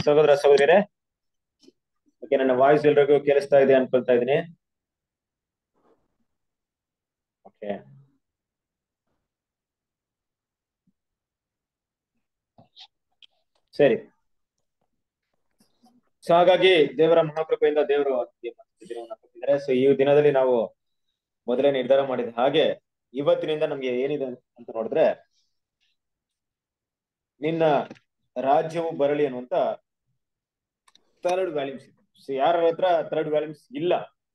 ಸಹೋದರ ಸಹೋದರಿಯರೇ ಓಕೆ ನನ್ನ ವಾಯ್ಸ್ ಎಲ್ರಿಗೂ ಕೇಳಿಸ್ತಾ ಇದೆ ಅನ್ಕೊಳ್ತಾ ಇದ್ದೀನಿ ಓಕೆ ಸರಿ ಸೊ ಹಾಗಾಗಿ ದೇವರ ಮಹಾಕೃಪೆಯಿಂದ ದೇವರು ನಮಗೆ ಮತ್ತೆ ದಿನವನ್ನ ಕೊಟ್ಟಿದ್ದಾರೆ ಸೊ ಈ ದಿನದಲ್ಲಿ ನಾವು ಮೊದಲೇ ನಿರ್ಧಾರ ಮಾಡಿದ ಹಾಗೆ ಇವತ್ತಿನಿಂದ ನಮ್ಗೆ ಏನಿದೆ ಅಂತ ನೋಡಿದ್ರೆ ನಿನ್ನ ರಾಜ್ಯವು ಬರಲಿ ಅನ್ನುವಂತ ಥರ್ಡ್ ವ್ಯಾಲ್ಯೂಮ್ಸ್ ಇದೆ ಸೊ ಯಾರ ಹತ್ರ ಥರ್ಡ್ ವ್ಯಾಲ್ಯೂಮ್ಸ್ ಇಲ್ಲ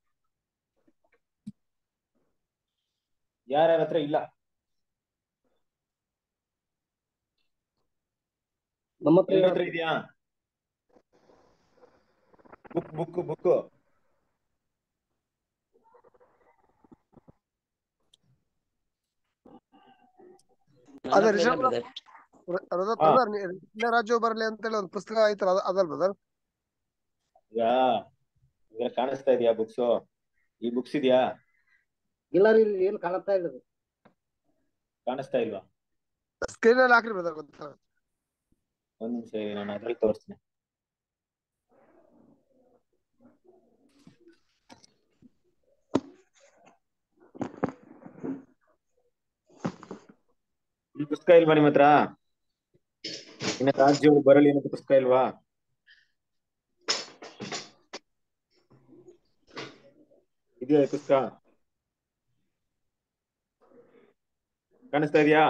ಯಾರ್ಯಾರ ಹತ್ರ ಇಲ್ಲ ನಮ್ಮ ಹತ್ರ ಎಲ್ಲರ ಹತ್ರ ಇದೆಯಾ ಬುಕ್ ಬುಕ್ ಬುಕ್ ಅದೇ ನನ್ನ ಹತ್ರ ಇಲ್ಲ ರಿಷಬ್ brother. ಬ್ರದರ್ ಹಾ. ಬ್ರದರ್ ನಿನ್ನ ರಾಜ್ಯವು ಬರಲಿ ಅಂತೇಳಿ ಒಂದು ಪುಸ್ತಕ ಐತಲ್ಲ ಅದ- ಅದಲ್ ಬ್ರದರ್ ಈಗ ಈಗ ಕಾಣಿಸ್ತಾ ಇದೆಯಾ ಬುಕ್ಸ್ ಈ ಬುಕ್ಸ್ ಇದೆಯಾ ಇಲ್ಲ ರೀ ಇಲ್ಲಿ ಏನ್ ಕಾಣುತ್ತಾ ಇಲ್ಲ ರೀ. ಕಾಣಿಸ್ತಾ ಇಲ್ವಾ ಸ್ಕ್ರೀನ್ ಅಲ್ಲಿ ಹಾಕ್ರಿ ಬ್ರದರ್ ಗೊತ್ತಾಗ ಒಂದ್ ನಿಮಿಷ ಇರಿ, ನಾನು ಅದ್ರಲ್ಲಿ ತೋರಿಸ್ತೀನಿ ಈ ಪುಸ್ತಕ ಇಲ್ವಾ ನಿಮ್ಮ ಹತ್ರ ಇನ್ನ ರಾಜ್ಯವು ಬರಲಿ ಅನ್ನೋ ಪುಸ್ತಕ ಇಲ್ವಾ ಇದೆಯಾ ಈ ಪುಸ್ತಕ ಕಾಣಿಸ್ತಾ ಇದೆಯಾ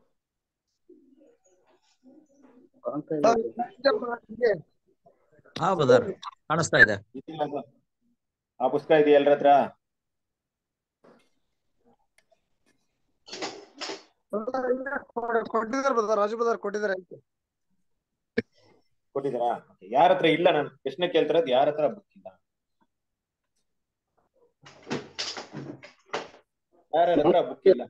ಕಾಣ್ತಾ ಇಲ್ಲ brother. ಹಾ ಬ್ರದರ್ ಕಾಣಿಸ್ತಾ ಇದೆ ಇದೆಯಾ ಅದು? ಆ ಪುಸ್ತಕ ಇದೆಯಾ ಎಲ್ಲರ ಹತ್ರ ಕೊಟ್ಟಿದ್ದಾರೆ ಬ್ರದರ್ ರಾಜು ಬ್ರದರ್ ಕೊಟ್ಟಿದ್ದಾರೆ ಕೊಟ್ಟಿದ್ದೀರಾ ಯಾರ ಹತ್ರ ಇಲ್ಲ ನಾನು ಪ್ರಶ್ನೆ ಕೇಳ್ತಿರೋದು ಯಾರ ಹತ್ರ ಬುಕ್ ಇಲ್ಲ ಯಾರ ಹತ್ರ ಬುಕ್ ಇಲ್ಲ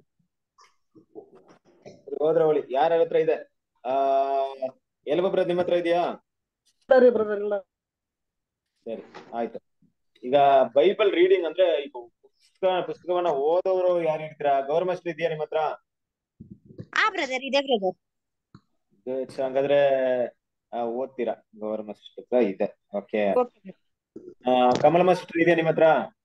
ಹೋದ್ರ ಅವಳಿ ಯಾರ ಹತ್ರ ಇದೆ ಆ ಎಲ್ಗೊಬ್ರ ನಿಮ್ಮ ಹತ್ರ ಇದೆಯಾ ಇಲ್ಲ ರೀ brother ಇಲ್ಲ ಸರಿ ಆಯ್ತು ಈಗ ಬೈಬಲ್ ರೀಡಿಂಗ್ ಅಂದ್ರೆ ಈಗ ಪುಸ್ತಕ ಪುಸ್ತಕವನ್ನ ಓದೋರು ಯಾರು ಇರ್ತೀರಾ ಗೌರ್ಮೆಂಟ್ ಇದೆಯಾ ನಿಮ್ಮ ಹತ್ರ ಆ ಬ್ರದರ್ ಇದೆ ಬ್ರದರ್ Good. So ಹಂಗಾದ್ರೆ ಆ, ಓದ್ತೀರಾ ಗೌರ್ಮೆಂಟ್ ಪುಸ್ತಕ ಇದೆ ಓಕೆ ಕಮಲ ಮಾಸ್ಟರ್ ಇದೆಯಾ ನಿಮ್ಮ ಹತ್ರ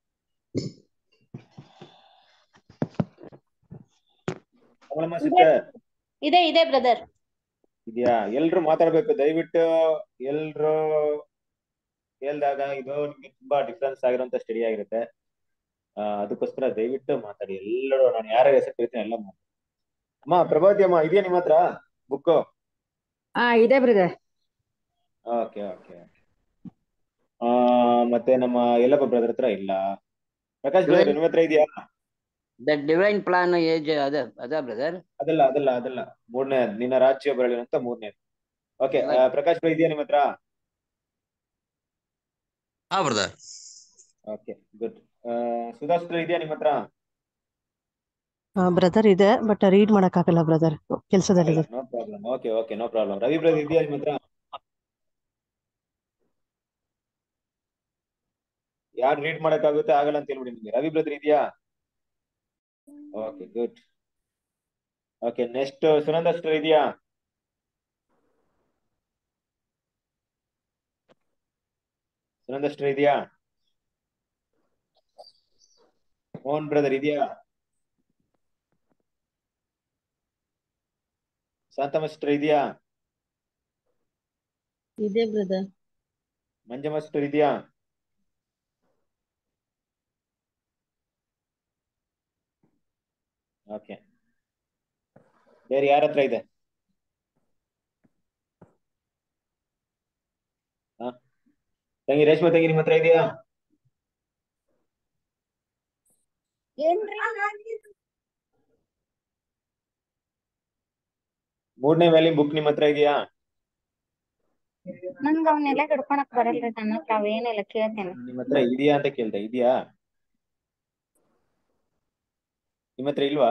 ಕಮಲ ಮಾಸ್ಟರ್ ಇದೆ ಇದೆ ಬ್ರದರ್ ಇದೆಯಾ ಎಲ್ರು ಮಾತಾಡ್ಬೇಕು ದಯವಿಟ್ಟು ಎಲ್ರು ಹೇಳ್ದಾಗ ಇದು ನಿಮ್ಗೆ ತುಂಬಾ ಡಿಫ್ರೆನ್ಸ್ ಆಗಿರುವಂತ ಸ್ಟಡಿ ಆಗಿರುತ್ತೆ ಆ, ಅದಕ್ಕೋಸ್ಕರ ದಯವಿಟ್ಟು ಮಾತಾಡಿ ಎಲ್ಲರೂ ನಾನು ಯಾರ ಹೆಸರು ಕರಿತೀನಿ ಎಲ್ಲ ಮಾತಾಡಿ ಅಮ್ಮ ಪ್ರಭಾವತಿ ಅಮ್ಮ ಇದೆಯಾ ನಿಮ್ಮ ಹತ್ರ ಬುಕ್ ಹಾ ಇದೆ ಬ್ರದರ್ ಓಕೆ ಓಕೆ ಆ ಮತ್ತೆ ನಮ್ಮ ಯಲ್ಲಪ್ಪ ಬ್ರದರ್ ಹತ್ರ ಇಲ್ಲ ಪ್ರಕಾಶ್ ಬ್ರದರ್ ನಿಮ್ಮ ಹತ್ರ ಇದೆಯಾ ದ ಡಿವೈನ್ ಪ್ಲಾನ್ ಏಜ್ ಅದ ಅದ ಬ್ರದರ್ ಅದಲ್ಲ ಅದಲ್ಲ ಅದಲ್ಲ ಮೂರನೇ ನಿನ್ನ ರಾಜ್ಯ ಬರಲಿ ಅಂತ ಮೂರನೇ ಓಕೆ ಪ್ರಕಾಶ್ ಬ್ರದರ್ ಇದೆಯಾ ನಿಮ್ಮ ಹತ್ರ ಹಾ brother okay good Sudhas brother ಇದೆಯಾ ನಿಮ್ಮ ಹತ್ರ ಬ್ರದರ್ ಇದೆ ಬಟ್ ರೀಡ್ ಮಾಡಕ್ಕಾಗಲ್ಲ ಬ್ರದರ್ ಕೆಲಸದಲ್ಲಿದೆ no problem okay okay no problem Ravi brother ಇದೆಯಾ ನಿಮ್ಮ ಹತ್ರ ಯಾರು ರೀಡ್ ಮಾಡಕ್ಕಾಗುತ್ತೆ ಆಗಲ್ಲ ಅಂತ ಹೇಳ್ಬಿಡಿ ನಿಮ್ಗೆ ರವಿ ಬ್ರದರ್ ಇದೆಯಾ okay good okay next Sunanda sister ಇದೆಯಾ ಸುನಂದ ಸಿಸ್ಟರ್ ಇದೆಯಾ ಮೋಹನ್ ಬ್ರದರ್ ಇದೆಯಾ ಶಾಂತಮ್ಮ ಸಿಸ್ಟರ್ ಇದೆಯಾ ಇದೆ ಬ್ರದರ್ ಮಂಜಮ್ಮ ಸಿಸ್ಟರ್ ಇದೆಯಾ ಓಕೆ ಬೇರೆ ಯಾರ ಹತ್ರ ಇದೆ ಹಾ ತಂಗಿ ರೇಷ್ಮೆ ತಂಗಿ ನಿಮ್ಮ ಹತ್ರ ಇದೆಯಾ ಮೂರನೇ ವ್ಯಾಲಿ ಬುಕ್ ನಿಮ್ಮ ಹತ್ರ ಇದೆಯಾ ನನ್ಗ ಅವನ್ನೆಲ್ಲ ಹಿಡ್ಕೊಳಕ್ ಬರಲ್ರಿ ನನ್ನ ಹತ್ರ ಅವೇನಿಲ್ಲ ಕೇಳ್ತೇನೆ ನಿಮ್ಮ ಹತ್ರ ಇದೆಯಾ ಅಂತ ಕೇಳ್ದೆ ಇದೆಯಾ ನಿಮ್ಮ ಹತ್ರ ಇಲ್ವಾ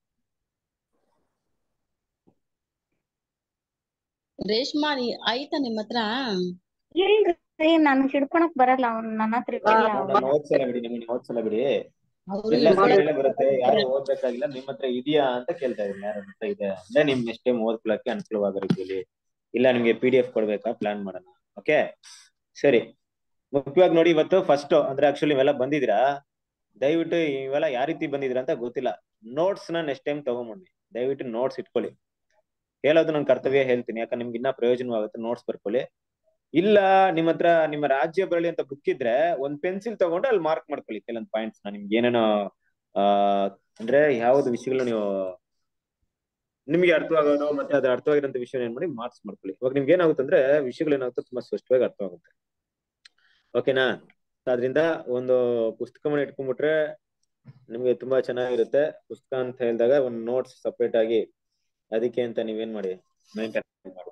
ರೇಷ್ಮಾ ನೀ- ಆಯ್ತಾ ನಿಮ್ಮ ಹತ್ರ ಇಲ್ರಿ ನನ್ ಹಿಡ್ಕೊಳಕ್ ಬರಲ್ಲ ಅವ್ನ್ ನನ್ನ ಹತ್ರ ಇಲ್ಲ ಅವು. ನಾನು ಓದ್ಸಲ ಬಿಡಿ ನಿಮಗೆ ಓದ್ಸಲ ಬಿಡಿ ಅವ್ರು ಎಲ್ಲ ಇವ್ರೇ- ಸಲ ಬರುತ್ತೆ ಯಾರು ಓದ್ಬೇಕಾಗಿಲ್ಲ ನಿಮ್ಮ ಹತ್ರ ಇದೆಯಾ ಅಂತ ಕೇಳ್ತಾ ಇದ್ದೀನಿ ಯಾರ ಹತ್ರ ಇದೆ ಅಂದ್ರೆ ನಿಮ್ ನೆಕ್ಸ್ಟ್ ಟೈಮ್ ಓದ್ಕೊಳಕ್ಕೆ ಅನುಕೂಲವಾಗೋ ರೀತಿಯಲ್ಲಿ ಇಲ್ಲ ನಿಮ್ಗೆ ಪಿ ಡಿ ಎಫ್ ಕೊಡ್ಬೇಕಾ ಪ್ಲಾನ್ ಮಾಡೋಣ ಓಕೆ ಸರಿ ಮುಖ್ಯವಾಗಿ ನೋಡಿ ಇವತ್ತು ಫಸ್ಟ್ ಅಂದ್ರೆ ಆಕ್ಚುಲಿ ಇವೆಲ್ಲ ಬಂದಿದ್ದೀರಾ ದಯವಿಟ್ಟು ಇವೆಲ್ಲ ಯಾವ ರೀತಿ ಬಂದಿದ್ದೀರಾ ಅಂತ ಗೊತ್ತಿಲ್ಲ ನೋಟ್ಸ್ ನ ನೆಕ್ಸ್ಟ್ ಟೈಮ್ ತಗೊಂಬನ್ನಿ ದಯವಿಟ್ಟು ನೋಟ್ಸ್ ಇಟ್ಕೊಳ್ಳಿ ಹೇಳೋದು ನನ್ನ ಕರ್ತವ್ಯ ಹೇಳ್ತೀನಿ ಯಾಕಂದ್ರೆ ನಿಮ್ಗೆ ಇನ್ನ ಪ್ರಯೋಜನವಾಗುತ್ತೆ ನೋಟ್ಸ್ ಬರ್ಕೊಳ್ಳಿ ಇಲ್ಲ ನಿಮ್ಮ ಹತ್ರ ನಿಮ್ಮ ರಾಜ್ಯ ಬರಲಿ ಅಂತ ಬುಕ್ ಇದ್ರೆ ಒಂದ್ ಪೆನ್ಸಿಲ್ ತಗೊಂಡು ಅಲ್ಲಿ ಮಾರ್ಕ್ ಮಾಡ್ಕೊಳ್ಳಿ ಕೆಲವೊಂದು ಪಾಯಿಂಟ್ಸ್ ನ ನಿಮ್ಗೆ ಏನೇನೋ ಆ ಅಂದ್ರೆ ಯಾವ್ದು ವಿಷಯಗಳು ನೀವು ನಿಮ್ಗೆ ಅರ್ಥವಾಗೋದು ಮತ್ತೆ ಅದ್ರ ಅರ್ಥವಾಗಿರೋಂಥ ವಿಷಯ ಏನ್ ಮಾಡಿ ಮಾರ್ಕ್ಸ್ ಮಾಡ್ಕೊಳ್ಳಿ ಇವಾಗ ನಿಮ್ಗೆ ಏನಾಗುತ್ತೆ ಅಂದ್ರೆ ವಿಷಯಗಳು ಏನಾಗುತ್ತೆ ತುಂಬಾ ಸ್ಪಷ್ಟವಾಗಿ ಅರ್ಥವಾಗುತ್ತೆ ಓಕೆನಾ ಅದ್ರಿಂದ ಒಂದು ಪುಸ್ತಕವನ್ನ ಇಟ್ಕೊಂಡ್ಬಿಟ್ರೆ ನಿಮ್ಗೆ ತುಂಬಾ ಚೆನ್ನಾಗಿರುತ್ತೆ ಪುಸ್ತಕ ಅಂತ ಹೇಳಿದಾಗ ಒಂದು ನೋಟ್ಸ್ ಸಪ್ರೇಟ್ ಆಗಿ ಅದಕ್ಕೆ ಅಂತ ನೀವೇನ್ ಮಾಡಿ ಮೇಂಟೈನ್ ಮಾಡಿ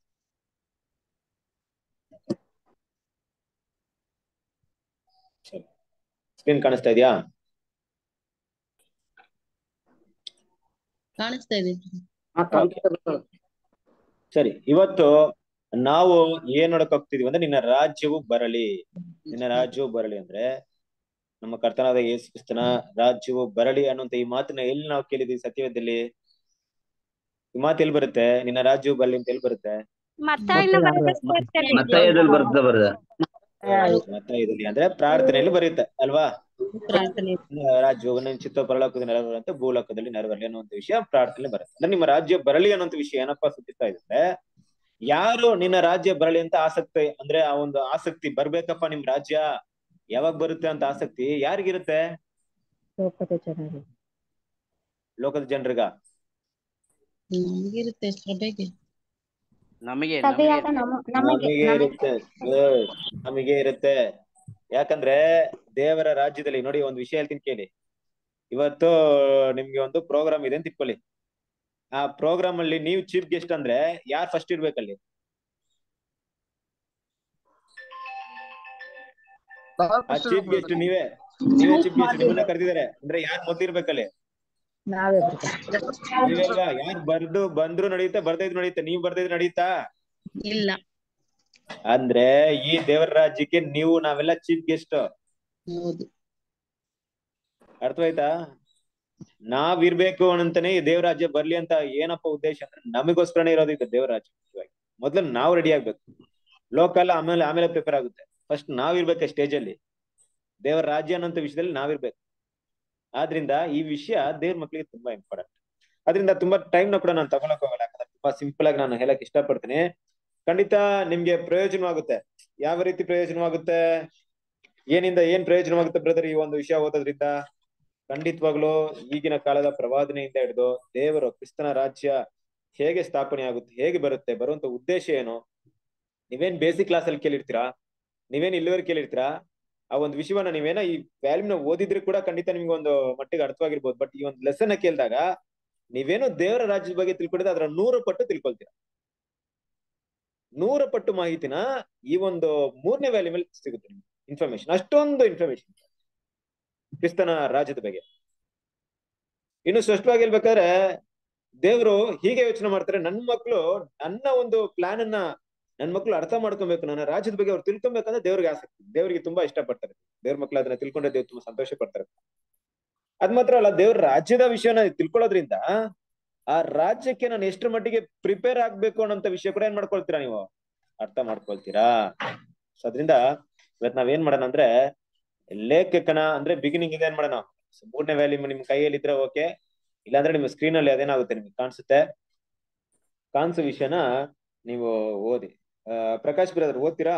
ಸ್ಕ್ರೀನ್ ಕಾಣಿಸ್ತಾ ಇದೆಯಾ ಕಾಣಿಸ್ತಾ ಇದೆ ಸರಿ ಇವತ್ತು ನಾವು ಏನ್ ನೋಡಕ್ ಹೋಗ್ತಿದೀವಿ ಅಂದ್ರೆ ನಿನ್ನ ರಾಜ್ಯವು ಬರಲಿ ನಿನ್ನ ರಾಜ್ಯವು ಬರಲಿ ಅಂದ್ರೆ ನಮ್ಮ ಕರ್ತನಾದ ಯೇಸು ಕ್ರಿಸ್ತನ ರಾಜ್ಯವು ಬರಲಿ ಅನ್ನುವಂತ ಈ ಮಾತನ್ನ ಎಲ್ಲಿ ನಾವು ಕೇಳಿದೀವಿ ಸತ್ಯವೇದದಲ್ಲಿ ಈ ಮಾತು ಎಲ್ಲಿ ಬರುತ್ತೆ ನಿನ್ನ ರಾಜ್ಯವು ಬರಲಿ ಅಂತ ಎಲ್ಲಿ ಬರುತ್ತೆ ಮತ್ತಾಯನ ಬರೆದಕ್ಕೋಸ್ಕರ ಮತ್ತಾಯದಲ್ಲಿ ಬರ್ತದ ಬರದ ಮತ್ತಾಯದಲ್ಲಿ ಅಂದ್ರೆ ಪ್ರಾರ್ಥನೆಯಲ್ಲಿ ಬರುತ್ತೆ ಅಲ್ವಾ ಪ್ರಾರ್ಥನೆ ರಾಜ್ಯವು ನನ್ನ ಚಿತ್ತ ಪರಲೋಕದ ನೆರವೇರಂತೆ ಭೂಲೋಕದಲ್ಲಿ ನೆರವೇರಲಿ ಅನ್ನುವಂತ ವಿಷಯ ಪ್ರಾರ್ಥನೆ ಬರುತ್ತೆ ಅಂದ್ರೆ ನಿಮ್ಮ ರಾಜ್ಯ ಬರಲಿ ಅನ್ನುವಂತ ವಿಷಯ ಏನಪ್ಪಾ ಸೂಚಿಸ್ತಾ ಇದೆ ಅಂದ್ರೆ ಯಾರು ನಿನ್ನ ರಾಜ್ಯ ಬರಲಿ ಅಂತ ಆಸಕ್ತಿ ಅಂದ್ರೆ ಆ ಒಂದು ಆಸಕ್ತಿ ಬರ್ಬೇಕಪ್ಪ ನಿಮ್ ರಾಜ್ಯ ಯಾವಾಗ ಬರುತ್ತೆ ಅಂತ ಆಸಕ್ತಿ ಯಾರಿಗಿರುತ್ತೆ ಲೋಕದ ಜನರಿಗ ನಮ್ಗಿರುತ್ತೆ ಸಭೆಗೆ ನಮಗೆ ಸಭೆಯಾದ ನಮ ನಮಗೆ ನಮಗೆ ನಮಗೆ ಇರುತ್ತೆ Good. ನಮಗೆ ಇರುತ್ತೆ ಯಾಕಂದ್ರೆ ದೇವರ ರಾಜ್ಯದಲ್ಲಿ ನೋಡಿ ಒಂದು ವಿಷಯ ಹೇಳ್ತೀನಿ ಕೇಳಿ ಇವತ್ತು ನಿಮ್ಗೆ ಒಂದು ಪ್ರೋಗ್ರಾಮ್ ಇದೆ ಅಂತ ಇಟ್ಕೊಳ್ಳಿ ಆ ಪ್ರೋಗ್ರಾಮ್ ಅಲ್ಲಿ ನೀವು ಚೀಫ್ ಗೆಸ್ಟ್ ಅಂದ್ರೆ ಯಾರು ಫಸ್ಟ್ ಇರ್ಬೇಕಲ್ಲಿ ಆ ಚೀಫ್ ಗೆಸ್ಟ್ ನೀವೇ ನೀವೇ ಚೀಫ್ ಗೆಸ್ಟ್ ನಿಮ್ಮನ್ನ ಕರೆದಿದ್ದಾರೆ ಅಂದ್ರೆ ಯಾರು ಮೊದ್ಲಿರ್ಬೇಕಲ್ಲಿ ನೀವೇ ಅಲ್ವಾ ಯಾರು ಬರ್ದು ಬಂದ್ರು ನಡೆಯುತ್ತೆ ಬರ್ದೇ ಇದ್ರು ನಡೆಯುತ್ತೆ ನೀವು ಬರ್ದೇ ಇದ್ರು ನಡೆಯುತ್ತಾ ಇಲ್ಲ ಅಂದ್ರೆ ಈ ದೇವರ ರಾಜ್ಯಕ್ಕೆ ನೀವು ನಾವೆಲ್ಲ ಚೀಫ್ ಗೆಸ್ಟ್ ಹೌದು ಅರ್ಥವಾಯ್ತಾ ನಾವ್ ಇರ್ಬೇಕು ಅಂತಾನೆ ಈ ದೇವ್ರ ರಾಜ್ಯ ಬರ್ಲಿ ಅಂತ ಏನಪ್ಪ ಉದ್ದೇಶ ಅಂದ್ರೆ ನಮಗೋಸ್ಕರನೇ ಇರೋದು ಇದು ದೇವ್ರ ರಾಜ್ಯ ಮುಖ್ಯವಾಗಿ. ಮೊದ್ಲು ನಾವ್ ರೆಡಿ ಆಗ್ಬೇಕು ಲೋಕಲ್ ಆಮೇಲೆ ಆಮೇಲೆ ಪ್ರಿಪೇರ್ ಆಗುತ್ತೆ ಫಸ್ಟ್ ನಾವ್ ಇರ್ಬೇಕು ಸ್ಟೇಜ್ ಅಲ್ಲಿ ದೇವರ ರಾಜ್ಯ ಅನ್ನೋಂಥ ವಿಷಯದಲ್ಲಿ ನಾವಿರ್ಬೇಕು ಆದ್ರಿಂದ ಈ ವಿಷಯ ದೇವ್ರ ಮಕ್ಳಿಗೆ ತುಂಬಾ ಇಂಪಾರ್ಟೆಂಟ್ ಅದರಿಂದ ತುಂಬಾ ಟೈಮ್ ನ ಕೂಡ ನಾನು ತಗೊಳಕ್ ಹೋಗಲ್ಲ ಯಾಕಂದ್ರೆ ತುಂಬಾ ಸಿಂಪಲ್ ಆಗಿ ನಾನು ಹೇಳಕ್ ಇಷ್ಟಪಡ್ತೀನಿ ಖಂಡಿತ ನಿಮ್ಗೆ ಪ್ರಯೋಜನವಾಗುತ್ತೆ ಯಾವ ರೀತಿ ಪ್ರಯೋಜನವಾಗುತ್ತೆ ಏನಿಂದ ಏನ್ ಪ್ರಯೋಜನವಾಗುತ್ತೆ ಬ್ರದರ್ ಈ ಒಂದು ವಿಷಯ ಓದೋದ್ರಿಂದ ಖಂಡಿತವಾಗ್ಲೂ ಈಗಿನ ಕಾಲದ ಪ್ರವಾದನೆಯಿಂದ ಹಿಡಿದು ದೇವರು ಕ್ರಿಸ್ತನ ರಾಜ್ಯ ಹೇಗೆ ಸ್ಥಾಪನೆ ಆಗುತ್ತೆ ಹೇಗೆ ಬರುತ್ತೆ ಬರುವಂತ ಉದ್ದೇಶ ಏನು ನೀವೇನ್ ಬೇಸಿಕ್ ಕ್ಲಾಸ್ ಅಲ್ಲಿ ಕೇಳಿರ್ತೀರಾ ನೀವೇನ್ ಇಲ್ಲಿವರೆಗೆ ಕೇಳಿರ್ತೀರಾ ಆ ಒಂದು ವಿಷಯವನ್ನ ನೀವೇನ ಈ ವ್ಯಾಲ್ಯೂನ ಓದಿದ್ರೆ ಕೂಡ ಖಂಡಿತ ನಿಮ್ಗೆ ಒಂದು ಮಟ್ಟಿಗೆ ಅರ್ಥವಾಗಿರ್ಬೋದು ಬಟ್ ಈ ಒಂದು ಲೆಸನ್ ಕೇಳಿದಾಗ ನೀವೇನು ದೇವರ ರಾಜ್ಯದ ಬಗ್ಗೆ ತಿಳ್ಕೊಂಡಿದ್ರೆ ಅದರ ನೂರು ಪಟ್ಟು ತಿಳ್ಕೊಳ್ತೀರಾ ನೂರ ಪಟ್ಟು ಮಾಹಿತಿನ ಈ ಒಂದು ಮೂರನೇ ವ್ಯಾಲ್ಯೂ ಮೇಲೆ ಸಿಗುತ್ತೆ ನಿಮ್ಗೆ ಇನ್ಫಾರ್ಮೇಶನ್ ಅಷ್ಟೊಂದು ಇನ್ಫಾರ್ಮೇಶನ್ ಕ್ರಿಸ್ತನ ರಾಜ್ಯದ ಬಗ್ಗೆ ಇನ್ನು ಸ್ಪಷ್ಟವಾಗಿ ಹೇಳ್ಬೇಕಾದ್ರೆ ದೇವರು ಹೀಗೆ ಯೋಚನೆ ಮಾಡ್ತಾರೆ ನನ್ನ ಮಕ್ಕಳು ನನ್ನ ಒಂದು ಪ್ಲಾನ್ ಅನ್ನ ನನ್ನ ಮಕ್ಕಳು ಅರ್ಥ ಮಾಡ್ಕೊಬೇಕು ನನ್ನ ರಾಜ್ಯದ ಬಗ್ಗೆ ಅವ್ರು ತಿಳ್ಕೊಬೇಕಂದ್ರೆ ದೇವ್ರಿಗೆ ಆಸಕ್ತಿ ದೇವರಿಗೆ ತುಂಬಾ ಇಷ್ಟಪಡ್ತಾರೆ ದೇವ್ರ ಮಕ್ಕಳು ಅದನ್ನ ತಿಳ್ಕೊಂಡ್ರೆ ದೇವ್ರು ತುಂಬಾ ಸಂತೋಷ ಪಡ್ತಾರೆ ಅದ್ ಮಾತ್ರ ಅಲ್ಲ ದೇವ್ರ ರಾಜ್ಯದ ವಿಷಯನ ತಿಳ್ಕೊಳ್ಳೋದ್ರಿಂದ ಆ ರಾಜ್ಯಕ್ಕೆ ನಾನು ಎಷ್ಟರ ಮಟ್ಟಿಗೆ ಪ್ರಿಪೇರ್ ಆಗ್ಬೇಕು ಅನ್ನೋಂತ ವಿಷಯ ಕೂಡ ಏನ್ ಮಾಡ್ಕೊಳ್ತೀರಾ ನೀವು ಅರ್ಥ ಮಾಡ್ಕೊಳ್ತೀರಾ ಸೊ ಅದ್ರಿಂದ ಇವತ್ ನಾವೇನ್ ಮಾಡೋಣ ಅಂದ್ರೆ ಲೇಖಕನ ಅಂದ್ರೆ ಬಿಗಿನಿಂಗ್ ಇದೆ ಏನ್ ಮಾಡೋಣ ಮೂರನೇ ವ್ಯಾಲ್ಯೂ ನಿಮ್ ಕೈಯಲ್ಲಿ ಇದ್ರೆ ಓಕೆ ಇಲ್ಲಾಂದ್ರೆ ನಿಮ್ಮ ಸ್ಕ್ರೀನ್ ಅಲ್ಲಿ ಅದೇನಾಗುತ್ತೆ ನಿಮ್ಗೆ ಕಾಣಿಸುತ್ತೆ ಕಾಣಿಸೋ ವಿಷಯನ ನೀವು ಓದಿ ಆ, ಪ್ರಕಾಶ್ ಬ್ರದರ್ ಓದ್ತೀರಾ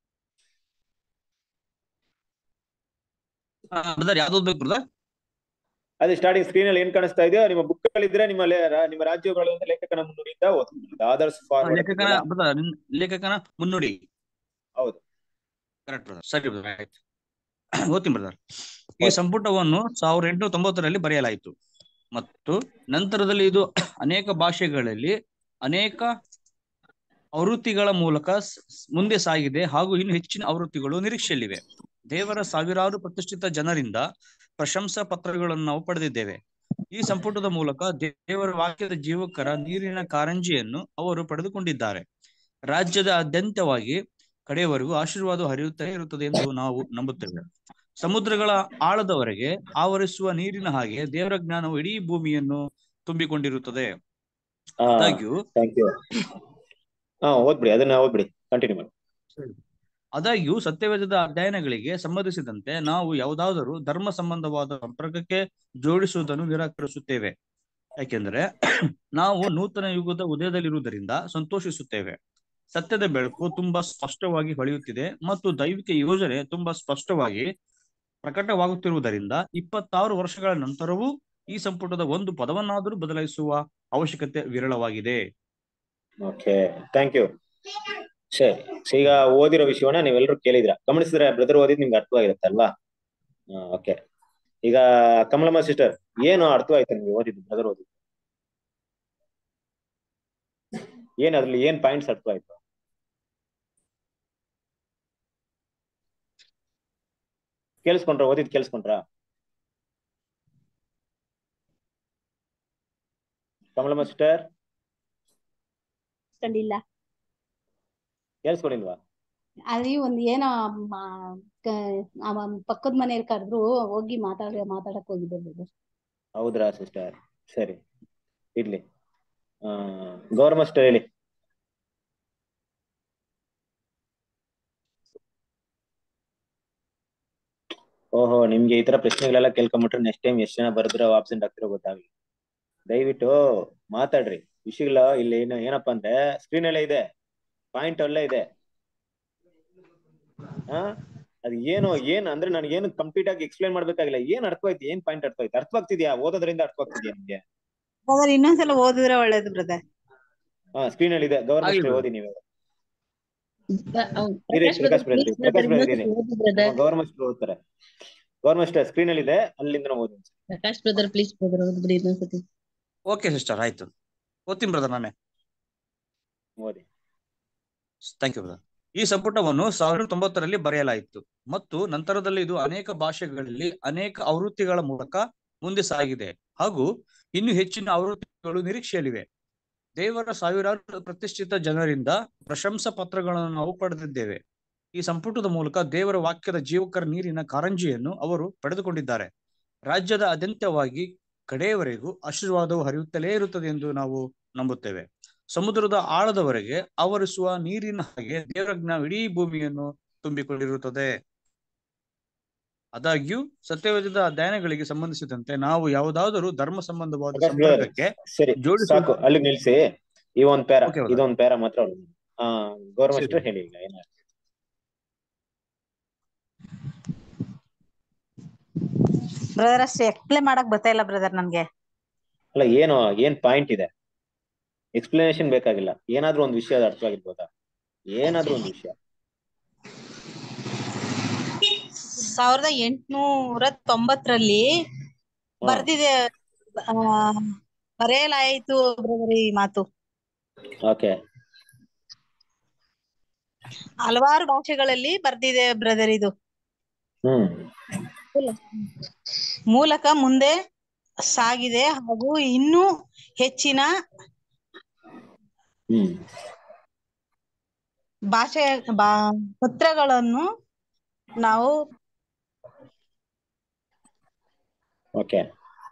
ಬ್ರದರ್ ಯಾವ್ದು ಬೇಕು ಬ್ರದರ್ ಅದೇ ಸ್ಟಾರ್ಟಿಂಗ್ ಸ್ಕ್ರೀನ್ ಅಲ್ಲಿ ಏನ್ ಕಾಣಿಸ್ತಾ ಇದೆಯೋ ನಿಮ್ಮ ಬುಕ್ ಇದ್ರೆ ನಿಮ್ಮ ಲೇ- ರಾ- ನಿಮ್ಮ ರಾಜ್ಯಗಳು ಅಂತ ಲೇಖಕನ ಮುನ್ನುಡಿಯಿಂದ ಓದ್ಬೋದು ಆದರ್ಸ್ ಲೇಖಕನ ಬ್ರದರ್ ಲೇಖಕನ ಮುನ್ನುಡಿ ಹೌದು. ಕರೆಕ್ಟ್ ಬ್ರದರ್ ಸರಿ ಬ್ರದರ್ ಆಯ್ತು ಓದ್ತೀನಿ ಬ್ರದರ್ ಈ ಸಂಪುಟವನ್ನು ಸಾವಿರದ ಎಂಟುನೂರ ತೊಂಬತ್ತರಲ್ಲಿ ಬರೆಯಲಾಯಿತು ಮತ್ತು ನಂತರದಲ್ಲಿ ಇದು ಅನೇಕ ಭಾಷೆಗಳಲ್ಲಿ ಅನೇಕ ಆವೃತ್ತಿಗಳ ಮೂಲಕ ಸ್- ಸ್- ಮುಂದೆ ಸಾಗಿದೆ ಹಾಗೂ ಇನ್ನು ಹೆಚ್ಚಿನ ಆವೃತ್ತಿಗಳು ನಿರೀಕ್ಷೆಯಲ್ಲಿವೆ ದೇವರ ಸಾವಿರಾರು ಪ್ರತಿಷ್ಠಿತ ಜನರಿಂದ ಪ್ರಶಂಸಾ ಪತ್ರಗಳನ್ನು ನಾವು ಪಡೆದಿದ್ದೇವೆ ಈ ಸಂಪುಟದ ಮೂಲಕ ದೇವರ ವಾಕ್ಯದ ಜೀವಕರ ನೀರಿನ ಕಾರಂಜಿಯನ್ನು ಅವರು ಪಡೆದುಕೊಂಡಿದ್ದಾರೆ ರಾಜ್ಯದ ಆದ್ಯಂತವಾಗಿ ಕಡೆಯವರೆಗೂ ಆಶೀರ್ವಾದ ಹರಿಯುತ್ತಲೇ ಇರುತ್ತದೆ ಎಂದು ನಾವು ನಂಬುತ್ತೇವೆ ಸಮುದ್ರಗಳ ಆಳದವರೆಗೆ ಆವರಿಸುವ ನೀರಿನ ಹಾಗೆ ದೇವರ ಜ್ಞಾನವು ಇಡೀ ಭೂಮಿಯನ್ನು ತುಂಬಿಕೊಂಡಿರುತ್ತದೆ ಆದಾಗ್ಯೂ ಥ್ಯಾಂಕ್ ಯು ಹಾ ಓದ್ಬಿಡಿ ಅದನ್ನ ಓದ್ಬಿಡಿ ಕಂಟಿನ್ಯೂ ಮಾಡಿ ಆದಾಗ್ಯೂ ಸತ್ಯವೇದದ ಅಧ್ಯಯನಗಳಿಗೆ ಸಂಬಂಧಿಸಿದಂತೆ ನಾವು ಯಾವುದಾದರೂ ಧರ್ಮ ಸಂಬಂಧವಾದ ಸಂಪರ್ಕಕ್ಕೆ ಜೋಡಿಸುವುದನ್ನು ನಿರಾಕರಿಸುತ್ತೇವೆ ಯಾಕೆಂದರೆ ನಾವು ನೂತನ ಯುಗದ ಉದಯದಲ್ಲಿರುವುದರಿಂದ ಸಂತೋಷಿಸುತ್ತೇವೆ ಸತ್ಯದ ಬೆಳಕು ತುಂಬಾ ಸ್ಪಷ್ಟವಾಗಿ ಹೊಳೆಯುತ್ತಿದೆ ಮತ್ತು ದೈವಿಕ ಯೋಜನೆ ತುಂಬಾ ಸ್ಪಷ್ಟವಾಗಿ ಪ್ರಕಟವಾಗುತ್ತಿರುವುದರಿಂದ ಇಪ್ಪತ್ತಾರು ವರ್ಷಗಳ ನಂತರವೂ ಈ ಸಂಪುಟದ ಒಂದು ಪದವನ್ನಾದರೂ ಬದಲಾಯಿಸುವ ಅವಶ್ಯಕತೆ ವಿರಳವಾಗಿದೆ ಓಕೆ ಥ್ಯಾಂಕ್ ಯು ಸರಿ ಸೊ ಈಗ ಓದಿರೋ ವಿಷಯವನ್ನ ನೀವೆಲ್ಲರೂ ಕೇಳಿದ್ರ ಗಮನಿಸಿದ್ರೆ ಬ್ರದರ್ ಓದಿದ್ ನಿಮ್ಗೆ ಅರ್ಥವಾಗಿರುತ್ತೆ ಅಲ್ವಾ ಓಕೆ ಈಗ ಕಮಲಮ್ಮ ಸಿಸ್ಟರ್ ಏನು ಅರ್ಥವಾಯ್ತು ನಿಮ್ಗೆ ಓದಿದ್ದು ಬ್ರದರ್ ಓದಿದ್ದು ಏನ್ ಅದ್ರಲ್ಲಿ ಏನ್ ಪಾಯಿಂಟ್ಸ್ ಅರ್ಥವಾಯ್ತು ಕೇಳಿಸ್ಕೊಂಡ್ರ ಓದಿದ್ ಕೇಳಿಸ್ಕೊಂಡ್ರ ಕಮಲಮ್ಮ ಸಿಸ್ಟರ್ ಕಂಡಿಲ್ಲ ಕೇಳಿಸ್ಕೊಂಡಿಲ್ವಾ ಅಲ್ಲಿ ಒಂದ್ ಏನೋ ಮ- ಕ- ಅವ ಪಕ್ಕದ ಮನೆಯವ್ರ್ ಕರೆದ್ರು ಹೋಗಿ ಮಾತಾಡ ಮಾತಾಡಕ್ ಹೋಗಿದ್ದೆ brother. ಹೌದ್ರಾ ಸಿಸ್ಟರ್ ಸರಿ ಇರ್ಲಿ ಆ ಗೌರ್ ಮಾಸ್ಟರ್ ಹೇಳಿ ಓಹೋ ನಿಮ್ಗೆ ಈ ತರ ಪ್ರಶ್ನೆಗಳೆಲ್ಲ ಕೇಳ್ಕೊಂಬಿಟ್ರೆ ನೆಕ್ಸ್ಟ್ ಟೈಮ್ ಎಷ್ಟ್ ಜನ ಬರೆದ್ರೆ ಆಬ್ಸೆಂಟ್ ಆಗ್ತಿರೋ ಗೊತ್ತಾಗಲಿ ದಯವಿಟ್ಟು ಮಾತಾಡ್ರಿ ವಿಷಯಗಳ ಇಲ್ಲಿ ಏನು ಏನಪ್ಪಾ ಅಂದ್ರೆ ಸ್ಕ್ರೀನ್ ಅಲ್ಲೇ ಇದೆ ಪಾಯಿಂಟ್ ಅಲ್ಲೇ ಇದೆ ಹಾ ಅದ್ ಏನು ಏನ್ ಅಂದ್ರೆ ನನಗೆ ಏನು ಕಂಪ್ಲೀಟ್ ಆಗಿ ಎಕ್ಸ್ಪ್ಲೈನ್ ಮಾಡ್ಬೇಕಾಗಿಲ್ಲ ಏನ್ ಅರ್ಥವಾಯ್ತು ಏನ್ ಪಾಯಿಂಟ್ ಅರ್ಥವಾಯ್ತು ಅರ್ಥವಾಗ್ತಿದ್ಯಾ ಓದೋದ್ರಿಂದ ಅರ್ಥವಾಗ್ತಿದ್ಯಾ ನಿಮ್ಗೆ ಬ್ರದರ್ ಇನ್ನೊಂದ್ಸಲ ಓದಿದ್ರೆ ಒಳ್ಳೇದು ಬ್ರದರ್ ಹಾ ಸ್ಕ್ರೀನ್ ಅಲ್ಲಿ ಇದೆ ಆಗ್ಲಿ ಗವರ್ಮೆಂಟ್ brother. ಓದಿ ನೀವು ಬ- ಅವ್ನ್ ಇರಿ Prakash Prakash brother, brother please Prakash brother, brother ಇನ್ನೊಂದ್ಸತಿ ಇರಿ ಓದಿ brother. ಗವರ್ಮೆಂಟ್ ಓದ್ತಾರೆ ಗವರ್ಮೆಂಟ್ ಸ್ಕ್ರೀನ್ ಅಲ್ಲಿ ಇದೆ ಅಲ್ಲಿಂದ ಓದಿ ಪ್ರಕಾಶ್ ಬ್ರದರ್ ಪ್ಲೀಸ್ ಬ್ರದರ್ ಓದ್ಬಿಡಿ ಇನ್ನೊಂದ್ಸತಿ ಓಕೆ ಸಿಸ್ಟರ್ ಆಯ್ತು ಓದ್ತೀನಿ ಬ್ರದರ್ ನಾನೇ ಓದಿ ಥ್ಯಾಂಕ್ ಯು ಬ್ರದರ್ ಈ ಸಂಪುಟವನ್ನು ಸಾವಿರದ ತೊಂಬತ್ತರಲ್ಲಿ ಬರೆಯಲಾಯಿತು ಮತ್ತು ನಂತರದಲ್ಲಿ ಇದು ಅನೇಕ ಭಾಷೆಗಳಲ್ಲಿ ಅನೇಕ ಆವೃತ್ತಿಗಳ ಮೂಲಕ ಮುಂದೆ ಸಾಗಿದೆ ಹಾಗೂ ಇನ್ನು ಹೆಚ್ಚಿನ ಆವೃತ್ತಿಗಳು ನಿರೀಕ್ಷೆಯಲ್ಲಿವೆ ದೇವರ ಸಾವಿರಾರು ಪ್ರತಿಷ್ಠಿತ ಜನರಿಂದ ಪ್ರಶಂಸಾ ಪತ್ರಗಳನ್ನು ನಾವು ಪಡೆದಿದ್ದೇವೆ ಈ ಸಂಪುಟದ ಮೂಲಕ ದೇವರ ವಾಕ್ಯದ ಜೀವಕರ ನೀರಿನ ಕಾರಂಜಿಯನ್ನು ಅವರು ಪಡೆದುಕೊಂಡಿದ್ದಾರೆ ರಾಜ್ಯದ ಅತ್ಯಂತವಾಗಿ ಕಡೆಯವರೆಗೂ ಆಶೀರ್ವಾದವು ಹರಿಯುತ್ತಲೇ ಇರುತ್ತದೆ ಎಂದು ನಾವು ನಂಬುತ್ತೇವೆ ಸಮುದ್ರದ ಆಳದವರೆಗೆ ಆವರಿಸುವ ನೀರಿನ ಹಾಗೆ ದೇವರ ಜ್ಞಾನ ಇಡೀ ಭೂಮಿಯನ್ನು ತುಂಬಿಕೊಂಡಿರುತ್ತದೆ ಆದಾಗ್ಯೂ ಸತ್ಯವೇದದ ಅಧ್ಯಯನಗಳಿಗೆ ಸಂಬಂಧಿಸಿದಂತೆ ನಾವು ಯಾವುದಾದರೂ ಧರ್ಮ ಸಂಬಂಧವಾದ ಪ್ರಕಾಶ್ ಬ್ರದರ್ ಸಂಪರ್ಕಕ್ಕೆ ಸರಿ ಜೋಡಿಸುವ ಸಾಕು ಅಲ್ಲಿ ನಿಲ್ಸಿ ಈ ಒಂದ್ ಪ್ಯಾರ Okay, brother. ಇದೊಂದ್ ಪ್ಯಾರ ಮಾತ್ರ ಓದಿ. ಆ ಗೌರ್ಮೆಂಟ್ ಸರಿ. ಹೇಳಿ ಈಗ ಏನ ಬ್ರದರ್ ಅಷ್ಟು ಎಕ್ಸ್ಪ್ಲೇನ್ ಮಾಡಕ್ ಬರ್ತಾ ಇಲ್ಲ ಬ್ರದರ್ ನನ್ಗೆ ಅಲ್ಲ ಏನು ಏನ್ ಪಾಯಿಂಟ್ ಇದೆ ಎಕ್ಸ್ಪ್ಲನೇಷನ್ ಬೇಕಾಗಿಲ್ಲ ಏನಾದ್ರೂ ಒಂದ್ ವಿಷಯ ಅರ್ಥವಾಗಿರ್ಬೋದಾ ಏನಾದ್ರೂ ಒಂದ್ ವಿಷಯ ಸಾವಿರದ ಎಂಟುನೂರ ತೊಂಬತ್ತರಲ್ಲಿ ಬರ್ದಿದೆ ಆ, ಬರೆಯಲಾಯಿತು ಬ್ರದರ್ ಈ ಮಾತು ಓಕೆ ಹಲವಾರು ಭಾಷೆಗಳಲ್ಲಿ ಬರ್ದಿದೆ ಬ್ರದರ್ ಇದು ಹ್ಮ್ ಮೂಲಕ ಮುಂದೆ ಸಾಗಿದೆ ಹಾಗೂ ಇನ್ನೂ ಹೆಚ್ಚಿನ ಹ್ಮ್ ಭಾಷೆ ಬಾ ಪತ್ರಗಳನ್ನು ನಾವು ಓಕೆ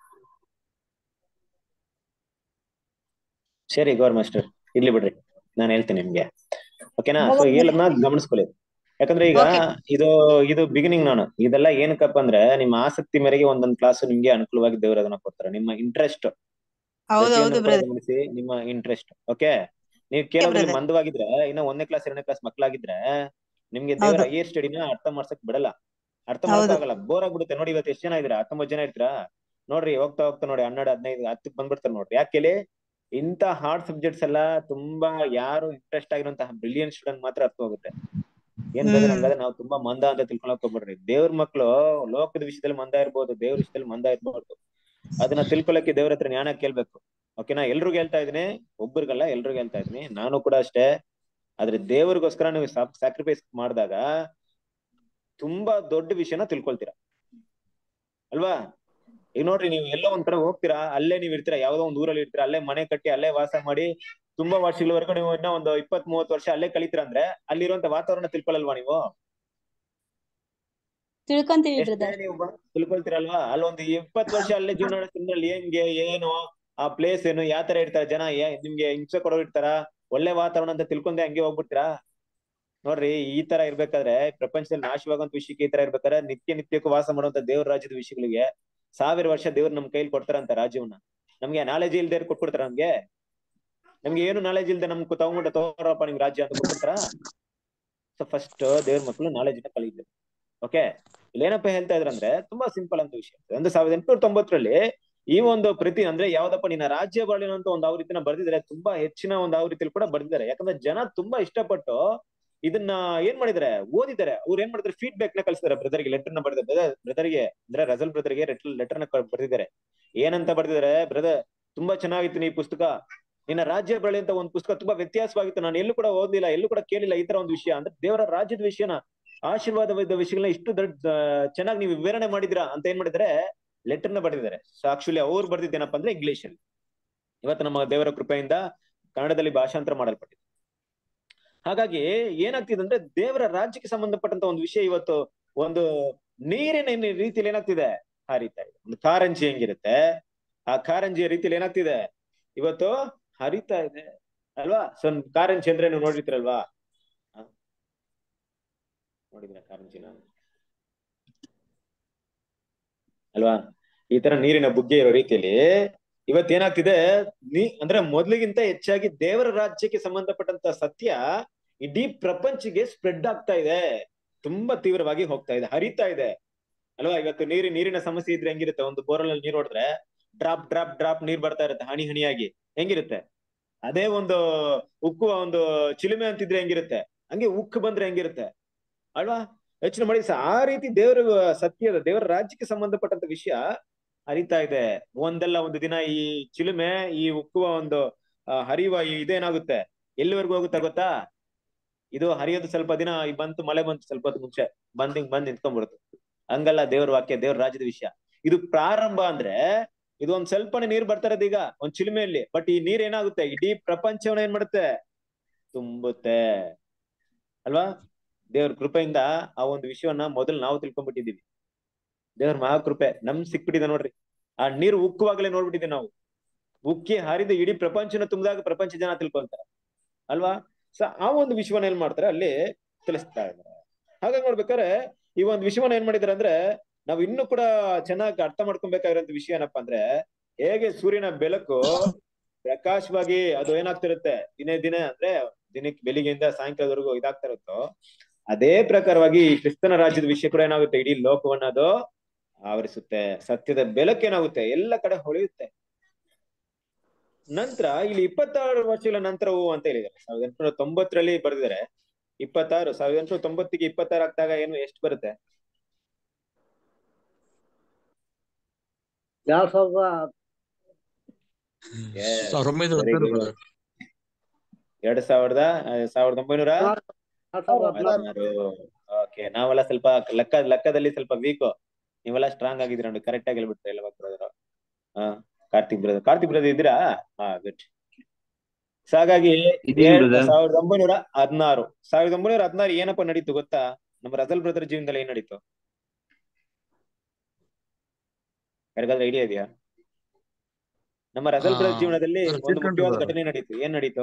ಸರಿ ಗೌರ್ ಮಾಸ್ಟರ್ ಇರ್ಲಿ ಬಿಡ್ರಿ ನಾನು ಹೇಳ್ತೀನಿ ನಿಮ್ಗೆ ಓಕೆನಾ ಸೊ ಹೇಳದ್ನ ಗಮನಿಸ್ಕೊಳ್ಳಿ ಯಾಕಂದ್ರೆ ಈಗ Okay. ಇದು ಇದು ಬಿಗಿನಿಂಗ್ ನಾನು ಇದೆಲ್ಲ ಏನಕ್ಕಪ್ಪ ಅಂದ್ರೆ ನಿಮ್ಮ ಆಸಕ್ತಿ ಮೇರೆಗೆ ಒಂದೊಂದ್ ಕ್ಲಾಸ್ ನಿಮ್ಗೆ ಅನುಕೂಲವಾಗಿ ದೇವರು ಅದನ್ನ ಕೊಡ್ತಾರೆ ನಿಮ್ಮ ಇಂಟ್ರೆಸ್ಟ್ ಹೌದೌದು ಬ್ರದರ್ ಗಮನಿಸಿ ನಿಮ್ಮ ಇಂಟ್ರೆಸ್ಟ್ ಓಕೆ ನೀವು ಕೇಳೋದ್ರಲ್ಲಿ brother. ಮಂದವಾಗಿದ್ರೆ ಇನ್ನ ಒಂದನೇ ಕ್ಲಾಸ್ ಎರಡನೇ ಕ್ಲಾಸ್ ಮಕ್ಕಳಾಗಿದ್ರೆ ನಿಮ್ಗೆ ದೇವರ ಹೌದು. ಹೈಯರ್ ಸ್ಟಡಿನ ಅರ್ಥ ಮಾಡ್ಸಕ್ ಬಿಡಲ್ಲ ಅರ್ಥ ಹೌದು. ಮಾಡಕ್ಕಾಗಲ್ಲ ಬೋರ್ ಆಗ್ಬಿಡುತ್ತೆ ನೋಡಿ ಇವತ್ತು ಎಷ್ಟು ಜನ ಇದ್ದೀರಾ ಹತ್ತೊಂಬತ್ತು ಜನ ಇರ್ತೀರಾ ನೋಡ್ರಿ ಹೋಗ್ತಾ ಹೋಗ್ತಾ ನೋಡಿ ಹನ್ನೆರಡು ಹದಿನೈದು ಹತ್ತಕ್ಕೆ ಬಂದ್ಬಿಡ್ತಾರೆ ನೋಡ್ರಿ ಯಾಕೆ ಇಂತ ಹಾರ್ಡ್ ಸಬ್ಜೆಕ್ಟ್ಸ್ ಎಲ್ಲ ತುಂಬಾ ಯಾರು ಇಂಟ್ರೆಸ್ಟ್ ಆಗಿರುವಂತಹ ಬ್ರಿಲಿಯಂಟ್ ಸ್ಟೂಡೆಂಟ್ ಮಾತ್ರ ಅರ್ಥ ಹೋಗುತ್ತೆ ಏನ್ ಬೇರೆ ಹ್ಮ್. ಹಂಗಾದ್ರೆ ನಾವು ತುಂಬಾ ಮಂದ ಅಂತ ತಿಳ್ಕೊಳಕ್ ಹೋಗ್ಬಿಡ್ರಿ ದೇವ್ರ ಮಕ್ಳು ಲೋಕದ ವಿಷಯದಲ್ಲಿ ಮಂದ ಇರ್ಬೋದು ದೇವ್ರ ವಿಷಯದಲ್ಲಿ ಮಂದ ಇರ್ಬೋದು ಅದನ್ನ ತಿಳ್ಕೊಳಕ್ಕೆ ದೇವ್ರ ಹತ್ರ ಜ್ಞಾನ ಕೇಳ್ಬೇಕು ಓಕೆನಾ ಎಲ್ರಿಗೂ ಹೇಳ್ತಾ ಇದೀನಿ ಒಬ್ಬರಿಗಲ್ಲ ಎಲ್ರಿಗೂ ಹೇಳ್ತಾ ಇದೀನಿ ನಾನು ಕೂಡ ಅಷ್ಟೇ ಆದ್ರೆ ದೇವ್ರಿಗೋಸ್ಕರ ನೀವು ಸ್ಯಾಕ್ರಿಫೈಸ್ ಮಾಡಿದಾಗ ತುಂಬಾ ದೊಡ್ಡ ವಿಷಯನ ತಿಳ್ಕೊಳ್ತೀರಾ ಅಲ್ವಾ ಈಗ ನೋಡ್ರಿ ನೀವು ಎಲ್ಲೋ ಒಂದ್ ಕಡೆ ಹೋಗ್ತೀರಾ ಅಲ್ಲೇ ನೀವ್ ಇರ್ತೀರಾ ಯಾವ್ದೋ ಒಂದ್ ಊರಲ್ಲಿ ಇರ್ತೀರಾ ಅಲ್ಲೇ ಮನೆ ಕಟ್ಟಿ ಅಲ್ಲೇ ವಾಸ ಮಾಡಿ ತುಂಬಾ ವರ್ಷಗಳವರೆಗೂ ನೀವು ಇನ್ನೂ ಒಂದು ಇಪ್ಪತ್ ಮೂವತ್ ವರ್ಷ ಅಲ್ಲೇ ಕಲಿತೀರಾ ಅಂದ್ರೆ ಅಲ್ಲಿರುವಂತ ವಾತಾವರಣ ತಿಳ್ಕೊಳಲ್ವಾ ನೀವು ತಿಳ್ಕೊಂತೀವಿ ಎಷ್ಟೇ ಬ್ರದರ್ ನೀವು ಬಂದ್ ತಿಳ್ಕೊಳ್ತೀರಲ್ವಾ ಅಲ್ಲೊಂದು ಇಪ್ಪತ್ ವರ್ಷ ಅಲ್ಲೇ ಜೀವನ ನಡೆಸಿದ್ರಲ್ಲಿ ಹೆಂಗೆ ಏನು ಆ ಪ್ಲೇಸ್ ಏನು ಯಾವ ತರ ಇರ್ತಾರೆ ಜನ ಏ- ನಿಮ್ಗೆ ಹಿಂಸೆ ಕೊಡೋ ಇರ್ತಾರ ಒಳ್ಳೆ ವಾತಾವರಣ ಅಂತ ತಿಳ್ಕೊಂಡೆ ಹಂಗೆ ಹೋಗ್ಬಿಡ್ತೀರಾ ನೋಡ್ರಿ ಈ ತರ ಇರ್ಬೇಕಾದ್ರೆ ಪ್ರಪಂಚದಲ್ಲಿ ನಾಶವಾಗುವಂತ ವಿಷಯಕ್ಕೆ ಈ ತರ ಇರ್ಬೇಕಾದ್ರೆ ನಿತ್ಯ ನಿತ್ಯಕ್ಕೂ ವಾಸ ಮಾಡುವಂತ ದೇವ್ರ ರಾಜ್ಯದ ವಿಷಯಗಳಿಗೆ ಸಾವಿರ ವರ್ಷ ದೇವ್ರು ನಮ್ ಕೈಲಿ ಕೊಡ್ತಾರಂತ ರಾಜ್ಯವನ್ನ ನಮ್ಗೆ ನಾಲೆಜ್ ಇಲ್ದೇ ಕೊಟ್ಬಿಡ್ತಾರ ನಮ್ಗೆ ನಮ್ಗೆ ಏನು ನಾಲೆಜ್ ಇಲ್ದೆ ನಮ್ಗೆ ತಗೊಂಡ್ಬಿಟ್ಟು ತಗೋರಪ್ಪ ನಿಮ್ ರಾಜ್ಯ ಅಂತ ಕೊಟ್ಬಿಡ್ತಾರ ಸೊ ಫಸ್ಟ್ ದೇವ್ರ ಮಕ್ಕಳು ನಾಲೆಜ್ ನ ಕಲಿಬೇಕು ಓಕೆ ಇಲ್ಲಿ ಏನಪ್ಪ ಹೇಳ್ತಾ ಇದ್ರಂದ್ರೆ ತುಂಬಾ ಸಿಂಪಲ್ ಅಂತ ವಿಷಯ ಒಂದು ಸಾವಿರದ ಎಂಟುನೂರ ತೊಂಬತ್ತರಲ್ಲಿ ಈ ಒಂದು ಪ್ರತಿ ಅಂದ್ರೆ ಯಾವ್ದಪ್ಪ ನಿನ್ನ ರಾಜ್ಯ ಬಾಳಿನ ಅಂತ ಒಂದು ಆವೃತ್ತಿನ ಬರ್ದಿದ್ದಾರೆ ತುಂಬಾ ಹೆಚ್ಚಿನ ಒಂದು ಆವೃತ್ತಿಯಲ್ಲಿ ಕೂಡ ಬರ್ದಿದ್ದಾರೆ ಯಾಕಂದ್ರೆ ಜನ ತುಂಬಾ ಇಷ್ಟಪಟ್ಟು ಇದನ್ನ ಏನ್ ಮಾಡಿದಾರೆ ಓದಿದ್ದಾರೆ ಅವ್ರು ಏನ್ ಮಾಡಿದ್ರೆ ಫೀಡ್ಬ್ಯಾಕ್ ನ ಕಳಿಸಿದಾರೆ ಬ್ರದರ್ಗೆ ಲೆಟರ್ ನ ಬರ್ದಿದ್ದಾರೆ ಬ್ರದರ್ಗೆ ಅಂದ್ರೆ ರಜಲ್ ಬ್ರದರ್ಗೆ ಲೆಟರ್ ನ ಬರ್ದಿದ್ದಾರೆ ಏನಂತ ಬರ್ದಿದ್ದಾರೆ ಬ್ರದರ್ ತುಂಬಾ ಚೆನ್ನಾಗಿತ್ತು ಈ ಪುಸ್ತಕ ನಿನ್ನ ರಾಜ್ಯ ಬಳಿ ಅಂತ ಒಂದು ಪುಸ್ತಕ ತುಂಬಾ ವ್ಯತ್ಯಾಸವಾಗಿತ್ತು ನಾನು ಎಲ್ಲೂ ಕೂಡ ಓದ್ಲಿಲ್ಲ ಎಲ್ಲೂ ಕೂಡ ಕೇಳಿಲ್ಲ ಈ ತರ ಒಂದು ವಿಷಯ ಅಂದ್ರೆ ದೇವರ ರಾಜ್ಯದ ವಿಷಯನ ಆಶೀರ್ವಾದವಾದ ವಿಷಯಗಳನ್ನ ಇಷ್ಟು ದೊಡ್ಡ ಚೆನ್ನಾಗಿ ನೀವು ವಿವರಣೆ ಮಾಡಿದಿರಾ ಅಂತ ಏನ್ ಮಾಡಿದ್ರೆ ಲೆಟರ್ ನ ಬರೆದಿದ್ದಾರೆ ಸೊ ಆಕ್ಚುಲಿ ಅವ್ರು ಬರ್ದಿದ್ದೇನಪ್ಪ ಅಂದ್ರೆ ಇಂಗ್ಲಿಷ್ ಅಲ್ಲಿ ಇವತ್ತು ನಮ್ಮ ದೇವರ ಕೃಪೆಯಿಂದ ಕನ್ನಡದಲ್ಲಿ ಭಾಷಾಂತರ ಮಾಡಲ್ಪಟ್ಟಿದೆ ಹಾಗಾಗಿ ಏನಾಗ್ತಿದೆ ಅಂದ್ರೆ ದೇವರ ರಾಜ್ಯಕ್ಕೆ ಸಂಬಂಧಪಟ್ಟಂತ ಒಂದು ವಿಷಯ ಇವತ್ತು ಒಂದು ನೀರಿನ ರೀತಿಯಲ್ಲಿ ಏನಾಗ್ತಿದೆ ಹರಿತಾ ಇದೆ ಒಂದು ಕಾರಂಜಿ ಹೆಂಗಿರುತ್ತೆ ಆ ಕಾರಂಜಿಯ ರೀತಿಯಲ್ಲಿ ಏನಾಗ್ತಿದೆ ಇವತ್ತು ಹರಿತಾ ಇದೆ ಅಲ್ವಾ ಸೊ ಕಾರಂಜಿ ಅಂದ್ರೆ ನೀವು ನೋಡಿರ್ತೀರಲ್ವಾ ನೋಡಿದ್ರ ಕಾರಂಜಿನ ಅಲ್ವಾ ಈ ತರ ನೀರಿನ ಬುಗ್ಗೆ ಇರೋ ರೀತಿಯಲ್ಲಿ ಇವತ್ ಏನಾಗ್ತಿದೆ ನೀ ಅಂದ್ರೆ ಮೊದ್ಲಿಗಿಂತ ಹೆಚ್ಚಾಗಿ ದೇವರ ರಾಜ್ಯಕ್ಕೆ ಸಂಬಂಧಪಟ್ಟಂತ ಸತ್ಯ ಇಡೀ ಪ್ರಪಂಚಿಗೆ ಸ್ಪ್ರೆಡ್ ಆಗ್ತಾ ಇದೆ ತುಂಬಾ ತೀವ್ರವಾಗಿ ಹೋಗ್ತಾ ಇದೆ ಹರಿತಾ ಇದೆ ಅಲ್ವಾ ಇವತ್ತು ನೀರಿ ನೀರಿನ ಸಮಸ್ಯೆ ಇದ್ರೆ ಹೆಂಗಿರುತ್ತೆ ಒಂದು ಬೋರಲ್ ಅಲ್ಲಿ ನೀರ್ ಹೊಡೆದ್ರೆ ಡ್ರಾಪ್ ಡ್ರಾಪ್ ಡ್ರಾಪ್ ನೀರ್ ಬರ್ತಾ ಇರುತ್ತೆ ಹನಿ ಹನಿಯಾಗಿ ಹೆಂಗಿರುತ್ತೆ ಅದೇ ಒಂದು ಉಕ್ಕುವ ಒಂದು ಚಿಲುಮೆ ಅಂತಿದ್ರೆ ಹೆಂಗಿರುತ್ತೆ ಹಂಗೆ ಉಕ್ಕು ಬಂದ್ರೆ ಹೆಂಗಿರುತ್ತೆ ಅಲ್ವಾ ಯೋಚನೆ ಮಾಡಿ ಆ ರೀತಿ ದೇವರ ಸತ್ಯದ ದೇವರ ರಾಜ್ಯಕ್ಕೆ ಸಂಬಂಧಪಟ್ಟಂತ ವಿಷಯ ಹರಿತಾ ಇದೆ ಒಂದಲ್ಲ ಒಂದು ದಿನ ಈ ಚಿಲುಮೆ ಈ ಉಕ್ಕುವ ಒಂದು ಹರಿಯುವ ಈ ಇದೇನಾಗುತ್ತೆ ಎಲ್ಲಿವರೆಗೂ ಹೋಗುತ್ತೆ ಗೊತ್ತಾ ಇದು ಹರಿಯೋದು ಸ್ವಲ್ಪ ದಿನ ಬಂತು ಮಳೆ ಬಂತು ಸ್ವಲ್ಪ ಹೊತ್ತು ಮುಂಚೆ ಬಂದ್ ಹಿಂಗ್ ಬಂದ್ ನಿಂತ್ಕೊಂಡ್ಬಿಡುತ್ತೆ ಹಂಗಲ್ಲ ದೇವ್ರ ವಾಕ್ಯ ದೇವ್ರ ರಾಜ್ಯದ ವಿಷಯ ಇದು ಪ್ರಾರಂಭ ಅಂದ್ರೆ ಇದು ಒಂದ್ ಸ್ವಲ್ಪನೇ ನೀರ್ ಬರ್ತಾ ಇರೋದು ಈಗ ಒಂದ್ ಚಿಲುಮೆಯಲ್ಲಿ ಬಟ್ ಈ ನೀರ್ ಏನಾಗುತ್ತೆ ಇಡೀ ಪ್ರಪಂಚವನ್ನ ಏನ್ ಮಾಡುತ್ತೆ ತುಂಬುತ್ತೆ ಅಲ್ವಾ ದೇವ್ರ ಕೃಪೆಯಿಂದ ಆ ಒಂದು ವಿಷಯವನ್ನ ಮೊದಲು ನಾವು ತಿಳ್ಕೊಂಡ್ಬಿಟ್ಟಿದೀವಿ ದೇವ್ರ ಮಹಾಕೃಪೆ ನಮ್ ಸಿಕ್ಬಿಟ್ಟಿದೆ ನೋಡ್ರಿ ಆ ನೀರು ಉಕ್ಕುವಾಗಲೇ ನೋಡ್ಬಿಟ್ಟಿದೆ ನಾವು ಉಕ್ಕಿ ಹರಿದು ಇಡೀ ಪ್ರಪಂಚನ ತುಂಬಿದಾಗ ಪ್ರಪಂಚ ಜನ ತಿಳ್ಕೊಂತಾರೆ ಅಲ್ವಾ ಸೊ ಆ ಒಂದು ವಿಷಯವನ್ನ ಏನ್ ಮಾಡ್ತಾರೆ ಅಲ್ಲಿ ತಿಳಿಸ್ತಾ ಇದ್ದಾರೆ ಹಾಗಾಗಿ ನೋಡ್ಬೇಕಾದ್ರೆ ಈ ಒಂದು ವಿಷಯವನ್ನ ಏನ್ ಮಾಡಿದಾರೆ ಅಂದ್ರೆ ನಾವ್ ಇನ್ನೂ ಕೂಡ ಚೆನ್ನಾಗಿ ಅರ್ಥ ಮಾಡ್ಕೊಬೇಕಾಗಿರೋಂತ ವಿಷಯ ಏನಪ್ಪಾ ಅಂದ್ರೆ ಹೇಗೆ ಸೂರ್ಯನ ಬೆಳಕು ಪ್ರಕಾಶವಾಗಿ ಅದು ಏನಾಗ್ತಿರುತ್ತೆ ದಿನೇ ದಿನೇ ಅಂದ್ರೆ ದಿನಕ್ಕೆ ಬೆಳಿಗ್ಗೆಯಿಂದ ಸಾಯಂಕಾಲದವರೆಗೂ ಇದಾಗ್ತಾ ಇರುತ್ತೋ ಅದೇ ಪ್ರಕಾರವಾಗಿ ಈ ಕ್ರಿಸ್ತನ ರಾಜ್ಯದ ವಿಷಯ ಕೂಡ ಏನಾಗುತ್ತೆ ಇಡೀ ಲೋಕವನ್ನ ಅದು ಆವರಿಸುತ್ತೆ ಸತ್ಯದ ಬೆಳಕೇನಾಗುತ್ತೆ ಎಲ್ಲ ಕಡೆ ಹೊಳೆಯುತ್ತೆ ನಂತರ ಇಲ್ಲಿ ಇಪ್ಪತ್ತಾರು ವರ್ಷಗಳ ನಂತರವು ಅಂತ ಹೇಳಿದ್ದಾರೆ ಸಾವಿರದ ಎಂಟುನೂರ ತೊಂಬತ್ತರಲ್ಲಿ ಬರೆದಿದ್ದಾರೆ ಇಪ್ಪತ್ತಾರು ಸಾವಿರದ ಎಂಟುನೂರ ತೊಂಬತ್ತಿಗೆ ಇಪ್ಪತ್ತಾರು ಆಗ್ದಾಗ ಏನು ಎಷ್ಟು ಬರುತ್ತೆ ಎರಡ್ ಸಾವಿರದ ಸಾವಿರದ ಒಂಬೈನೂರ ಹದಿನಾರು brother. ಎರಡ್ ಸಾವಿರದ ಸಾವಿರದ ಒಂಬೈನೂರ ಹದಿನಾರು ಓಕೆ ನಾವೆಲ್ಲ ಸ್ವಲ್ಪ ಲೆಕ್ಕ ಲೆಕ್ಕದಲ್ಲಿ ಸ್ವಲ್ಪ ವೀಕ್ ನೀವೆಲ್ಲ ಸ್ಟ್ರಾಂಗ್ ಆಗಿದ್ದೀರ ನೋಡಿ ಕರೆಕ್ಟ್ ಆಗಿ ಹೇಳ್ಬಿಟ್ರೆ ಎಲ್ಲ ಬ್ರದರ್ ಹಾ ಕಾರ್ತಿಕ್ ಬ್ರದರ್ ಕಾರ್ತಿಕ್ ಬ್ರದರ್ ಇದ್ದೀರಾ ಹಾ ಗುಡ್ ಸೊ ಹಾಗಾಗಿ ಇದೀನಿ ಏಳ್- brother. ಸಾವಿರದ ಒಂಬೈನೂರ ಹದಿನಾರು ಸಾವಿರದ ಒಂಬೈನೂರ ಹದಿನಾರು ಏನಪ್ಪ ನಡೀತು ಗೊತ್ತಾ ನಮ್ಮ ರಜಲ್ ಬ್ರದರ್ ಜೀವನದಲ್ಲಿ ಏನ್ ನಡೀತು ಯಾರಿಗಾದ್ರೂ ಐಡಿಯಾ ಇದೆಯಾ ನಮ್ಮ ರಜಲ್ ಆ, ಬ್ರದರ್ ಜೀವನದಲ್ಲಿ ಅವ್ರು ಒಂದು ತೀರ್ಕೊಂಡ್ರು ಮುಖ್ಯವಾದ brother. ಘಟನೆ ನಡೀತು ಏನ್ ನಡೀತು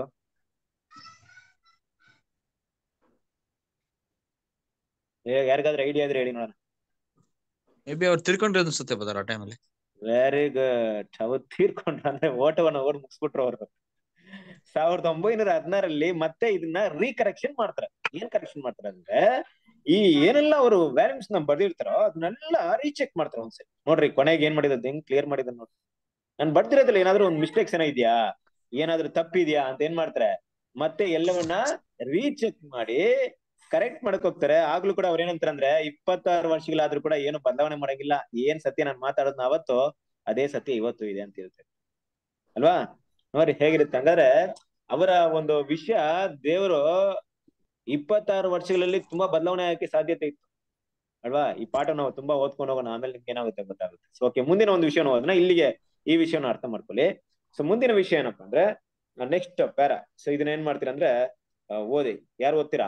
ಏ, ಯಾರಿಗಾದ್ರೂ ಐಡಿಯಾ ಇದ್ರೆ ಹೇಳಿ ನೋಡೋಣ ಮೇ ಬಿ ಅವ್ರು ತಿರ್ಕೊಂಡ್ರೆ ಅನ್ಸುತ್ತೆ ಬದರ್ ಆ ಟೈಮಲ್ಲಿ ವೆರಿ ಗುಡ್ ಅವ್ರು ತೀರ್ಕೊಂಡ್ರು ಅಂದ್ರೆ ಓಟವನ್ನ ಓಡ್ ಮುಗಿಸ್ಬಿಟ್ರು ಅವರು ಸಾವಿರದ ಒಂಬೈನೂರ ಹದಿನಾರಲ್ಲಿ ಮತ್ತೆ ಇದನ್ನ ರೀಕರೆಕ್ಷನ್ ಮಾಡ್ತಾರೆ ಏನ್ ಕರೆಕ್ಷನ್ ಮಾಡ್ತಾರೆ ಅಂದ್ರೆ ಈ ಏನೆಲ್ಲ ಅವರು ವ್ಯಾಲ್ಯೂಸ್ ನ ಬರ್ದಿರ್ತಾರೋ ಅದನ್ನೆಲ್ಲ ರೀಚೆಕ್ ಮಾಡ್ತಾರೆ ಒಂದ್ಸರಿ ನೋಡ್ರಿ ಕೊನೆಗೆ ಏನ್ ಮಾಡಿದ ಹೆಂಗ್ ಕ್ಲಿಯರ್ ಮಾಡಿದ ನೋಡ್ರಿ ನಾನು ಬರ್ದಿರೋದ್ರಲ್ಲಿ ಏನಾದ್ರು ಒಂದು ಮಿಸ್ಟೇಕ್ಸ್ ಏನೋ ಇದೆಯಾ ಏನಾದ್ರು ತಪ್ಪಿದ್ಯಾ ಅಂತ ಏನ್ ಮಾಡ್ತಾರೆ ಮತ್ತೆ ಎಲ್ಲವನ್ನ ರೀಚೆಕ್ ಮಾಡಿ ಕರೆಕ್ಟ್ ಮಾಡಕ್ ಹೋಗ್ತಾರೆ ಆಗ್ಲೂ ಕೂಡ ಅವ್ರ ಏನಂತಾರೆ ಅಂದ್ರೆ ಇಪ್ಪತ್ತಾರು ವರ್ಷಗಳಾದ್ರೂ ಕೂಡ ಏನು ಬದಲಾವಣೆ ಮಾಡಂಗಿಲ್ಲ ಏನ್ ಸತ್ಯ ನಾನು ಮಾತಾಡೋದ್ನ ಅವತ್ತು ಅದೇ ಸತ್ಯ ಇವತ್ತು ಇದೆ ಅಂತ ಇರುತ್ತೆ ಅಲ್ವಾ ನೋಡಿ ಹೇಗಿರುತ್ತೆ ಹಂಗಾದ್ರೆ ಅವರ ಒಂದು ವಿಷಯ ದೇವರು ಇಪ್ಪತ್ತಾರು ವರ್ಷಗಳಲ್ಲಿ ತುಂಬಾ ಬದಲಾವಣೆ ಆಗಕ್ಕೆ ಸಾಧ್ಯತೆ ಇತ್ತು ಅಲ್ವಾ ಈ ಪಾಠ ನಾವು ತುಂಬಾ ಓದ್ಕೊಂಡು ಹೋಗೋಣ ಆಮೇಲೆ ನಿಮ್ಗೆ ಏನಾಗುತ್ತೆ ಗೊತ್ತಾಗುತ್ತೆ ಸೊ ಓಕೆ ಮುಂದಿನ ಒಂದು ವಿಷಯ ಓದೋಣ ಇಲ್ಲಿಗೆ ಈ ವಿಷಯನ ಅರ್ಥ ಮಾಡ್ಕೊಳ್ಳಿ ಸೊ ಮುಂದಿನ ವಿಷಯ ಏನಪ್ಪಾ ಅಂದ್ರೆ ನೆಕ್ಸ್ಟ್ ಪ್ಯಾರ ಸೊ ಇದನ್ನ ಏನ್ ಮಾಡ್ತೀರಾ ಅಂದ್ರೆ ಆ, ಓದಿ ಯಾರು ಓದ್ತೀರಾ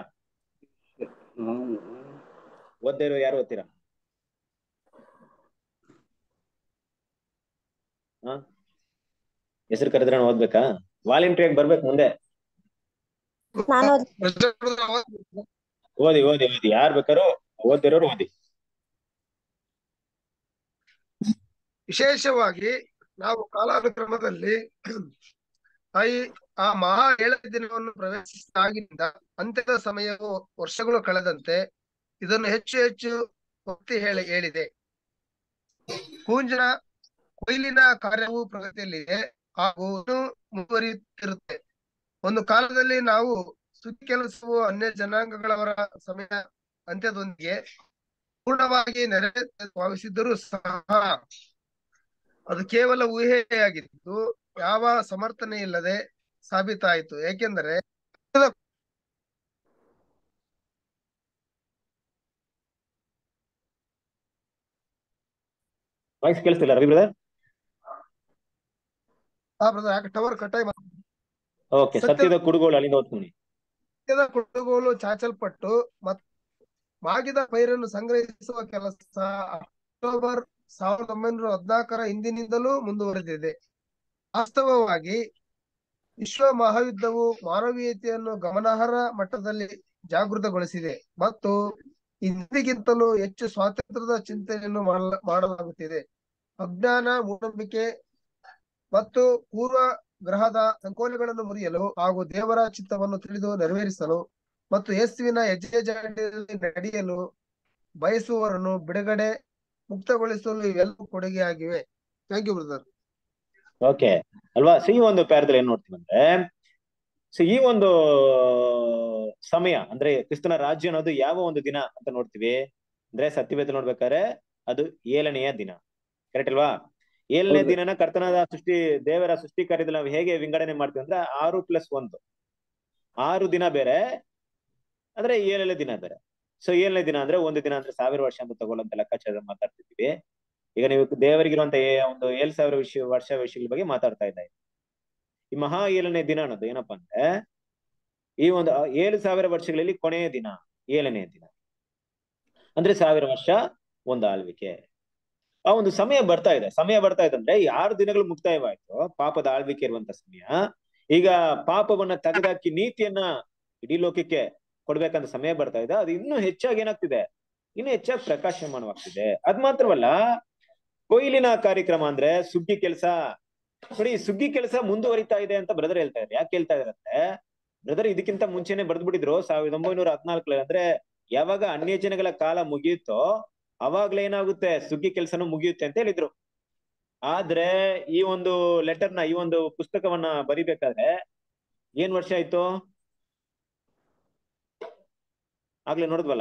ಓದ್ದೇ ಇರೋ ಯಾರು ಓದ್ತೀರಾ ಹಾ ಹೆಸರು ಕರೆದ್ರೆ ಓದ್ಬೇಕಾ ವಾಲಂಟ್ರಿಯಾಗಿ ಬರ್ಬೇಕು ಮುಂದೆ ನಾನು ಓದಿ ಓದಿ ಓದಿ ಯಾರ್ ಬೇಕಾದ್ರೂ ಓದಿರೋರು ಓದಿ ವಿಶೇಷವಾಗಿ ನಾವು ಕಾಲಾನುಕ್ರಮದಲ್ಲಿ ಐ ಆ ಮಹಾ ಏಳನೇ ದಿನವನ್ನು ಪ್ರವೇಶಿಸಿದಾಗಿನಿಂದ ಅಂತ್ಯದ ಸಮಯವು ವರ್ಷಗಳು ಕಳೆದಂತೆ ಇದನ್ನು ಹೆಚ್ಚು ಹೆಚ್ಚು ಒತ್ತಿ ಹೇಳಿ ಹೇಳಿದೆ ಕೂಂಜನ ಕೊಯ್ಲಿನ ಕಾರ್ಯವು ಪ್ರಗತಿಯಲ್ಲಿದೆ ಹಾಗೂ ಇನ್ನೂ ಮುಂದುವರಿಯುತ್ತಿರುತ್ತೆ ಒಂದು ಕಾಲದಲ್ಲಿ ನಾವು ಸುದ್ದಿ ಕೆಲಸವು ಅನ್ಯ ಜನಾಂಗಗಳವರ ಸಮಯ ಅಂತ್ಯದೊಂದಿಗೆ ಪೂರ್ಣವಾಗಿ ನೆರವೇರಿಸಿ ಭಾವಿಸಿದ್ದರೂ ಸಹ ಅದು ಕೇವಲ ಊಹೆಯಾಗಿದ್ದು ಯಾವ ಸಮರ್ಥನೆ ಇಲ್ಲದೆ ಸಾಬೀತಾಯಿತು ಏಕೆಂದರೆ ವಾಯ್ಸ್ ಕೇಳಿಸ್ತಿಲ್ಲ ರವಿ ಬ್ರದರ್ ಆ ಬ್ರದರ್ ಯಾಕೆ ಟವರ್ ಕಟ್ಟಾಗಿ ಓಕೆ ಸತ್ಯದ ಕುಡುಗೋಳು ಅಲ್ಲಿಂದ ಓದ್ತೀನಿ ಸತ್ಯದ ಕುಡುಗೋಲು ಚಾಚಲ್ಪಟ್ಟು ಮತ್ತು ಮಾಗಿದ ಪೈರನ್ನು ಸಂಗ್ರಹಿಸುವ ಕೆಲಸ ಅಕ್ಟೋಬರ್ ಸಾವಿರದ ಒಂಬೈನೂರ ಹದಿನಾಲ್ಕರ ಹಿಂದಿನಿಂದಲೂ ಮುಂದುವರೆದಿದೆ ವಾಸ್ತವವಾಗಿ ವಿಶ್ವ ಮಹಾಯುದ್ಧವು ಮಾನವೀಯತೆಯನ್ನು ಗಮನಾರ್ಹ ಮಟ್ಟದಲ್ಲಿ ಜಾಗೃತಗೊಳಿಸಿದೆ ಮತ್ತು ಇಂದಿಗಿಂತಲೂ ಹೆಚ್ಚು ಸ್ವಾತಂತ್ರ್ಯದ ಚಿಂತನೆಯನ್ನು ಮಾಡಲ- ಮಾಡಲಾಗುತ್ತಿದೆ ಅಜ್ಞಾನ ಮೂಢನಂಬಿಕೆ ಮತ್ತು ಪೂರ್ವ ಗ್ರಹದ ಸಂಕೋಲೆಗಳನ್ನು ಮುರಿಯಲು ಹಾಗೂ ದೇವರ ಚಿತ್ತವನ್ನು ತಿಳಿದು ನೆರವೇರಿಸಲು ಮತ್ತು ಯೇಸುವಿನ ಹೆಜ್ಜೆ ಜಾಡಿಯಲ್ಲಿ ನಡೆಯಲು ಬಯಸುವವರನ್ನು ಬಿಡುಗಡೆ ಮುಕ್ತಗೊಳಿಸಲು ಇವೆಲ್ಲವೂ ಕೊಡುಗೆಯಾಗಿವೆ ಥ್ಯಾಂಕ್ ಯು ಬ್ರದರ್ ಓಕೆ ಅಲ್ವಾ ಸೊ ಈ ಒಂದು ಪ್ಯಾರದಲ್ಲಿ ಏನ್ ನೋಡ್ತೀವಿ ಅಂದ್ರೆ ಸೊ ಈ ಒಂದು ಸಮಯ ಅಂದ್ರೆ ಕ್ರಿಸ್ತನ ರಾಜ್ಯ ಅನ್ನೋದು ಯಾವ ಒಂದು ದಿನ ಅಂತ ನೋಡ್ತೀವಿ ಅಂದ್ರೆ ಸತ್ಯವೇದ ನೋಡ್ಬೇಕಾದ್ರೆ ಅದು ಏಳನೆಯ ದಿನ ಕರೆಕ್ಟ್ ಅಲ್ವಾ ಏಳನೇ ಹೌದು. ದಿನನ ಕರ್ತನಾದ ಸೃಷ್ಟಿ ದೇವರ ಸೃಷ್ಟಿ ಕಾರ್ಯದಲ್ಲಿ ನಾವು ಹೇಗೆ ವಿಂಗಡಣೆ ಮಾಡ್ತೀವಿ ಅಂದ್ರೆ ಆರು ಪ್ಲಸ್ ಒಂದು ಆರು ದಿನ ಬೇರೆ ಅಂದ್ರೆ ಏಳನೇ ದಿನ ಬೇರೆ ಸೊ ಏಳನೇ ದಿನ ಅಂದ್ರೆ ಒಂದು ದಿನ ಅಂದ್ರೆ ಸಾವಿರ ವರ್ಷ ಅಂತ ತಗೊಳ್ಳಂತ ಲೆಕ್ಕಾಚಾರ ಮಾತಾಡ್ತಿದ್ದೀವಿ ಈಗ ನೀವು ದೇವರಿಗಿರುವಂತ ಏ- ಒಂದು ಏಳ್ ಸಾವಿರ ವಿಷಯ ವರ್ಷ ವಿಷಯಗಳ ಬಗ್ಗೆ ಮಾತಾಡ್ತಾ ಇದ್ದಾರೆ ಈ ಮಹಾ ಏಳನೇ ದಿನ ಅನ್ನೋದು ಏನಪ್ಪಾ ಅಂದ್ರೆ ಈ ಒಂದು ಆ ಏಳು ಸಾವಿರ ವರ್ಷಗಳಲ್ಲಿ ಕೊನೆಯ ದಿನ ಏಳನೇ ದಿನ ಅಂದ್ರೆ ಸಾವಿರ ವರ್ಷ ಒಂದು ಆಳ್ವಿಕೆ ಆ ಒಂದು ಸಮಯ ಬರ್ತಾ ಇದೆ ಸಮಯ ಬರ್ತಾ ಇದೆ ಅಂದ್ರೆ ಈ ಆರು ದಿನಗಳು ಮುಕ್ತಾಯವಾಯ್ತು ಪಾಪದ ಆಳ್ವಿಕೆ ಇರುವಂತ ಸಮಯ ಈಗ ಪಾಪವನ್ನ ತೆಗೆದಾಕಿ ನೀತಿಯನ್ನ ಇಡೀ ಲೋಕಕ್ಕೆ ಕೊಡ್ಬೇಕಂತ ಸಮಯ ಬರ್ತಾ ಇದೆ ಅದು ಇನ್ನೂ ಹೆಚ್ಚಾಗಿ ಏನಾಗ್ತಿದೆ ಇನ್ನು ಹೆಚ್ಚಾಗಿ ಪ್ರಕಾಶಮಾನವಾಗ್ತಿದೆ ಅದ್ ಮಾತ್ರವಲ್ಲ ಕೊಯ್ಲಿನ ಕಾರ್ಯಕ್ರಮ ಅಂದ್ರೆ ಸುಗ್ಗಿ ಕೆಲಸ ನೋಡಿ ಈ ಸುಗ್ಗಿ ಕೆಲಸ ಮುಂದುವರಿತಾ ಇದೆ ಅಂತ ಬ್ರದರ್ ಹೇಳ್ತಾ ಇದ್ದಾರೆ ಯಾಕೆ ಹೇಳ್ತಾ ಇದಾರೆ ಅಂದ್ರೆ ಬ್ರದರ್ ಇದಕ್ಕಿಂತ ಮುಂಚೆನೆ ಬರ್ದ್ಬಿಟ್ಟಿದ್ರು ಸಾವಿರದ ಒಂಬೈನೂರ ಹದಿನಾಲ್ಕರಲ್ಲಿ ಅಂದ್ರೆ ಯಾವಾಗ ಅನ್ಯ ಜನಗಳ ಕಾಲ ಮುಗಿಯುತ್ತೋ ಅವಾಗ್ಲೇ ಏನಾಗುತ್ತೆ ಸುಗ್ಗಿ ಕೆಲಸನೂ ಮುಗಿಯುತ್ತೆ ಅಂತ ಹೇಳಿದ್ರು ಆದ್ರೆ ಈ ಒಂದು ಲೆಟರ್ನ ಈ ಒಂದು ಪುಸ್ತಕವನ್ನ ಬರಿಬೇಕಾದ್ರೆ ಏನ್ ವರ್ಷ ಆಯ್ತು ಆಗ್ಲೇ ನೋಡಿದ್ವಲ್ಲ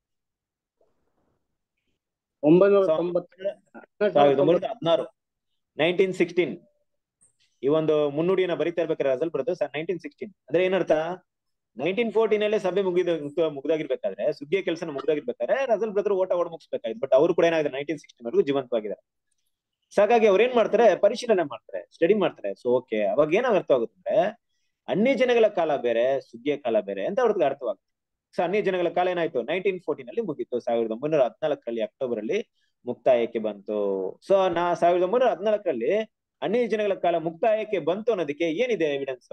ಒಂಬೈನೂರ ಸಾವಿರದ ತೊಂಬತ್ತು ಸಾವಿರದ ಒಂಬೈನೂರ ಹದಿನಾರು ನೈನ್ಟೀನ್ ಸಿಕ್ಸ್ಟೀನ್ ಈ ಒಂದು ಮುನ್ನುಡಿಯನ್ನ ಬರಿತಾ ಇರ್ಬೇಕಾದ್ರೆ ರಸಲ್ ಬರೋದು ನೈನ್ಟೀನ್ ಸಿಕ್ಸ್ಟೀನ್ ಅಂದ್ರೆ ಏನರ್ಥ ನೈನ್ಟೀನ್ ಫೋರ್ಟೀನ್ ಅಲ್ಲೇ ಸಭೆ ಮುಗಿದ ಮುಗ್ದ- ಮುಗ್ದಾಗಿರ್ಬೇಕಾದ್ರೆ ಸುಗ್ಗಿಯ ಕೆಲಸನ ಮುಗ್ದಾಗಿರ್ಬೇಕಾದ್ರೆ ರಸಲ್ ಬ್ರದರ್ ಓಟ ಓಡ್ ಮುಗಿಸ್ಬೇಕಾಯ್ತು ಬಟ್ ಅವರು ಕೂಡ ಏನಾಗಿದೆ ನೈನ್ಟೀನ್ ಸಿಕ್ಸ್ಟೀನ್ ವರೆಗೂ ಜೀವಂತವಾಗಿದ್ದಾರೆ ಸೊ ಹಾಗಾಗಿ ಅವ್ರು ಏನ್ ಮಾಡ್ತಾರೆ ಪರಿಶೀಲನೆ ಮಾಡ್ತಾರೆ ಸ್ಟಡಿ ಮಾಡ್ತಾರೆ ಸೊ ಓಕೆ ಅವಾಗ ಏನಾಗ ಅರ್ಥವಾಗುತ್ತೆ ಅಂದ್ರೆ ಅನ್ಯ ಜನಗಳ ಕಾಲ ಬೇರೆ ಸುಗ್ಗಿಯ ಕಾಲ ಬೇರೆ ಅಂತ ಅವ್ರಿಗೆ ಅರ್ಥವಾಗುತ್ತೆ ಸೊ ಅನ್ಯ ಜನಗಳ ಕಾಲ ಏನಾಯ್ತು ನೈನ್ಟೀನ್ ಫೋರ್ಟೀನ್ ಅಲ್ಲಿ ಮುಗೀತು ಸಾವಿರದ ಒಂಬೈನೂರ ಹದಿನಾಲ್ಕರಲ್ಲಿ ಅಕ್ಟೋಬರ್ ಅಲ್ಲಿ ಮುಕ್ತಾಯಕ್ಕೆ ಬಂತು ಸೊ ನಾ ಸಾವಿರದ ಒಂಬೈನೂರ ಹದಿನಾಲ್ಕರಲ್ಲಿ ಅನ್ಯ ಜನಗಳ ಕಾಲ ಮುಕ್ತಾಯಕ್ಕೆ ಬಂತು ಅನ್ನೋದಕ್ಕೆ ಏನಿದೆ ಎವಿಡೆನ್ಸ್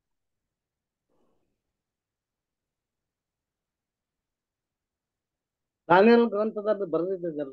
ದಾನಿಯಲ್ ಗ್ರಂಥದಲ್ಲಿ ಬರೆದಿದ್ದಾರೆ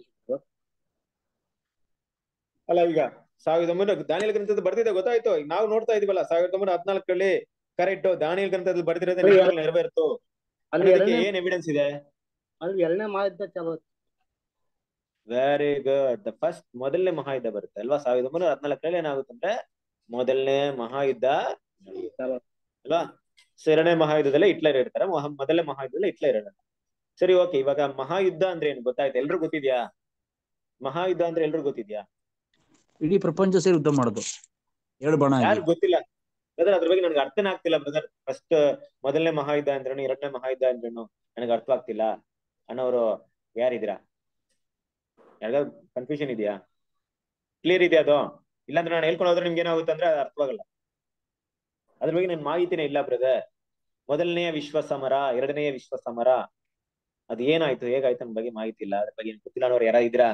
ಅಲ್ಲ ಈಗ ಸಾವಿರದ ಒಂಬೈನೂರ ದಾನಿಯಲ್ ಗ್ರಂಥದ ಬರ್ದಿದೆ ಗೊತ್ತಾಯ್ತು ಈಗ ನಾವು ನೋಡ್ತಾ ಇದೀವಲ್ಲ ಸಾವಿರದ ಒಂಬೈನೂರ ಹದಿನಾಲ್ಕರಲ್ಲಿ ಕರೆಕ್ಟ್ ದಾನಿಯಲ್ ಗ್ರಂಥದಲ್ಲಿ ಬರ್ದಿರೋದೇ ಸರಿ, ನಿಜವಾಗ್ಲೂ ನೆರವೇರ್ತು ಅಲ್ಲಿ ಅನ್ನೋದಕ್ಕೆ ಎರಡನೇ ಏನ್ ಎವಿಡೆನ್ಸ್ ಇದೆ ಅಲ್ಲಿ ಎರಡನೇ ಮಹಾಯುದ್ಧ ಚಾಲು ಆಯ್ತು. ವೆರಿ ಗುಡ್ ದ ಫಸ್ಟ್ ಮೊದಲನೇ ಮಹಾಯುದ್ಧ ಬರುತ್ತೆ ಅಲ್ವಾ ಸಾವಿರದ ಒಂಬೈನೂರ ಹದಿನಾಲ್ಕರಲ್ಲಿ ಏನಾಗುತ್ತೆ ಅಂದ್ರೆ ಮೊದಲನೇ ಮಹಾಯುದ್ಧ ನಡೆಯುತ್ತೆ. ಚಾಲು ಆಯ್ತು. ಅಲ್ವಾ ಸೊ ಎರಡನೇ ಮಹಾಯುದ್ಧದಲ್ಲೇ ಹಿಟ್ಲರ್ ಇರ್ತಾರೆ ಮೊಹ- ಮೊದಲನೇ ಮಹಾಯುದ್ಧದಲ್ಲಿ ಹಿಟ್ಲರ್ ಇರಲ್ಲ ಸರಿ ಓಕೆ ಇವಾಗ ಮಹಾಯುದ್ಧ ಅಂದ್ರೆ ಏನು ಗೊತ್ತಾಯ್ತು ಎಲ್ರು ಗೊತ್ತಿದ್ಯಾ ಮಹಾಯುದ್ಧ ಅಂದ್ರೆ ಎಲ್ರು ಗೊತ್ತಿದ್ಯಾ ಇಡೀ ಪ್ರಪಂಚ ಸೇರಿ ಯುದ್ಧ ಮಾಡೋದು ಎರಡು ಬಣ ಯಾರು ಆಗಿ ಗೊತ್ತಿಲ್ಲ ಬ್ರದರ್ ಅದ್ರ ಬಗ್ಗೆ ನನಗೆ ಅರ್ಥನೇ ಆಗ್ತಿಲ್ಲ ಬ್ರದರ್ ಫಸ್ಟ್ ಮೊದಲನೇ ಮಹಾಯುದ್ಧ ಅಂದ್ರೇನು ಎರಡನೇ ಮಹಾಯುದ್ಧ ಅಂದ್ರೇನು ನನಗೆ ಅರ್ಥವಾಗ್ತಿಲ್ಲ ಅನ್ನೋರು ಯಾರಿದ್ದೀರಾ ಯಾರಿಗಾದ್ರು ಕನ್ಫ್ಯೂಷನ್ ಇದೆಯಾ ಕ್ಲಿಯರ್ ಇದೆಯಾ ಅದು ಇಲ್ಲಾಂದ್ರೆ ನಾನು ಹೇಳ್ಕೊಂಡು ಹೋದ್ರೆ ನಿಮ್ಗೆ ಏನಾಗುತ್ತೆ ಅಂದ್ರೆ ಅದು ಅರ್ಥವಾಗಲ್ಲ ಅದ್ರ ಬಗ್ಗೆ ನನ್ ಮಾಹಿತಿನೇ ಇಲ್ಲ ಬ್ರದರ್ ಮೊದಲನೆಯ ವಿಶ್ವ ಸಮರ ಎರಡನೆಯ ವಿಶ್ವ ಸಮರ ಅದು ಏನಾಯ್ತು ಹೇಗಾಯ್ತು ಅನ್ನೋ ಬಗ್ಗೆ ಮಾಹಿತಿ ಇಲ್ಲ ಅದ್ರ ಬಗ್ಗೆ ಗೊತ್ತಿಲ್ಲ ಅನ್ನೋರು ಯಾರ ಇದ್ದೀರಾ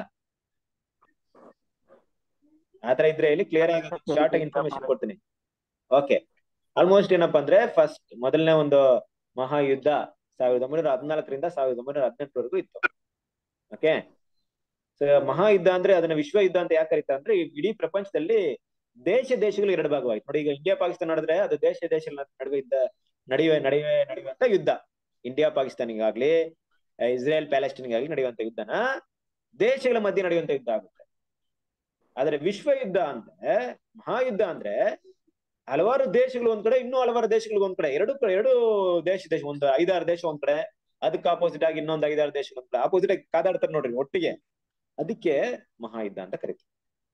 ಆತರ ಇದ್ರೆ ಇಲ್ಲಿ ಕ್ಲಿಯರ್ ಆಗಿ ಶಾರ್ಟ್ ಆಗಿ ಇನ್ಫಾರ್ಮೇಶನ್ ಕೊಡ್ತೀನಿ ಓಕೆ ಆಲ್ಮೋಸ್ಟ್ ಏನಪ್ಪಾ ಅಂದ್ರೆ ಫಸ್ಟ್ ಮೊದಲನೇ ಒಂದು ಮಹಾಯುದ್ಧ ಸಾವಿರದ ಒಂಬೈನೂರ ಹದಿನಾಲ್ಕರಿಂದ ಸಾವಿರದ ಒಂಬೈನೂರ ಹದಿನೆಂಟರವರೆಗೂ ಇತ್ತು ಓಕೆ ಮಹಾಯುದ್ಧ ಅಂದ್ರೆ ಅದನ್ನ ವಿಶ್ವ ಯುದ್ಧ ಅಂತ ಯಾಕೆ ಕರೀತಾರೆ ಅಂದ್ರೆ ಈ ಇಡೀ ಪ್ರಪಂಚದಲ್ಲಿ ದೇಶ ದೇಶಗಳು ಎರಡು ಭಾಗವಾಯ್ತು ನೋಡಿ ಈಗ ಇಂಡಿಯಾ ಪಾಕಿಸ್ತಾನ ನಡೆದ್ರೆ ಅದು ದೇಶ ದೇಶಗಳ ನಡುವೆ ಇದ್ದ ನಡೆಯುವ ನಡೆಯುವ ನಡೆಯುವಂತ ಯುದ್ಧ ಇಂಡಿಯಾ ಪಾಕಿಸ್ತಾನಿಗಾಗ್ಲಿ ಇಸ್ರೇಲ್ ಪ್ಯಾಲೆಸ್ಟೈನ್ಗಾಗ್ಲಿ ನಡೆಯುವಂತ ಯುದ್ಧನ ದೇಶಗಳ ಮಧ್ಯೆ ನಡೆಯುವಂತ ಯುದ್ಧ ಆಗುತ್ತೆ ಆದ್ರೆ ವಿಶ್ವ ಯುದ್ಧ ಅಂದ್ರೆ ಮಹಾಯುದ್ಧ ಅಂದ್ರೆ ಹಲವಾರು ದೇಶಗಳು ಒಂದ್ ಕಡೆ ಇನ್ನೂ ಹಲವಾರು ದೇಶಗಳು ಒಂದ್ ಕಡೆ ಎರಡು ಎರಡು ದೇಶ ದೇಶ ಒಂದು ಐದಾರು ದೇಶ ಒಂದ್ ಕಡೆ ಅದಕ್ಕೆ ಆಪೋಸಿಟ್ ಆಗಿ ಇನ್ನೊಂದು ಐದಾರು ದೇಶ ಒಂದ್ ಕಡೆ ಆಪೋಸಿಟ್ ಆಗಿ ಕಾದಾಡ್ತಾರೆ ನೋಡ್ರಿ ಒಟ್ಟಿಗೆ ಅದಕ್ಕೆ ಮಹಾಯುದ್ಧ ಅಂತ ಕರಿತೀವಿ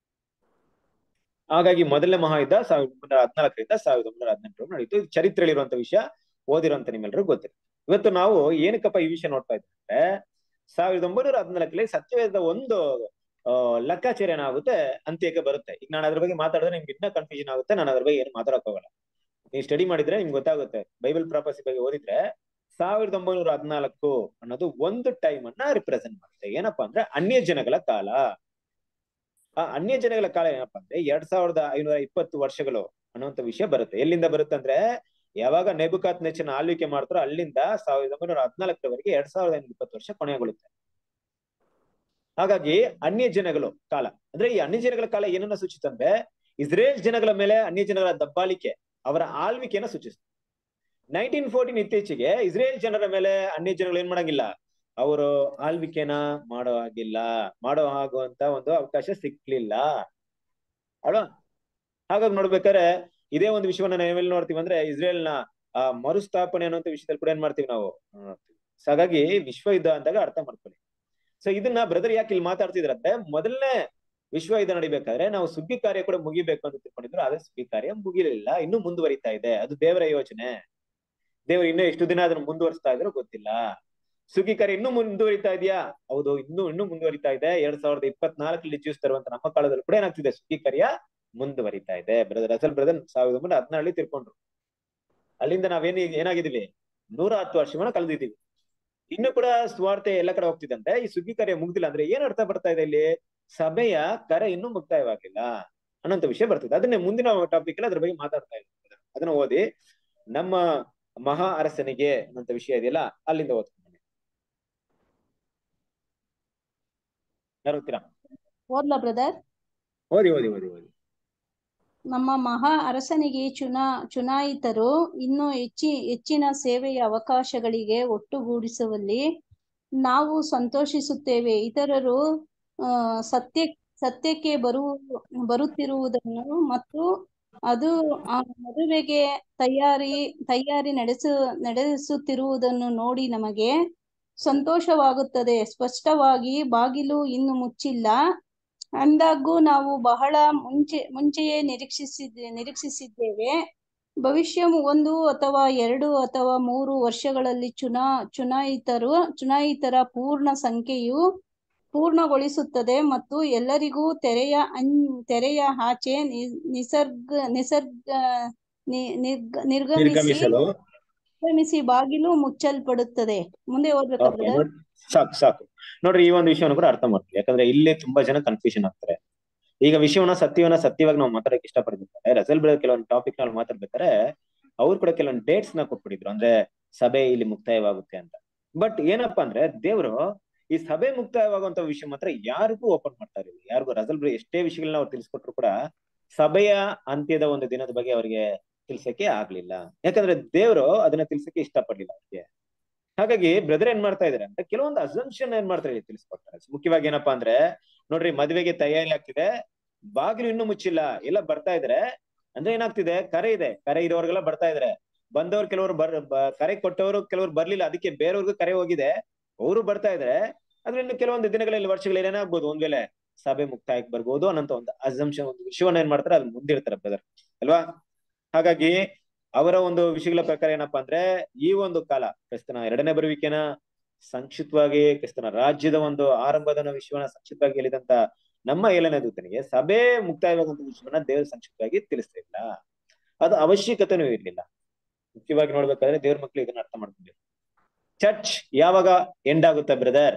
ಹಾಗಾಗಿ ಮೊದಲನೇ ಮಹಾಯುದ್ಧ ಸಾವಿರದ ಒಂಬೈನೂರ ಹದಿನಾಲ್ಕರಿಂದ ಸಾವಿರದ ಒಂಬೈನೂರ ಹದಿನೆಂಟರ ನಡೀತು ಇದು ಚರಿತ್ರೆಯಲ್ಲಿರುವಂತ ವಿಷಯ ಓದಿರುವಂತ ನಿಮ್ಮೆಲ್ಲರೂ ಗೊತ್ತಿದೆ ಇವತ್ತು ನಾವು ಏನಕ್ಕಪ್ಪ ಈ ವಿಷಯ ನೋಡ್ತಾ ಇದ್ದೀವಿ ಅಂದ್ರೆ ಸಾವಿರದ ಒಂಬೈನೂರ ಹದಿನಾಲ್ಕರಲ್ಲಿ ಸತ್ಯವೇದ ಒಂದು ಆ ಲೆಕ್ಕಾಚಾರ ಏನಾಗುತ್ತೆ ಅಂತ್ಯಕ್ಕೆ ಬರುತ್ತೆ ಈಗ ನಾನು ಅದ್ರ ಬಗ್ಗೆ ಮಾತಾಡಿದ್ರೆ ನಿಮ್ಗೆ ಇನ್ನೂ ಕನ್ಫ್ಯೂಷನ್ ಆಗುತ್ತೆ ನಾನು ಅದ್ರ ಬಗ್ಗೆ ಏನು ಮಾತಾಡಕ್ ಹೋಗಲ್ಲ ನೀವು ಸ್ಟಡಿ ಮಾಡಿದ್ರೆ ನಿಮ್ಗೆ ಗೊತ್ತಾಗುತ್ತೆ ಬೈಬಲ್ ಪ್ರಾಪಸಿ ಬಗ್ಗೆ ಓದಿದ್ರೆ ಸಾವಿರದ ಒಂಬೈನೂರ ಹದಿನಾಲ್ಕು ಅನ್ನೋದು ಒಂದು ಟೈಮ್ ಅನ್ನ ರಿಪ್ರೆಸೆಂಟ್ ಮಾಡುತ್ತೆ ಏನಪ್ಪಾ ಅಂದ್ರೆ ಅನ್ಯ ಜನಗಳ ಕಾಲ ಆ ಅನ್ಯ ಜನಗಳ ಕಾಲ ಏನಪ್ಪಾ ಅಂದ್ರೆ ಎರಡ್ ಸಾವಿರದ ಐನೂರ ಇಪ್ಪತ್ತು ವರ್ಷಗಳು ಅನ್ನುವಂತ ವಿಷಯ ಬರುತ್ತೆ ಎಲ್ಲಿಂದ ಬರುತ್ತೆ ಅಂದ್ರೆ ಯಾವಾಗ ನೆಬುಕಾತ್ ನೆಚ್ಚಿನ ಆಳ್ವಿಕೆ ಮಾಡ್ತಾರೋ ಅಲ್ಲಿಂದ ಸಾವಿರದ ಒಂಬೈನೂರ ಹದಿನಾಲ್ಕರವರೆಗೆ ಎರಡ್ ಸಾವಿರದ ಐನೂರ ಇಪ್ಪತ್ತು ವರ್ಷ ಕೊನೆಗೊಳ್ಳುತ್ತೆ ಹಾಗಾಗಿ ಅನ್ಯ ಜನಗಳು ಕಾಲ ಅಂದ್ರೆ ಈ ಅನ್ಯ ಜನಗಳ ಕಾಲ ಏನನ್ನ ಸೂಚಿಸ್ತಂದ್ರೆ ಇಸ್ರೇಲ್ ಜನಗಳ ಮೇಲೆ ಅನ್ಯ ಜನಗಳ ದಬ್ಬಾಳಿಕೆ ಅವರ ಆಳ್ವಿಕೆಯನ್ನ ಸೂಚಿಸುತ್ತೆ ನೈನ್ಟೀನ್ ಫೋರ್ಟೀನ್ ಇತ್ತೀಚೆಗೆ ಇಸ್ರೇಲ್ ಜನರ ಮೇಲೆ ಅನ್ಯ ಜನಗಳು ಏನ್ ಮಾಡಂಗಿಲ್ಲ ಅವರು ಆಳ್ವಿಕೆನ ಮಾಡೋ ಹಾಗಿಲ್ಲ ಮಾಡೋ ಆಗುವಂತ ಒಂದು ಅವಕಾಶ ಸಿಕ್ಲಿಲ್ಲ ಅಲ್ವಾ ಹಾಗಾಗಿ ನೋಡ್ಬೇಕಾದ್ರೆ ಇದೇ ಒಂದು ವಿಷಯವನ್ನ ನಾವೆಲ್ಲಿ ನೋಡ್ತೀವಿ ಅಂದ್ರೆ ಇಸ್ರೇಲ್ ನ ಆ ಮರುಸ್ಥಾಪನೆ ಅನ್ನುವಂತ ವಿಷಯದಲ್ಲಿ ಕೂಡ ಏನ್ ಮಾಡ್ತೀವಿ ನಾವು ನೋಡ್ತೀವಿ ಸೊ ಹಾಗಾಗಿ ವಿಶ್ವ ಯುದ್ಧ ಅಂದಾಗ ಅರ್ಥ ಮಾಡ್ಕೊಳ್ಳಿ ಸೊ ಇದನ್ನ ಬ್ರದರ್ ಯಾಕೆ ಇಲ್ಲಿ ಮಾತಾಡ್ತಿದ್ರಂತೆ ಮೊದಲನೇ ವಿಶ್ವ ಯುದ್ಧ ನಡಿಬೇಕಾದ್ರೆ ನಾವು ಸುಗ್ಗಿ ಕಾರ್ಯ ಕೂಡ ಮುಗಿಬೇಕು ಅಂತ ತಿಳ್ಕೊಂಡಿದ್ರು ಆದ್ರೆ ಸುಗ್ಗಿ ಕಾರ್ಯ ಮುಗಿಲಿಲ್ಲ ಇನ್ನೂ ಮುಂದುವರಿತಾ ಇದೆ ಅದು ದೇವರ ಯೋಚನೆ ದೇವರು ಇನ್ನೂ ಎಷ್ಟು ದಿನ ಅದನ್ನ ಮುಂದುವರಿಸ್ತಾ ಇದ್ರು ಗೊತ್ತಿಲ್ಲ ಸುಗ್ಗಿ ಕಾರ್ಯ ಇನ್ನೂ ಮುಂದುವರಿತಾ ಇದೆಯಾ ಹೌದು ಇನ್ನೂ ಇನ್ನೂ ಮುಂದುವರಿತಾ ಇದೆ ಎರಡ್ ಸಾವಿರದ ಇಪ್ಪತ್ನಾಲ್ಕರಲ್ಲಿ ಜೀವಿಸ್ತಾ ಇರುವಂತ ನಮ್ಮ ಕಾಲದಲ್ಲಿ ಕೂಡ ಏನಾಗ್ತಿದೆ ಸುಗ್ಗಿ ಕಾರ್ಯ ಮುಂದುವರಿತಾ ಇದೆ ಬ್ರದರ್ ಅಸಲ್ ಬ್ರದರ್ ಸಾವಿರದ ಒಂಬೈನೂರ ಹದಿನಾರಲ್ಲಿ ತಿರ್ಕೊಂಡ್ರು ಅಲ್ಲಿಂದ ನಾವೇನ್ ಏನಾಗಿದೀವಿ ನೂರ ಹತ್ತು ವರ್ಷವನ್ನ ಕಳೆದಿದ್ದೀವಿ ಇನ್ನು ಕೂಡ ಸ್ವಾರ್ಥ ಎಲ್ಲ ಕಡೆ ಹೋಗ್ತಿದಂತೆ ಈ ಸುಗ್ಗಿ ಕಾರ್ಯ ಮುಗ್ದಿಲ್ಲ ಅಂದ್ರೆ ಏನ್ ಅರ್ಥ ಬರ್ತಾ ಇದೆ ಇಲ್ಲಿ ಸಭೆಯ ಕರೆ ಇನ್ನೂ ಮುಕ್ತಾಯವಾಗಿಲ್ಲ ಅನ್ನೋಂತ ವಿಷಯ ಬರ್ತಿದೆ ಅದನ್ನೇ ಮುಂದಿನ ಟಾಪಿಕ್ ಅಲ್ಲಿ ಅದ್ರ ಬಗ್ಗೆ ಮಾತಾಡ್ತಾ ಇದ್ದೀವಿ ಅದನ್ನ ಓದಿ ನಮ್ಮ ಮಹಾ ಅರಸನಿಗೆ ಅನ್ನೋಂತ ವಿಷಯ ಇದೆಯಲ್ಲ ಅಲ್ಲಿಂದ ಓದ್ಕೊಂಡು ಯಾರು ಓದ್ತೀರಾ ಓದ್ಲಾ ಬ್ರದರ್ ಓದಿ ಓದಿ ಓದಿ ಓದಿ ನಮ್ಮ ಮಹಾ ಅರಸನಿಗೆ ಚುನಾ ಚುನಾಯಿತರು ಇನ್ನೂ ಹೆಚ್ಚಿ ಹೆಚ್ಚಿನ ಸೇವೆಯ ಅವಕಾಶಗಳಿಗೆ ಒಟ್ಟುಗೂಡಿಸುವಲ್ಲಿ ನಾವು ಸಂತೋಷಿಸುತ್ತೇವೆ ಇತರರು ಆ ಸತ್ಯ ಸತ್ಯಕ್ಕೆ ಬರು ಬರುತ್ತಿರುವುದನ್ನು ಮತ್ತು ಅದು ಆ ಮದುವೆಗೆ ತಯಾರಿ ತಯಾರಿ ನಡೆಸು ನಡೆಸುತ್ತಿರುವುದನ್ನು ನೋಡಿ ನಮಗೆ ಸಂತೋಷವಾಗುತ್ತದೆ ಸ್ಪಷ್ಟವಾಗಿ ಬಾಗಿಲು ಇನ್ನು ಮುಚ್ಚಿಲ್ಲ ಅಂದಾಗೂ ನಾವು ಬಹಳ ಮುಂಚೆ ಮುಂಚೆಯೇ ನಿರೀಕ್ಷಿಸಿದ್ದೆ ನಿರೀಕ್ಷಿಸಿದ್ದೇವೆ ಭವಿಷ್ಯ ಒಂದು ಅಥವಾ ಎರಡು ಅಥವಾ ಮೂರು ವರ್ಷಗಳಲ್ಲಿ ಚುನಾ ಚುನಾಯಿತರು ಚುನಾಯಿತರ ಪೂರ್ಣ ಸಂಖ್ಯೆಯು ಪೂರ್ಣಗೊಳಿಸುತ್ತದೆ ಮತ್ತು ಎಲ್ಲರಿಗೂ ತೆರೆಯ ಅನ್ ತೆರೆಯ ಆಚೆ ನಿ- ನಿಸರ್ಗ ನಿಸರ್ಗ ನಿ- ನಿರ್ಗ- ನಿರ್ಗಮಿಸಿ ನಿರ್ಗಮಿಸಲು ನಿರ್ಗಮಿಸಿ ಬಾಗಿಲು ಮುಚ್ಚಲ್ಪಡುತ್ತದೆ ಮುಂದೆ ಓದ್ಬೇಕಾ ಓಕೆ ಬ್ರದರ್ ನೋಡಿ ಸಾಕು ಸಾಕು ನೋಡ್ರಿ ಈ ಒಂದು ವಿಷಯವನ್ನು ಕೂಡ ಅರ್ಥ ಮಾಡ್ತೀವಿ ಯಾಕಂದ್ರೆ ಇಲ್ಲೇ ತುಂಬಾ ಜನ ಕನ್ಫ್ಯೂಷನ್ ಆಗ್ತಾರೆ ಈಗ ವಿಷಯವನ್ನ ಸತ್ಯವನ್ನ ಸತ್ಯವಾಗಿ ನಾವು ಮಾತಾಡಕ್ಕೆ ಇಷ್ಟಪಡ್ತಿರ್ತಾರೆ ರಸಲ್ ಬ್ರದರ್ ಕೆಲವೊಂದು ಟಾಪಿಕ್ ನಲ್ಲಿ ಮಾತಾಡ್ಬೇಕಾದ್ರೆ ಅವ್ರು ಕೂಡ ಕೆಲವೊಂದು ಡೇಟ್ಸ್ ನ ಕೊಟ್ಬಿಟ್ಟಿದ್ರು ಅಂದ್ರೆ ಸಭೆ ಇಲ್ಲಿ ಮುಕ್ತಾಯವಾಗುತ್ತೆ ಅಂತ ಬಟ್ ಏನಪ್ಪಾ ಅಂದ್ರೆ ದೇವರು ಈ ಸಭೆ ಮುಕ್ತಾಯವಾಗುವಂತ ವಿಷಯ ಮಾತ್ರ ಯಾರಿಗೂ ಓಪನ್ ಮಾಡ್ತಾ ಇರಲಿಲ್ಲ ಯಾರಿಗೂ ರಸಲ್ ಬ್ರದರ್ ಎಷ್ಟೇ ವಿಷಯಗಳನ್ನ ಅವ್ರು ತಿಳಿಸ್ಕೊಟ್ರು ಕೂಡ ಸಭೆಯ ಅಂತ್ಯದ ಒಂದು ದಿನದ ಬಗ್ಗೆ ಅವರಿಗೆ ತಿಳ್ಸಕ್ಕೆ ಆಗ್ಲಿಲ್ಲ ಯಾಕಂದ್ರೆ ದೇವರು ಅದನ್ನ ತಿಳ್ಸಕ್ಕೆ ಇಷ್ಟಪಡ್ಲಿಲ್ಲ ಅವ್ರಿಗೆ ಹಾಗಾಗಿ ಬ್ರದರ್ ಏನ್ ಮಾಡ್ತಾ ಇದಾರೆ ಅಂದ್ರೆ ಕೆಲವೊಂದು ಅಸಂಪ್ಷನ್ ಏನ್ ಮಾಡ್ತಾ ಇದ್ದಾರೆ ತಿಳಿಸ್ಕೊಡ್ತಾರೆ ಮುಖ್ಯವಾಗಿ ಏನಪ್ಪಾ ಅಂದ್ರೆ ನೋಡ್ರಿ ಮದುವೆಗೆ ತಯಾರಿ ಆಗ್ತಿದೆ ಬಾಗಿಲು ಇನ್ನೂ ಮುಚ್ಚಿಲ್ಲ ಎಲ್ಲ ಬರ್ತಾ ಇದಾರೆ ಅಂದ್ರೆ ಏನಾಗ್ತಿದೆ ಕರೆ ಇದೆ ಕರೆ ಇರೋರ್ಗೆಲ್ಲ ಬರ್ತಾ ಇದಾರೆ ಬಂದವ್ರು ಕೆಲವರು ಬರ್ ಬ- ಕರೆ ಕೊಟ್ಟವರು ಕೆಲವರು ಬರ್ಲಿಲ್ಲ ಅದಕ್ಕೆ ಬೇರೆಯವ್ರಿಗೂ ಕರೆ ಹೋಗಿದೆ ಅವರು ಬರ್ತಾ ಇದಾರೆ ಆದ್ರೆ ಇನ್ನು ಕೆಲವೊಂದು ದಿನಗಳಲ್ಲಿ ವರ್ಷಗಳಲ್ಲಿ ಏನಾಗ್ಬೋದು ಒಂದ್ ವೇಳೆ ಸಭೆ ಮುಕ್ತಾಯಕ್ಕೆ ಬರ್ಬೋದು ಅನ್ನೋಂತ ಒಂದು ಅಸಂಪ್ಷನ್ ಒಂದು ವಿಷಯವನ್ನ ಏನ್ ಮಾಡ್ತಾರೆ ಅದನ್ನ ಮುಂದಿರ್ತಾರೆ ಬ್ರದರ್ ಅಲ್ವಾ ಹಾಗಾಗಿ ಅವರ ಒಂದು ವಿಷಯಗಳ ಪ್ರಕಾರ ಏನಪ್ಪಾ ಅಂದ್ರೆ ಈ ಒಂದು ಕಾಲ ಕ್ರಿಸ್ತನ ಎರಡನೇ ಬರುವಿಕೆನ ಸಂಕ್ಷಿಪ್ತವಾಗಿ ಕ್ರಿಸ್ತನ ರಾಜ್ಯದ ಒಂದು ಆರಂಭದ ವಿಷಯವನ್ನ ಸಂಕ್ಷಿಪ್ತವಾಗಿ ಹೇಳಿದಂತ ನಮ್ಮ ಏಳನೇ ದೂತನಿಗೆ ಸಭೆ ಮುಕ್ತಾಯವಾಗುವಂತ ವಿಷಯವನ್ನ ದೇವರು ಸಂಕ್ಷಿಪ್ತವಾಗಿ ತಿಳಿಸ್ತಿಲ್ಲ ಅದು ಅವಶ್ಯಕತೆನೂ ಇರ್ಲಿಲ್ಲ ಮುಖ್ಯವಾಗಿ ನೋಡ್ಬೇಕಾದ್ರೆ ದೇವ್ರ ಮಕ್ಳು ಇದನ್ನ ಅರ್ಥ ಮಾಡ್ಕೊಂಡಿದ್ರು ಚರ್ಚ್ ಯಾವಾಗ ಎಂಡ್ ಆಗುತ್ತೆ ಬ್ರದರ್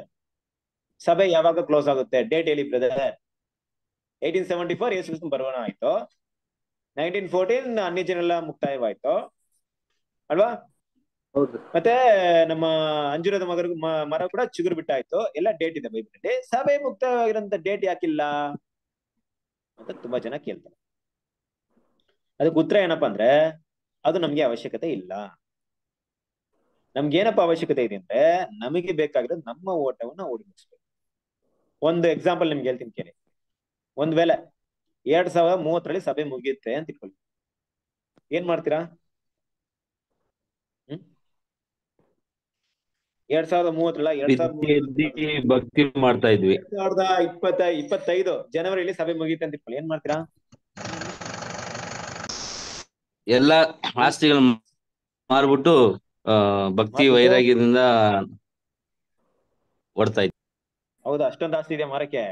ಸಭೆ ಯಾವಾಗ ಕ್ಲೋಸ್ ಆಗುತ್ತೆ ಡೇಟ್ ಹೇಳಿ brother eighteen seventy four Yesu ಕ್ರಿಸ್ತನ ಬರುವನ ಆಯ್ತು ನೈನ್ಟೀನ್ ಫೋರ್ಟೀನ್ ಅನ್ಯ ಜನೆಲ್ಲ ಮುಕ್ತಾಯವಾಯ್ತು ಅಲ್ವಾ ಹೌದು ಮತ್ತೆ ನಮ್ಮ ಅಂಜೂರದ ಮಗರ ಮ- ಮರ ಕೂಡ ಚಿಗುರು ಬಿಟ್ಟಾಯ್ತು ಎಲ್ಲ ಡೇಟ್ ಇದೆ ಬೈಬಲ್ ಅಲ್ಲಿ ಸಭೆ ಮುಕ್ತವಾಗಿರೋಂತ ಡೇಟ್ ಯಾಕಿಲ್ಲ ಅಂತ ತುಂಬಾ ಜನ ಕೇಳ್ತಾರೆ ಅದಕ್ಕೆ ಉತ್ತರ ಏನಪ್ಪಾ ಅಂದ್ರೆ ಅದು ನಮ್ಗೆ ಅವಶ್ಯಕತೆ ಇಲ್ಲ ನಮ್ಗೆ ಏನಪ್ಪ ಅವಶ್ಯಕತೆ ಇದೆ ಅಂದ್ರೆ ನಮಗೆ ಬೇಕಾಗಿರೋದು ನಮ್ಮ ಓಟವನ್ನ ಓಡಿ ಮುಗಿಸ್ಬೇಕು ಒಂದು ಎಕ್ಸಾಂಪಲ್ ನಿಮ್ಗೆ ಹೇಳ್ತೀನಿ ಕೇಳಿ ಒಂದ್ ವೇಳೆ ಎರಡ್ ಸಾವಿರದ ಮೂವತ್ತರಲ್ಲಿ ಸಭೆ ಮುಗಿಯುತ್ತೆ ಅಂತ ಇಟ್ಕೊಳ್ಳಿ ಏನ್ ಮಾಡ್ತೀರಾ ಹ್ಮ್ ಎರಡ್ ಸಾವಿರದ ಮೂವತ್ತರಲ್ಲ ಎರಡ್ ಸಾವಿರದ ಬಿತ್ತಿ ಎದ್ದಿ ಭಕ್ತಿ ಮಾಡ್ತಾ ಇದ್ವಿ ಎರಡ್ ಸಾವಿರದ ಇಪ್ಪತ್ತ ಇಪ್ಪತ್ತೈದು ಜನವರಿಯಲ್ಲಿ ಸಭೆ ಮುಗಿಯುತ್ತೆ ಅಂತ ಇಟ್ಕೊಳ್ಳಿ ಏನ್ ಮಾಡ್ತೀರಾ ಎಲ್ಲಾ ಆಸ್ತಿಗಳ ಮಾರ್ಬಿಟ್ಟು ಆ ಭಕ್ತಿ ಮಾರ್ಬಿಟ್ಟು? ವೈರಾಗ್ಯದಿಂದ ಓಡ್ತಾ ಇದ್ವಿ ಹೌದಾ ಅಷ್ಟೊಂದು ಆಸ್ತಿ ಇದೆ ಮಾರಕ್ಕೆ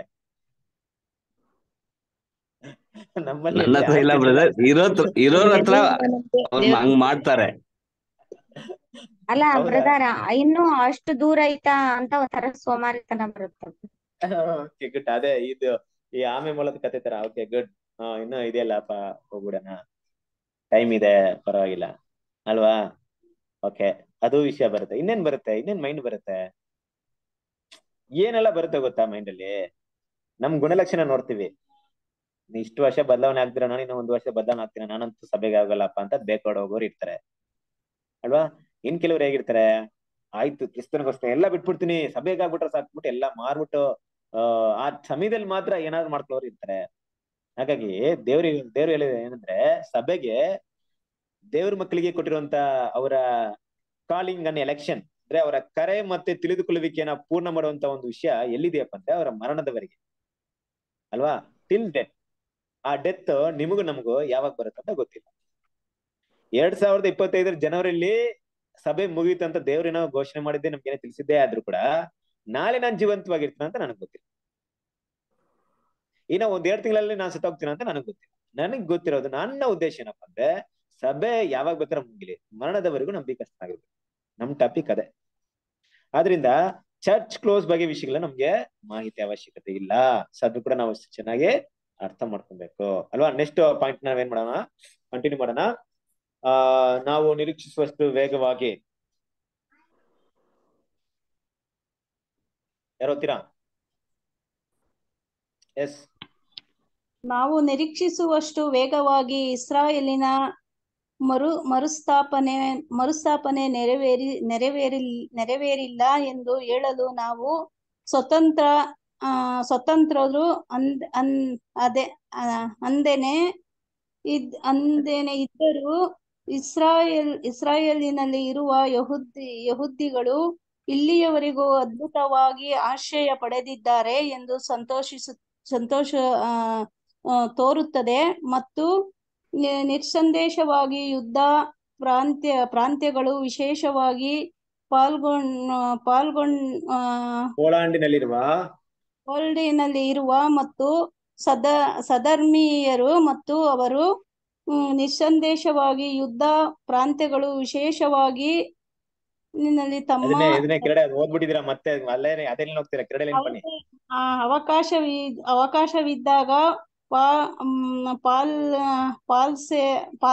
ನಮ್ಮಲ್ಲಿ ನನ್ನ ಹತ್ರ ಇಲ್ಲ ಆಸ್ತಿ ಬ್ರದರ್ ಇರೋ ಇರೋರ್ ಹತ್ರ ನಮ್ಗೆ ಅವ್ರು ದೇವ್ರ- ಹಂಗ್ ಮಾಡ್ತಾರೆ ಅಲ್ಲ ಹೌದಾ? ಬ್ರದರ್ ಇನ್ನು ಅಷ್ಟು ದೂರ ಐತಾ ಅಂತ ಒಂಥರ ಸೋಮಾರಿತನ ಬರುತ್ತೆ ಓಕೆ ಗುಡ್ ಅದೇ ಇದು ಈ ಆಮೆ ಮೂಲದ ಕತೆ ತರ ಓಕೆ ಗುಡ್ ಹಾ ಇನ್ನು ಇದೆಯಲ್ಲಪ್ಪ ಹೋಗ್ಬಿಡಣ ಟೈಮ್ ಇದೆ ಪರವಾಗಿಲ್ಲ ಅಲ್ವಾ ಓಕೆ ಅದು ವಿಷಯ ಬರುತ್ತೆ ಇನ್ನೇನ್ ಬರುತ್ತೆ ಇನ್ನೇನ್ ಮೈಂಡ್ ಬರುತ್ತೆ ಏನೆಲ್ಲ ಬರುತ್ತೆ ಗೊತ್ತಾ ಮೈಂಡ್ ಅಲ್ಲಿ ನಮ್ ಗುಣಲಕ್ಷಣ ನೋಡ್ತೀವಿ ನೀ ಇಷ್ಟು ವರ್ಷ ಬದಲಾವಣೆ ಆಗ್ತೀರ ನಾನು ಇನ್ನು ಒಂದು ವರ್ಷ ಬದಲಾವಣೆ ಆಗ್ತೀನಿ ನಾನಂತೂ ಸಭೆಗೆ ಆಗಲ್ಲಪ್ಪ ಅಂತ ಬೇಕೋಡ್ ಹೋಗೋರು ಇರ್ತಾರೆ ಅಲ್ವಾ ಇನ್ ಕೆಲವ್ರು ಹೇಗಿರ್ತಾರೆ ಆಯ್ತು ಕ್ರಿಸ್ತನಿಗೋಸ್ಕರ ಎಲ್ಲ ಬಿಟ್ಬಿಡ್ತೀನಿ ಸಭೆಗೆ ಆಗ್ಬಿಟ್ರೆ ಸಾಕ್ಬಿಟ್ಟು ಎಲ್ಲ ಮಾರ್ಬಿಟ್ಟು ಆ ಆ ಸಮಯದಲ್ಲಿ ಮಾತ್ರ ಏನಾದ್ರು ಮಾಡ್ಕೊಳ್ಳೋರು ಇರ್ತಾರೆ ಹಾಗಾಗಿ ದೇವ್ರಿಗೆ ದೇವ್ರು ಹೇಳಿದ ಏನಂದ್ರೆ ಸಭೆಗೆ ದೇವ್ರ ಮಕ್ಕಳಿಗೆ ಕೊಟ್ಟಿರುವಂತ ಅವರ ಕಾಲಿಂಗ್ ಅನ್ ಎಲೆಕ್ಷನ್ ಅಂದ್ರೆ ಅವರ ಕರೆ ಮತ್ತೆ ತಿಳಿದುಕೊಳ್ಳುವಿಕೆಯನ್ನ ಪೂರ್ಣ ಮಾಡುವಂತ ಒಂದು ವಿಷಯ ಎಲ್ಲಿದೆಯಪ್ಪ ಅಂದ್ರೆ ಅವರ ಮರಣದವರೆಗೆ ಅಲ್ವಾ ಟಿಲ್ ಡೆತ್ ಆ ಡೆತ್ ನಿಮಗೂ ನಮಗೂ ಯಾವಾಗ ಬರುತ್ತೆ ಅಂತ ಗೊತ್ತಿಲ್ಲ ಎರಡ್ ಸಾವಿರದ ಇಪ್ಪತ್ತೈದರ ಜನವರಿಲಿ ಸಭೆ ಮುಗಿಯಿತು ಅಂತ ದೇವ್ರೇನೋ ಘೋಷಣೆ ಮಾಡಿದ್ದೆ ನಮ್ಗೇನೆ ತಿಳಿಸಿದ್ದೇ ಆದ್ರೂ ಕೂಡ ನಾಳೆ ನಾನ್ ಜೀವಂತವಾಗಿರ್ತೀನಿ ಅಂತ ನನಗ್ ಗೊತ್ತಿಲ್ಲ ಇನ್ನ ಒಂದ್ ಎರಡ್ ತಿಂಗಳಲ್ಲಿ ನಾನ್ ಸತ್ತೋಗ್ತೀನಿ ಅಂತ ನನಗ್ ಗೊತ್ತಿಲ್ಲ ನನಗ್ ಗೊತ್ತಿರೋದು ನನ್ನ ಉದ್ದೇಶ ಏನಪ್ಪಾ ಅಂದ್ರೆ ಸಭೆ ಯಾವಾಗ ಬೇಕಾದ್ರೆ ಮುಗಿಲಿ ಮರಣದವರೆಗೂ ನಮ್ಗೆ ಕಷ್ಟ ಆಗಿರ್ಬೇಕು ನಮ್ ಟಾಪಿಕ್ ಅದೇ ಆದ್ರಿಂದ ಚರ್ಚ್ ಕ್ಲೋಸ್ ಬಗ್ಗೆ ವಿಷಯಗಳ ನಮ್ಗೆ ಮಾಹಿತಿ ಅವಶ್ಯಕತೆ ಇಲ್ಲ ಸೊ ಅದು ಕೂಡ ನಾವು ಚೆನ್ನಾಗಿ ಅರ್ಥ ಮಾಡ್ಕೊಬೇಕು ಅಲ್ವಾ ನೆಕ್ಸ್ಟ್ ಪಾಯಿಂಟ್ ನಾವೇನ್ ಮಾಡೋಣ ಕಂಟಿನ್ಯೂ ಮಾಡೋಣ ಆ ನಾವು ನಿರೀಕ್ಷಿಸುವಷ್ಟು ವೇಗವಾಗಿ ಯಾರು ಓದ್ತೀರಾ ಎಸ್ ನಾವು ನಿರೀಕ್ಷಿಸುವಷ್ಟು ವೇಗವಾಗಿ ಇಸ್ರಾಯೇಲಿನ ಮರು ಮರುಸ್ಥಾಪನೆ ಮರುಸ್ಥಾಪನೆ ನೆರವೇರಿ ನೆರವೇರಿ ನೆರವೇರಿಲ್ಲ ಎಂದು ಹೇಳಲು ನಾವು ಸ್ವತಂತ್ರ ಆ ಸ್ವತಂತ್ರರು ಅಂದ್ ಅನ್ ಅದೇ ಆ, ಅಂದೇನೆ ಇದ್ ಅಂದೇನೆ ಇದ್ದರೂ ಇಸ್ರಾಯೇಲ್ ಇಸ್ರಾಯೇಲಿನಲ್ಲಿ ಇರುವ ಯಹುದಿ ಯಹುದಿಗಳು ಇಲ್ಲಿಯವರೆಗೂ ಅದ್ಭುತವಾಗಿ ಆಶ್ರಯ ಪಡೆದಿದ್ದಾರೆ ಎಂದು ಸಂತೋಷಿಸು ಸಂತೋಷ ಆ, ಆ, ತೋರುತ್ತದೆ ಮತ್ತು ನಿ- ನಿಸ್ಸಂದೇಶವಾಗಿ ಯುದ್ಧ ಪ್ರಾಂತ್ಯ ಪ್ರಾಂತ್ಯಗಳು ವಿಶೇಷವಾಗಿ ಪಾಲ್ಗೊಂಡ್ ಪಾಲ್ಗೊಂಡ್ ಆ, ಪೋಲಾಂಡಿನಲ್ಲಿರುವ ಹೋಲ್ಡಿನಲ್ಲಿ ಇರುವ ಮತ್ತು ಸದ ಸಧರ್ಮೀಯರು ಮತ್ತು ಅವರು ಹ್ಮ್, ನಿಸ್ಸಂದೇಶವಾಗಿ ಯುದ್ಧ ಪ್ರಾಂತ್ಯಗಳು ವಿಶೇಷವಾಗಿ ನಿನ್ನಲ್ಲಿ ತಮ್ಮ ಅದನ್ನೇ ಇದನ್ನೇ ಕೆರಡೆ ಓದ್ಬಿಟ್ಟಿದೀರಾ ಮತ್ತೆ ಅಲ್ಲೇ ಅದೇನ್ ಹೋಗ್ತೀರಾ ಕೆರಡೆ ಪಣಿ ಅವರಿಗೆ ಆ ಅವಕಾಶವಿ ಅವಕಾಶವಿದ್ದಾಗ ಪಾ ಮ್, ಪಾಲ್ ಪಾಲ್ಸೆ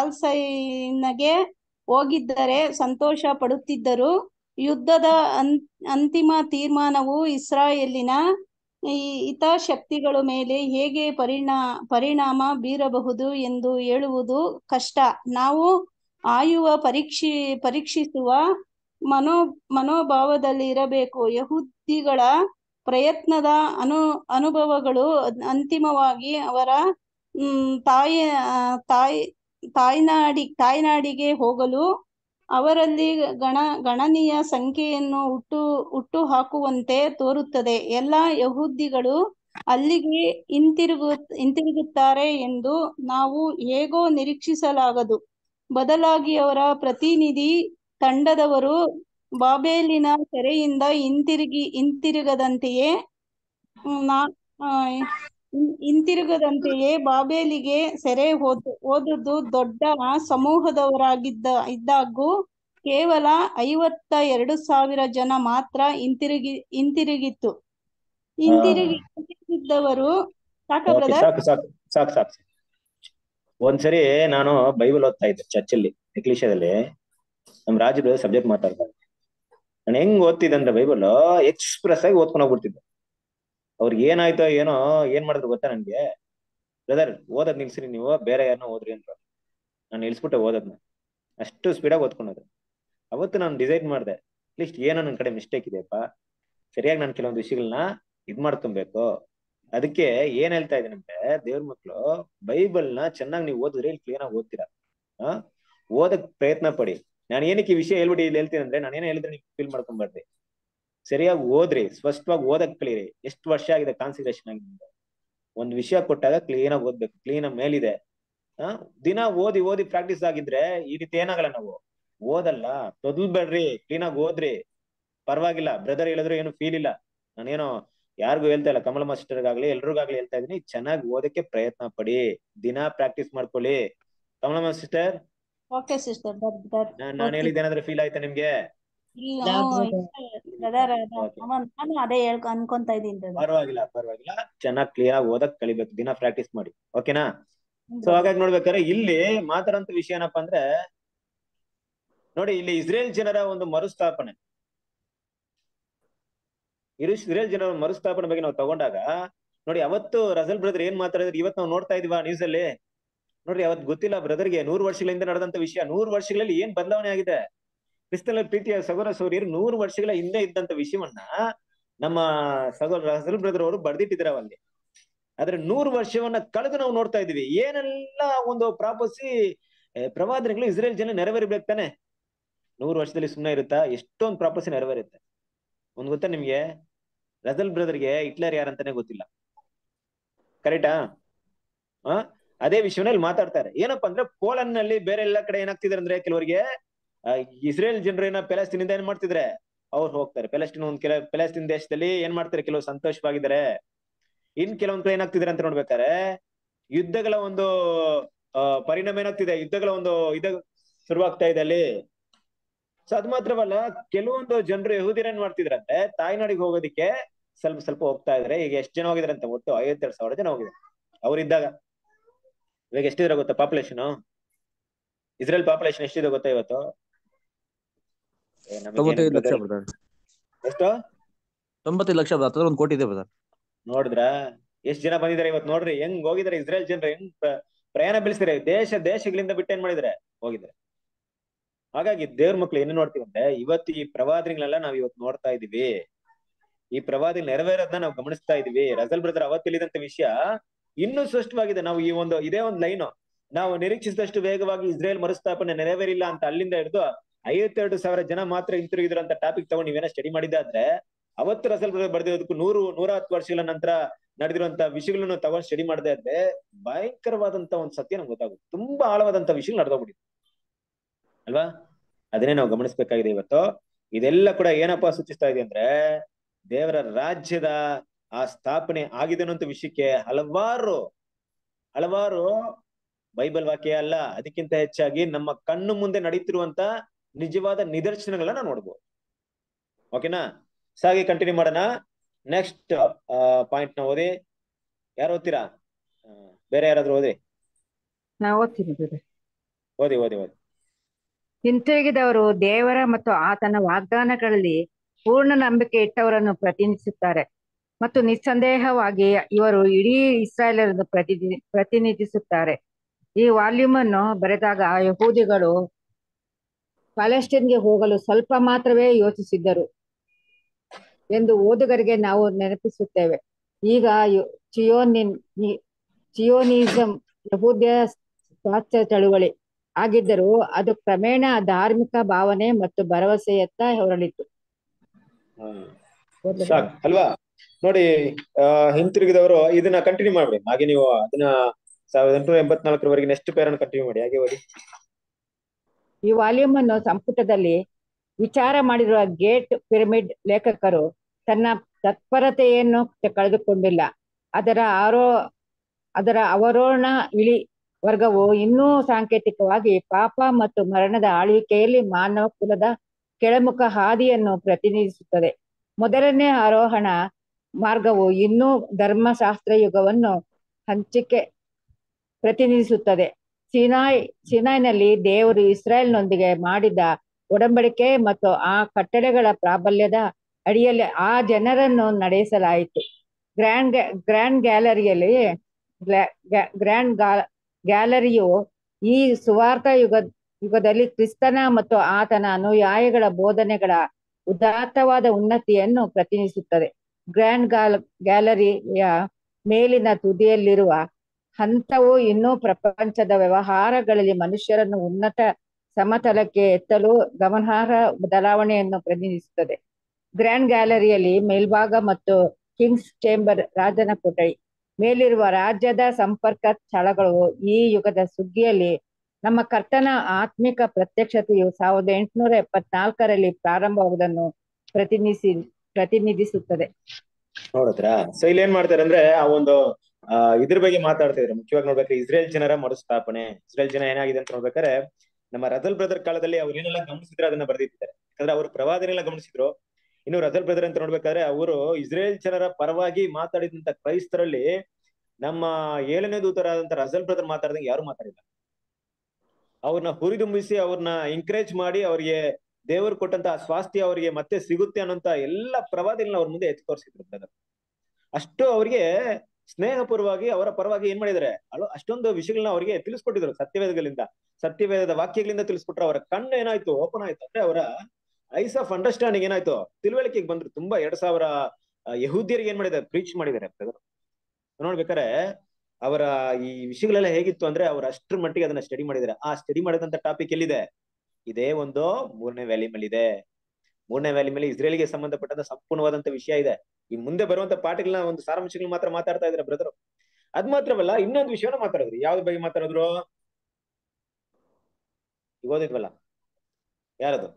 ಪಾಲ್ಸೈನಗೆ ಹೋಗಿದ್ದರೆ ಸಂತೋಷ ಪಡುತ್ತಿದ್ದರು ಯುದ್ಧದ ಅಂ- ಅಂತಿಮ ತೀರ್ಮಾನವು ಇಸ್ರಾಯೇಲಿನ ಈ ಹಿತಾಸಕ್ತಿಗಳ ಮೇಲೆ ಹೇಗೆ ಪರಿಣಾ ಪರಿಣಾಮ ಬೀರಬಹುದು ಎಂದು ಹೇಳುವುದು ಕಷ್ಟ ನಾವು ಆಯುವ ಪರೀಕ್ಷಿ ಪರೀಕ್ಷಿಸುವ ಮನೋ ಮನೋಭಾವದಲ್ಲಿ ಇರಬೇಕು ಯಹೂದಿಗಳ ಪ್ರಯತ್ನದ ಅನು ಅನುಭವಗಳು ಅಂತಿಮವಾಗಿ ಅವರ ಹ್ಮ್ ತಾಯಿ ಆ, ತಾಯಿ ತಾಯ್ನಾಡಿ ತಾಯ್ನಾಡಿಗೆ ಹೋಗಲು ಅವರಲ್ಲಿ ಗಣ ಗಣನೀಯ ಸಂಖ್ಯೆಯನ್ನು ಹುಟ್ಟು ಹುಟ್ಟು ಹಾಕುವಂತೆ ತೋರುತ್ತದೆ ಎಲ್ಲ ಯಹೂದಿಗಳು ಅಲ್ಲಿಗೆ ಹಿಂತಿರುಗು ಹಿಂತಿರುಗುತ್ತಾರೆ ಎಂದು ನಾವು ಹೇಗೋ ನಿರೀಕ್ಷಿಸಲಾಗದು ಬದಲಾಗಿ ಅವರ ಪ್ರತಿನಿಧಿ ತಂಡದವರು ಬಾಬೇಲಿನ ಸೆರೆಯಿಂದ ಹಿಂತಿರುಗಿ ಹಿಂತಿರುಗದಂತೆಯೇ ಹ್ಮ್, ನಾ ಆ, ಹಿಂ- ಹಿಂತಿರುಗದಂತೆಯೇ ಬಾಬೇಲಿಗೆ ಸೆರೆ ಹೋದ ಹೋದದ್ದು ದೊಡ್ಡ ಸಮೂಹದವರಾಗಿದ್ದ ಇದ್ದಾಗೂ ಕೇವಲ ಐವತ್ತ ಎರಡು ಸಾವಿರ ಜನ ಮಾತ್ರ ಹಿಂತಿರುಗಿ ಹಿಂತಿರುಗಿತ್ತು ಹಿಂತಿರುಗಿ ಹಿಂತಿರುಗಿದ್ದವರು ಸಾಕ ಓಕೆ ಬ್ರದರ್ ಸಾಕು ಸಾಕು ಸಾಕು ಸಾಕು ಒಂದ್ಸರಿ ನಾನು ಬೈಬಲ್ ಓದ್ತಾ ಇದ್ದೆ ಚರ್ಚಲ್ಲಿ ಎಕ್ಲಿಶದಲ್ಲಿ ನಮ್ ರಾಜ್ಯದ ಸಬ್ಜೆಕ್ಟ್ ಮಾತಾಡ್ತಾರೆ ನಾನು ಹೆಂಗ್ ಓದ್ತಿದ್ದೆ ಅಂದ್ರೆ ಬೈಬಲ್ ಎಕ್ಸ್ಪ್ರೆಸ್ ಆಗಿ ಓದ್ಕೊಂಡು ಹೋಗ್ಬಿಡ್ತಿದ್ದೆ ಅವ್ರಿಗೆ ಏನಾಯ್ತೋ ಏನೋ ಏನ್ ಮಾಡಿದ್ರು ಗೊತ್ತಾ ನನ್ಗೆ ಬ್ರದರ್ ಓದೋದ್ ನಿಲ್ಸ್ರಿ ನೀವು ಬೇರೆ ಯಾರನ್ನೋ ಓದ್ರಿ ಅಂದ್ರು ನಾನು ನಿಲ್ಸ್ಬಿಟ್ಟೆ ಓದೋದ್ನ ಅಷ್ಟು ಸ್ಪೀಡಾಗಿ ಓದ್ಕೊಂಡೋದು ಅವತ್ತು ನಾನು ಡಿಸೈಡ್ ಮಾಡಿದೆ ಅಟ್ಲೀಸ್ಟ್ ಏನೋ ನನ್ನ ಕಡೆ ಮಿಸ್ಟೇಕ್ ಇದೆಯಪ್ಪ ಸರಿಯಾಗಿ ನಾನು ಕೆಲವೊಂದು ವಿಷಯಗಳನ್ನ ಇದ್ ಮಾಡ್ಕೊಬೇಕು ಅದಕ್ಕೆ ಏನ್ ಹೇಳ್ತಾ ಇದ್ದೀನಿ ಅಂದ್ರೆ ದೇವ್ರ ಮಕ್ಳು ಬೈಬಲ್ನ ಚೆನ್ನಾಗಿ ನೀವು ಓದಿದ್ರೆ ಇಲ್ಲಿ ಕ್ಲಿಯರ್ ಆಗಿ ಓದ್ತೀರಾ ಆ ಓದಕ್ ಪ್ರಯತ್ನ ಪಡಿ ನಾನು ಏನಕ್ಕೆ ಈ ವಿಷಯ ಹೇಳ್ಬಿಡಿ ಇಲ್ಲಿ ಹೇಳ್ತೀನಿ ಅಂದ್ರೆ ನಾನು ಏನೋ ಹೇಳಿದ್ರೆ ನೀವು ಫೀಲ್ ಮಾಡ್ಕೊಂಬರ್ರಿ ಸರಿಯಾಗಿ ಓದ್ರಿ ಸ್ಪಷ್ಟವಾಗಿ ಓದಕ್ ಕಲೀರಿ ಎಷ್ಟು ವರ್ಷ ಆಗಿದೆ ಕಾನ್ಸಂಟ್ರೇಷನ್ ಆಗಿ ನಿಮ್ಗೆ ಒಂದ್ ವಿಷಯ ಕೊಟ್ಟಾಗ ಕ್ಲೀನ್ ಆಗಿ ಓದ್ಬೇಕು ಕ್ಲೀನ್ ಆಗಿ ಮೇಲಿದೆ ಆ ದಿನ ಓದಿ ಓದಿ ಪ್ರಾಕ್ಟೀಸ್ ಆಗಿದ್ರೆ ಈ ರೀತಿ ಏನಾಗಲ್ಲ ನಾವು ಓದಲ್ಲ ತೊದಲ್ಬೇಡ್ರಿ ಕ್ಲೀನ್ ಆಗಿ ಓದ್ರಿ ಪರವಾಗಿಲ್ಲ ಬ್ರದರ್ ಹೇಳಿದ್ರು ಏನು ಫೀಲ್ ಇಲ್ಲ ನಾನೇನೋ ಯಾರಿಗೂ ಹೇಳ್ತಾ ಇಲ್ಲ ಕಮಲ ಮಾಸ್ಟರ್ಗಾಗ್ಲಿ ಎಲ್ರಿಗಾಗ್ಲಿ ಹೇಳ್ತಾ ಇದೀನಿ ಚೆನ್ನಾಗಿ ಓದಕ್ಕೆ ಪ್ರಯತ್ನ ಪಡಿ ದಿನ ಪ್ರಾಕ್ಟೀಸ್ ಮಾಡ್ಕೊಳ್ಳಿ ಕಮಲ ಮಾಸ್ಟರ್ ಓಕೆ ಸಿಸ್ಟರ್ ದರ್ ನಾನು ಹೇಳಿದ್ದು ಏನಾದ್ರು ಫೀಲ್ ಆಯ್ತಾ ನಿಮ್ಗೆ ಇಲ್ಲ ಯಾವ್ದು ಬ್ರದರ್ Okay. ನಾನು ಅದೇ ಹೇಳ್ ಅನ್ಕೊಂತ ಇದ್ದೀನಿ brother. ಪರವಾಗಿಲ್ಲ ಪರವಾಗಿಲ್ಲ ಚೆನ್ನಾಗಿ ಕ್ಲಿಯರ್ ಆಗಿ ಓದಕ್ ಕಲಿಬೇಕು ದಿನ ಪ್ರಾಕ್ಟೀಸ್ ಮಾಡಿ ಓಕೆನಾ ಸೊ ಹಾಗಾಗಿ ನೋಡ್ಬೇಕಾದ್ರೆ ಇಲ್ಲಿ ಮಾತಾಡೋಂತ ವಿಷಯ ಏನಪ್ಪಾ ಅಂದ್ರೆ ನೋಡಿ ಇಲ್ಲಿ ಇಸ್ರೇಲ್ ಜನರ ಒಂದು ಮರುಸ್ಥಾಪನೆ ಇರು- ಇಸ್ರೇಲ್ ಜನರ ಮರುಸ್ಥಾಪನೆ ಬಗ್ಗೆ ನಾವು ತಗೊಂಡಾಗ ನೋಡಿ ಅವತ್ತು ರಸಲ್ ಬ್ರದರ್ ಏನ್ ಮಾತಾಡಿದ್ರೆ ಇವತ್ತು ನಾವು ನೋಡ್ತಾ ಇದೀವ ನ್ಯೂಸ್ ಅಲ್ಲಿ ನೋಡ್ರಿ ಅವತ್ ಗೊತ್ತಿಲ್ಲ ಬ್ರದರ್ಗೆ ನೂರು ವರ್ಷಗಳಿಂದ ನಡೆದಂತ ವಿಷಯ ನೂರು ವರ್ಷಗಳಲ್ಲಿ ಏನ್ ಬದಲಾವಣೆ ಆಗಿದೆ ಕ್ರಿಸ್ತನ ಪ್ರೀತಿಯ ಸಗೋರ ಸೌರಿಯರು ನೂರು ವರ್ಷಗಳ ಹಿಂದೆ ಇದ್ದಂತ ವಿಷಯವನ್ನ ನಮ್ಮ ಸಗೋರ ರಸಲ್ ಬ್ರದರ್ ಅವರು ಬರ್ದಿಟ್ಟಿದ್ರ ಅಲ್ಲಿ ಆದ್ರೆ ನೂರು ವರ್ಷವನ್ನ ಕಳೆದು ನಾವು ನೋಡ್ತಾ ಇದೀವಿ ಏನೆಲ್ಲ ಒಂದು ಪ್ರಾಪಸಿ ಪ್ರವಾದನೆಗಳು ಇಸ್ರೇಲ್ ಜನ ನೆರವೇರ್ಬೇಕು ತಾನೆ ನೂರು ವರ್ಷದಲ್ಲಿ ಸುಮ್ಮನೆ ಇರುತ್ತಾ ಎಷ್ಟೊಂದು ಪ್ರಾಪಸಿ ನೆರವೇರುತ್ತೆ ಒಂದ್ ಗೊತ್ತಾ ನಿಮ್ಗೆ ರಜಲ್ ಬ್ರದರ್ಗೆ ಹಿಟ್ಲರ್ ಯಾರಂತಾನೆ ಗೊತ್ತಿಲ್ಲ ಕರೆಕ್ಟಾ ಆ ಅದೇ ವಿಷಯವನ್ನ ಇಲ್ಲಿ ಮಾತಾಡ್ತಾರೆ ಏನಪ್ಪಾ ಅಂದ್ರೆ ಪೋಲೆಂಡ್ ನಲ್ಲಿ ಬೇರೆ ಎಲ್ಲ ಕಡೆ ಏನಾಗ್ತಿದ್ರೆ ಅಂದ್ರೆ ಕೆಲವರಿಗೆ ಆ, ಇಸ್ರೇಲ್ ಜನರೇನ ಪ್ಯಾಲೆಸ್ತೀನಿಂದ ಏನ್ ಮಾಡ್ತಿದ್ರೆ ಅವ್ರು ಹೋಗ್ತಾರೆ ಪ್ಯಾಲೆಸ್ಟೀನ್ ಒಂದ್ ಕೆಲ ಪ್ಯಾಲೆಸ್ತೀನ್ ದೇಶದಲ್ಲಿ ಏನ್ ಮಾಡ್ತಾರೆ ಕೆಲವು ಸಂತೋಷವಾಗಿದ್ದಾರೆ ಇನ್ ಕೆಲವೊಂದ್ ಕಡೆ ಏನಾಗ್ತಿದ್ರೆ ಅಂತ ನೋಡ್ಬೇಕಾರೆ ಯುದ್ಧಗಳ ಒಂದು ಆ, ಪರಿಣಾಮ ಏನಾಗ್ತಿದೆ ಯುದ್ಧಗಳ ಒಂದು ಇದ ಶುರುವಾಗ್ತಾ ಇದೆ ಅಲ್ಲಿ ಸೊ ಅದ್ ಮಾತ್ರವಲ್ಲ ಕೆಲವೊಂದು ಜನರು ಯಹೂದಿರ ಏನ್ ಮಾಡ್ತಿದ್ರಂತೆ ತಾಯ್ನಾಡಿಗೆ ಹೋಗೋದಿಕ್ಕೆ ಸ್ವಲ್ಪ ಸ್ವಲ್ಪ ಹೋಗ್ತಾ ಇದಾರೆ ಈಗ ಎಷ್ಟ್ ಜನ ಹೋಗಿದಾರೆ ಅಂತ ಒಟ್ಟು ಐವತ್ತೆರಡು ಸಾವಿರ ಜನ ಹೋಗಿದ್ದಾರೆ ಅವ್ರಿದ್ದಾಗ ಇವಾಗ ಎಷ್ಟಿದ್ರೆ ಗೊತ್ತಾ ಪಾಪ್ಯುಲೇಷನ್ ಇಸ್ರೇಲ್ ಪಾಪ್ಯುಲೇಷನ್ ಎಷ್ಟಿದೆ ಗೊತ್ತಾ ಇವತ್ತು ಏ, ನಮಗೇನು ತೊಂಬತ್ತೈದು ಲಕ್ಷ brother? ಬ್ರದರ್ ಎಷ್ಟು ತೊಂಬತ್ತೈದು ಲಕ್ಷ ಹತ್ರ ಒಂದು ಕೋಟಿ ಇದೆ ಬ್ರದರ್ ನೋಡಿದ್ರ ಎಷ್ಟ್ ಜನ ಬಂದಿದ್ದಾರೆ ಇವತ್ತು ನೋಡ್ರಿ ಹೆಂಗ್ ಹೋಗಿದ್ದಾರೆ ಇಸ್ರೇಲ್ ಜನರು ಹೆಂಗ್ ಪ್ರ- ಪ್ರಯಾಣ ಬೆಳೆಸಿದ್ರೆ ದೇಶ ದೇಶಗಳಿಂದ ಬಿಟ್ಟು ಏನ್ ಮಾಡಿದ್ರೆ ಹೋಗಿದ್ದಾರೆ ಹಾಗಾಗಿ ದೇವ್ರ ಮಕ್ಳು ಏನ್ ನೋಡ್ತೀವಿ ಅಂದ್ರೆ ಇವತ್ತು ಈ ಪ್ರವಾದಿಗಳನ್ನೆಲ್ಲ ನಾವ್ ಇವತ್ತು ನೋಡ್ತಾ ಇದೀವಿ ಈ ಪ್ರವಾದಿ ನೆರವೇರೋದನ್ನ ನಾವು ಗಮನಿಸ್ತಾ ಇದೀವಿ ರಜಲ್ ಬ್ರದರ್ ಅವತ್ತು ತಿಳಿದಂತ ವಿಷಯ ಇನ್ನೂ ಸ್ಪಷ್ಟವಾಗಿದೆ ನಾವು ಈ ಒಂದು ಇದೇ ಒಂದು ಲೈನ್ ನಾವು ನಿರೀಕ್ಷಿಸಿದಷ್ಟು ವೇಗವಾಗಿ ಇಸ್ರೇಲ್ ಮರುಸ್ಥಾಪನೆ ನೆರವೇರಿಲ್ಲ ಅಂತ ಅಲ್ಲಿಂದ ಹಿಡಿದು ಐವತ್ತೆರಡು ಸಾವಿರ ಜನ ಮಾತ್ರ ಹಿಂತಿರುಗಿದ್ರು ಅಂತ ಟಾಪಿಕ್ ತಗೊಂಡು ನೀವೇನೋ ಸ್ಟಡಿ ಮಾಡಿದ್ದಾದ್ರೆ ಅವತ್ತು ರಸಲ್ ಬ್ರದರ್ ಬರ್ದಿರೋದಕ್ಕೂ ನೂರು ನೂರ ಹತ್ತು ವರ್ಷಗಳ ನಂತರ ನಡೆದಿರುವಂತ ವಿಷಯಗಳನ್ನು ತಗೊಂಡು ಸ್ಟಡಿ ಮಾಡದೆ ಇದ್ರೆ ಭಯಂಕರವಾದಂತ ಒಂದು ಸತ್ಯ ನಮ್ಗೆ ಗೊತ್ತಾಗುತ್ತೆ ತುಂಬಾ ಆಳವಾದಂತ ವಿಷಯ ನಡೆದೋಗ್ಬಿಟ್ಟಿದೆ ಅಲ್ವಾ ಅದನ್ನೇ ನಾವು ಗಮನಿಸ್ಬೇಕಾಗಿದೆ ಇವತ್ತು ಇದೆಲ್ಲ ಕೂಡ ಏನಪ್ಪಾ ಸೂಚಿಸ್ತಾ ಇದೆ ಅಂದ್ರೆ ದೇವರ ರಾಜ್ಯದ ಆ ಸ್ಥಾಪನೆ ಆಗಿದೆ ಅನ್ನೋಂಥ ವಿಷಯಕ್ಕೆ ಹಲವಾರು ಹಲವಾರು ಬೈಬಲ್ ವಾಕ್ಯ ಅಲ್ಲ ಅದಕ್ಕಿಂತ ಹೆಚ್ಚಾಗಿ ನಮ್ಮ ಕಣ್ಣು ಮುಂದೆ ನಡೀತಿರುವಂತ ನಿಜವಾದ ನಿದರ್ಶನಗಳನ್ನ ನಾವು ನೋಡ್ಬೋದು ಓಕೆನಾ ಸಾಗಿ ಕಂಟಿನ್ಯೂ ಮಾಡೋಣ ನೆಕ್ಸ್ಟ್ ಪಾಯಿಂಟ್ ನ ಓದಿ ಯಾರು ಓದ್ತೀರಾ ಆ, ಬೇರೆ ಯಾರಾದ್ರೂ ಓದಿ ನಾ ಓದ್ತೀನಿ brother. ಓದಿ ಓದಿ ಓದಿ ಹಿಂತಿರುಗಿದವರು ದೇವರ ಮತ್ತು ಆತನ ವಾಗ್ದಾನಗಳಲ್ಲಿ ಪೂರ್ಣ ನಂಬಿಕೆ ಇಟ್ಟವರನ್ನು ಪ್ರತಿನಿಧಿಸುತ್ತಾರೆ ಮತ್ತು ನಿಸ್ಸಂದೇಹವಾಗಿ ಇವರು ಇಡೀ ಇಸ್ರಾಯೇಲರನ್ನು ಪ್ರತಿನಿ ಪ್ರತಿನಿಧಿಸುತ್ತಾರೆ ಈ ವಾಲ್ಯೂಮ್ ಅನ್ನು ಬರೆದಾಗ ಯಹೂದಿಗಳು ಪ್ಯಾಲೆಸ್ಟೈನ್ಗೆ ಹೋಗಲು ಸ್ವಲ್ಪ ಮಾತ್ರವೇ ಯೋಚಿಸಿದ್ದರು ಎಂದು ಓದುಗರಿಗೆ ನಾವು ನೆನಪಿಸುತ್ತೇವೆ ಈಗ ಯು- ಚಿಯೋನಿನ್ ಈ- ಚಿಯೋನಿಸಂ ಯಹೂದ್ಯ ಸ್ವಾಸ್ಥ್ಯ ಚಳುವಳಿ ಆಗಿದ್ದರೂ ಅದು ಕ್ರಮೇಣ ಧಾರ್ಮಿಕ ಭಾವನೆ ಮತ್ತು ಭರವಸೆಯತ್ತ ಹೊರಳಿತು ಓದ್ಲಾ ಸಾಕ್ ಅಲ್ವಾ ನೋಡಿ ಆ, ಹಿಂತಿರುಗಿದವರು ಇದನ್ನ ಕಂಟಿನ್ಯೂ ಮಾಡ್ಬಿಡಿ ಹಾಗೆ ನೀವು ಅದನ್ನ ಸಾವಿರದ ಎಂಟುನೂರ ಎಂಬತ್ನಾಲ್ಕರವರೆಗೆ ನೆಕ್ಸ್ಟ್ ಪೇರನ್ನು ಕಂಟಿನ್ಯೂ ಮಾಡಿ ಹಾಗೆ ಓದಿ ಈ ವಾಲ್ಯೂಮ್ ಅನ್ನು ಸಂಪುಟದಲ್ಲಿ ವಿಚಾರ ಮಾಡಿರುವ ಗೇಟ್ ಪಿರಮಿಡ್ ಲೇಖಕರು ತನ್ನ ತತ್ಪರತೆಯನ್ನು ಕಳೆದುಕೊಂಡಿಲ್ಲ ಅದರ ಆರೋ ಅದರ ಅವರೋಹಣ ಇಳಿ ವರ್ಗವು ಇನ್ನೂ ಸಾಂಕೇತಿಕವಾಗಿ ಪಾಪ ಮತ್ತು ಮರಣದ ಆಳ್ವಿಕೆಯಲ್ಲಿ ಮಾನವ ಕುಲದ ಕೆಳಮುಖ ಹಾದಿಯನ್ನು ಪ್ರತಿನಿಧಿಸುತ್ತದೆ ಮೊದಲನೇ ಆರೋಹಣ ಮಾರ್ಗವು ಇನ್ನೂ ಧರ್ಮಶಾಸ್ತ್ರ ಯುಗವನ್ನು ಹಂಚಿಕೆ ಪ್ರತಿನಿಧಿಸುತ್ತದೆ ಸಿನಾಯ್ ಸಿನಾಯ್ನಲ್ಲಿ ದೇವರು ಇಸ್ರಾಯೇಲ್ನೊಂದಿಗೆ ಮಾಡಿದ ಒಡಂಬಡಿಕೆ ಮತ್ತು ಆ ಕಟ್ಟಡಗಳ ಪ್ರಾಬಲ್ಯದ ಅಡಿಯಲ್ಲಿ ಆ ಜನರನ್ನು ನಡೆಸಲಾಯಿತು ಗ್ರ್ಯಾಂಡ್ ಗ್ಯಾ- ಗ್ರ್ಯಾಂಡ್ ಗ್ಯಾಲರಿಯಲ್ಲಿ ಗ್ಲಾ- ಗ್ಯಾ- ಗ್ರ್ಯಾಂಡ್ ಗಾ- ಗ್ಯಾಲರಿಯು ಈ ಸುವಾರ್ಥ ಯುಗ ಯುಗದಲ್ಲಿ ಕ್ರಿಸ್ತನ ಮತ್ತು ಆತನ ಅನುಯಾಯಿಗಳ ಬೋಧನೆಗಳ ಉದಾತ್ತವಾದ ಉನ್ನತಿಯನ್ನು ಪ್ರತಿನಿಧಿಸುತ್ತದೆ ಗ್ರ್ಯಾಂಡ್ ಗಾಲ್ ಗ್ಯಾಲರಿಯ ಮೇಲಿನ ತುದಿಯಲ್ಲಿರುವ ಹಂತವು ಇನ್ನೂ ಪ್ರಪಂಚದ ವ್ಯವಹಾರಗಳಲ್ಲಿ ಮನುಷ್ಯರನ್ನು ಉನ್ನತ ಸಮತಲಕ್ಕೆ ಎತ್ತಲು ಗಮನಾರ್ಹ ಬದಲಾವಣೆಯನ್ನು ಪ್ರತಿನಿಧಿಸುತ್ತದೆ ಗ್ರ್ಯಾಂಡ್ ಗ್ಯಾಲರಿಯಲ್ಲಿ ಮೇಲ್ಭಾಗ ಮತ್ತು ಕಿಂಗ್ಸ್ ಚೇಂಬರ್ ರಾಜನ ಕೊಠಡಿ ಮೇಲಿರುವ ರಾಜ್ಯದ ಸಂಪರ್ಕ ಸ್ಥಳಗಳು ಈ ಯುಗದ ಸುಗ್ಗಿಯಲ್ಲಿ ನಮ್ಮ ಕರ್ತನ ಆತ್ಮಿಕ ಪ್ರತ್ಯಕ್ಷತೆಯು ಸಾವಿರದ ಎಂಟುನೂರ ಎಪ್ಪತ್ನಾಲ್ಕರಲ್ಲಿ ಪ್ರಾರಂಭವಾಗುವುದನ್ನು ಪ್ರತಿನಿಧಿಸಿ ಪ್ರತಿನಿಧಿಸುತ್ತದೆ ನೋಡಿದ್ರಾ ಸೊ ಇಲ್ಲಿ ಏನ್ ಮಾಡ್ತಾರೆ ಅಂದ್ರೆ ಆ ಒಂದು ಆ ಇದ್ರ ಬಗ್ಗೆ ಮಾತಾಡ್ತಾ ಇದ್ರು ಮುಖ್ಯವಾಗಿ ನೋಡ್ಬೇಕಾದ್ರೆ ಇಸ್ರೇಲ್ ಜನರ ಮರುಸ್ಥಾಪನೆ ಇಸ್ರೇಲ್ ಜನ ಏನಾಗಿದೆ ಅಂತ ನೋಡ್ಬೇಕಾದ್ರೆ ನಮ್ಮ ರಜಲ್ ಬ್ರದರ್ ಕಾಲದಲ್ಲಿ ಅವ್ರು ಏನೆಲ್ಲ ಗಮನಿಸಿದ್ರೆ ಅದನ್ನ ಬರೆದಿದ್ದಾರೆ ಯಾಕಂದ್ರೆ ಅವರು ಪ್ರವಾದನೆಲ್ಲ ಗಮನಿಸಿದ್ರು ಇನ್ನು ರಜಲ್ ಬ್ರದರ್ ಅಂತ ನೋಡ್ಬೇಕಾದ್ರೆ ಅವರು ಇಸ್ರೇಲ್ ಜನರ ಪರವಾಗಿ ಮಾತಾಡಿದಂತ ಕ್ರೈಸ್ತರಲ್ಲಿ ನಮ್ಮ ಏಳನೇ ದೂತರಾದಂತ ರಜಲ್ ಬ್ರದರ್ ಮಾತಾಡಿದಂಗೆ ಯಾರು ಮಾತಾಡಿಲ್ಲ ಅವ್ರನ್ನ ಹುರಿದುಂಬಿಸಿ ಅವ್ರನ್ನ ಎಂಕರೇಜ್ ಮಾಡಿ ಅವ್ರಿಗೆ ದೇವರು ಕೊಟ್ಟಂತ ಆ ಸ್ವಾಸ್ಥ್ಯ ಅವರಿಗೆ ಮತ್ತೆ ಸಿಗುತ್ತೆ ಅನ್ನೋಂತ ಎಲ್ಲ ಪ್ರವಾದಿಗಳನ್ನ ಅವ್ರ ಮುಂದೆ ಎತ್ತಿ ತೋರಿಸಿದ್ರು ಬ್ರದರ್ ಅಷ್ಟು ಅವರಿಗೆ ಸ್ನೇಹಪೂರ್ವವಾಗಿ ಅವರ ಪರವಾಗಿ ಏನ್ ಮಾಡಿದ್ದಾರೆ ಅಲ್ಲ ಅಷ್ಟೊಂದು ವಿಷಯಗಳನ್ನ ಅವರಿಗೆ ತಿಳಿಸ್ಕೊಟ್ಟಿದ್ರು ಸತ್ಯವೇದಗಳಿಂದ ಸತ್ಯವೇದದ ವಾಕ್ಯಗಳಿಂದ ತಿಳಿಸ್ಕೊಟ್ರು ಅವರ ಕಣ್ಣು ಏನಾಯ್ತು ಓಪನ್ ಆಯ್ತು ಅಂದ್ರೆ ಅವರ ಐಸ್ ಆಫ್ ಅಂಡರ್ಸ್ಟ್ಯಾಂಡಿಂಗ್ ಏನಾಯ್ತು ತಿಳುವಳಿಕೆಗೆ ಬಂದ್ರು ತುಂಬಾ ಎರಡ್ ಸಾವಿರ ಆ, ಯಹೂದ್ಯರಿಗೆ ಏನ್ ಮಾಡಿದ್ದಾರೆ ಪ್ರೀಚ್ ಮಾಡಿದ್ದಾರೆ ಬ್ರದರ್ ನೋಡ್ಬೇಕಾರೆ ಅವರ ಈ ವಿಷಯಗಳೆಲ್ಲ ಹೇಗಿತ್ತು ಅಂದ್ರೆ ಅವ್ರು ಅಷ್ಟ್ರ ಮಟ್ಟಿಗೆ ಅದನ್ನ ಸ್ಟಡಿ ಮಾಡಿದ್ದಾರೆ ಆ ಸ್ಟಡಿ ಮಾಡಿದಂತ ಟಾಪಿಕ್ ಎಲ್ಲಿದೆ ಇದೇ ಒಂದು ಮೂರನೇ ವ್ಯಾಲಿ ಮೇಲೆ ಇದೆ ಮೂರನೇ ವ್ಯಾಲಿ ಮೇಲೆ ಇಸ್ರೇಲ್ಗೆ ಸಂಬಂಧಪಟ್ಟಂತ ಸಂಪೂರ್ಣವಾದಂತ ವಿಷಯ ಇದೆ ಈ ಮುಂದೆ ಬರುವಂತ ಪಾಠಗಳನ್ನ ಒಂದು ಸಾರಾಂಶಗಳು ಮಾತ್ರ ಮಾತಾಡ್ತಾ ಇದ್ದಾರೆ ಬ್ರದರ್ ಅದ್ ಮಾತ್ರವಲ್ಲ ಇನ್ನೊಂದು ವಿಷಯನ ಮಾತಾಡಿದ್ರು ಯಾವ್ದ್ರ ಬಗ್ಗೆ ಮಾತಾಡಿದ್ರು ಈಗ ಓದಿದ್ವಲ್ಲ ಯಾರದು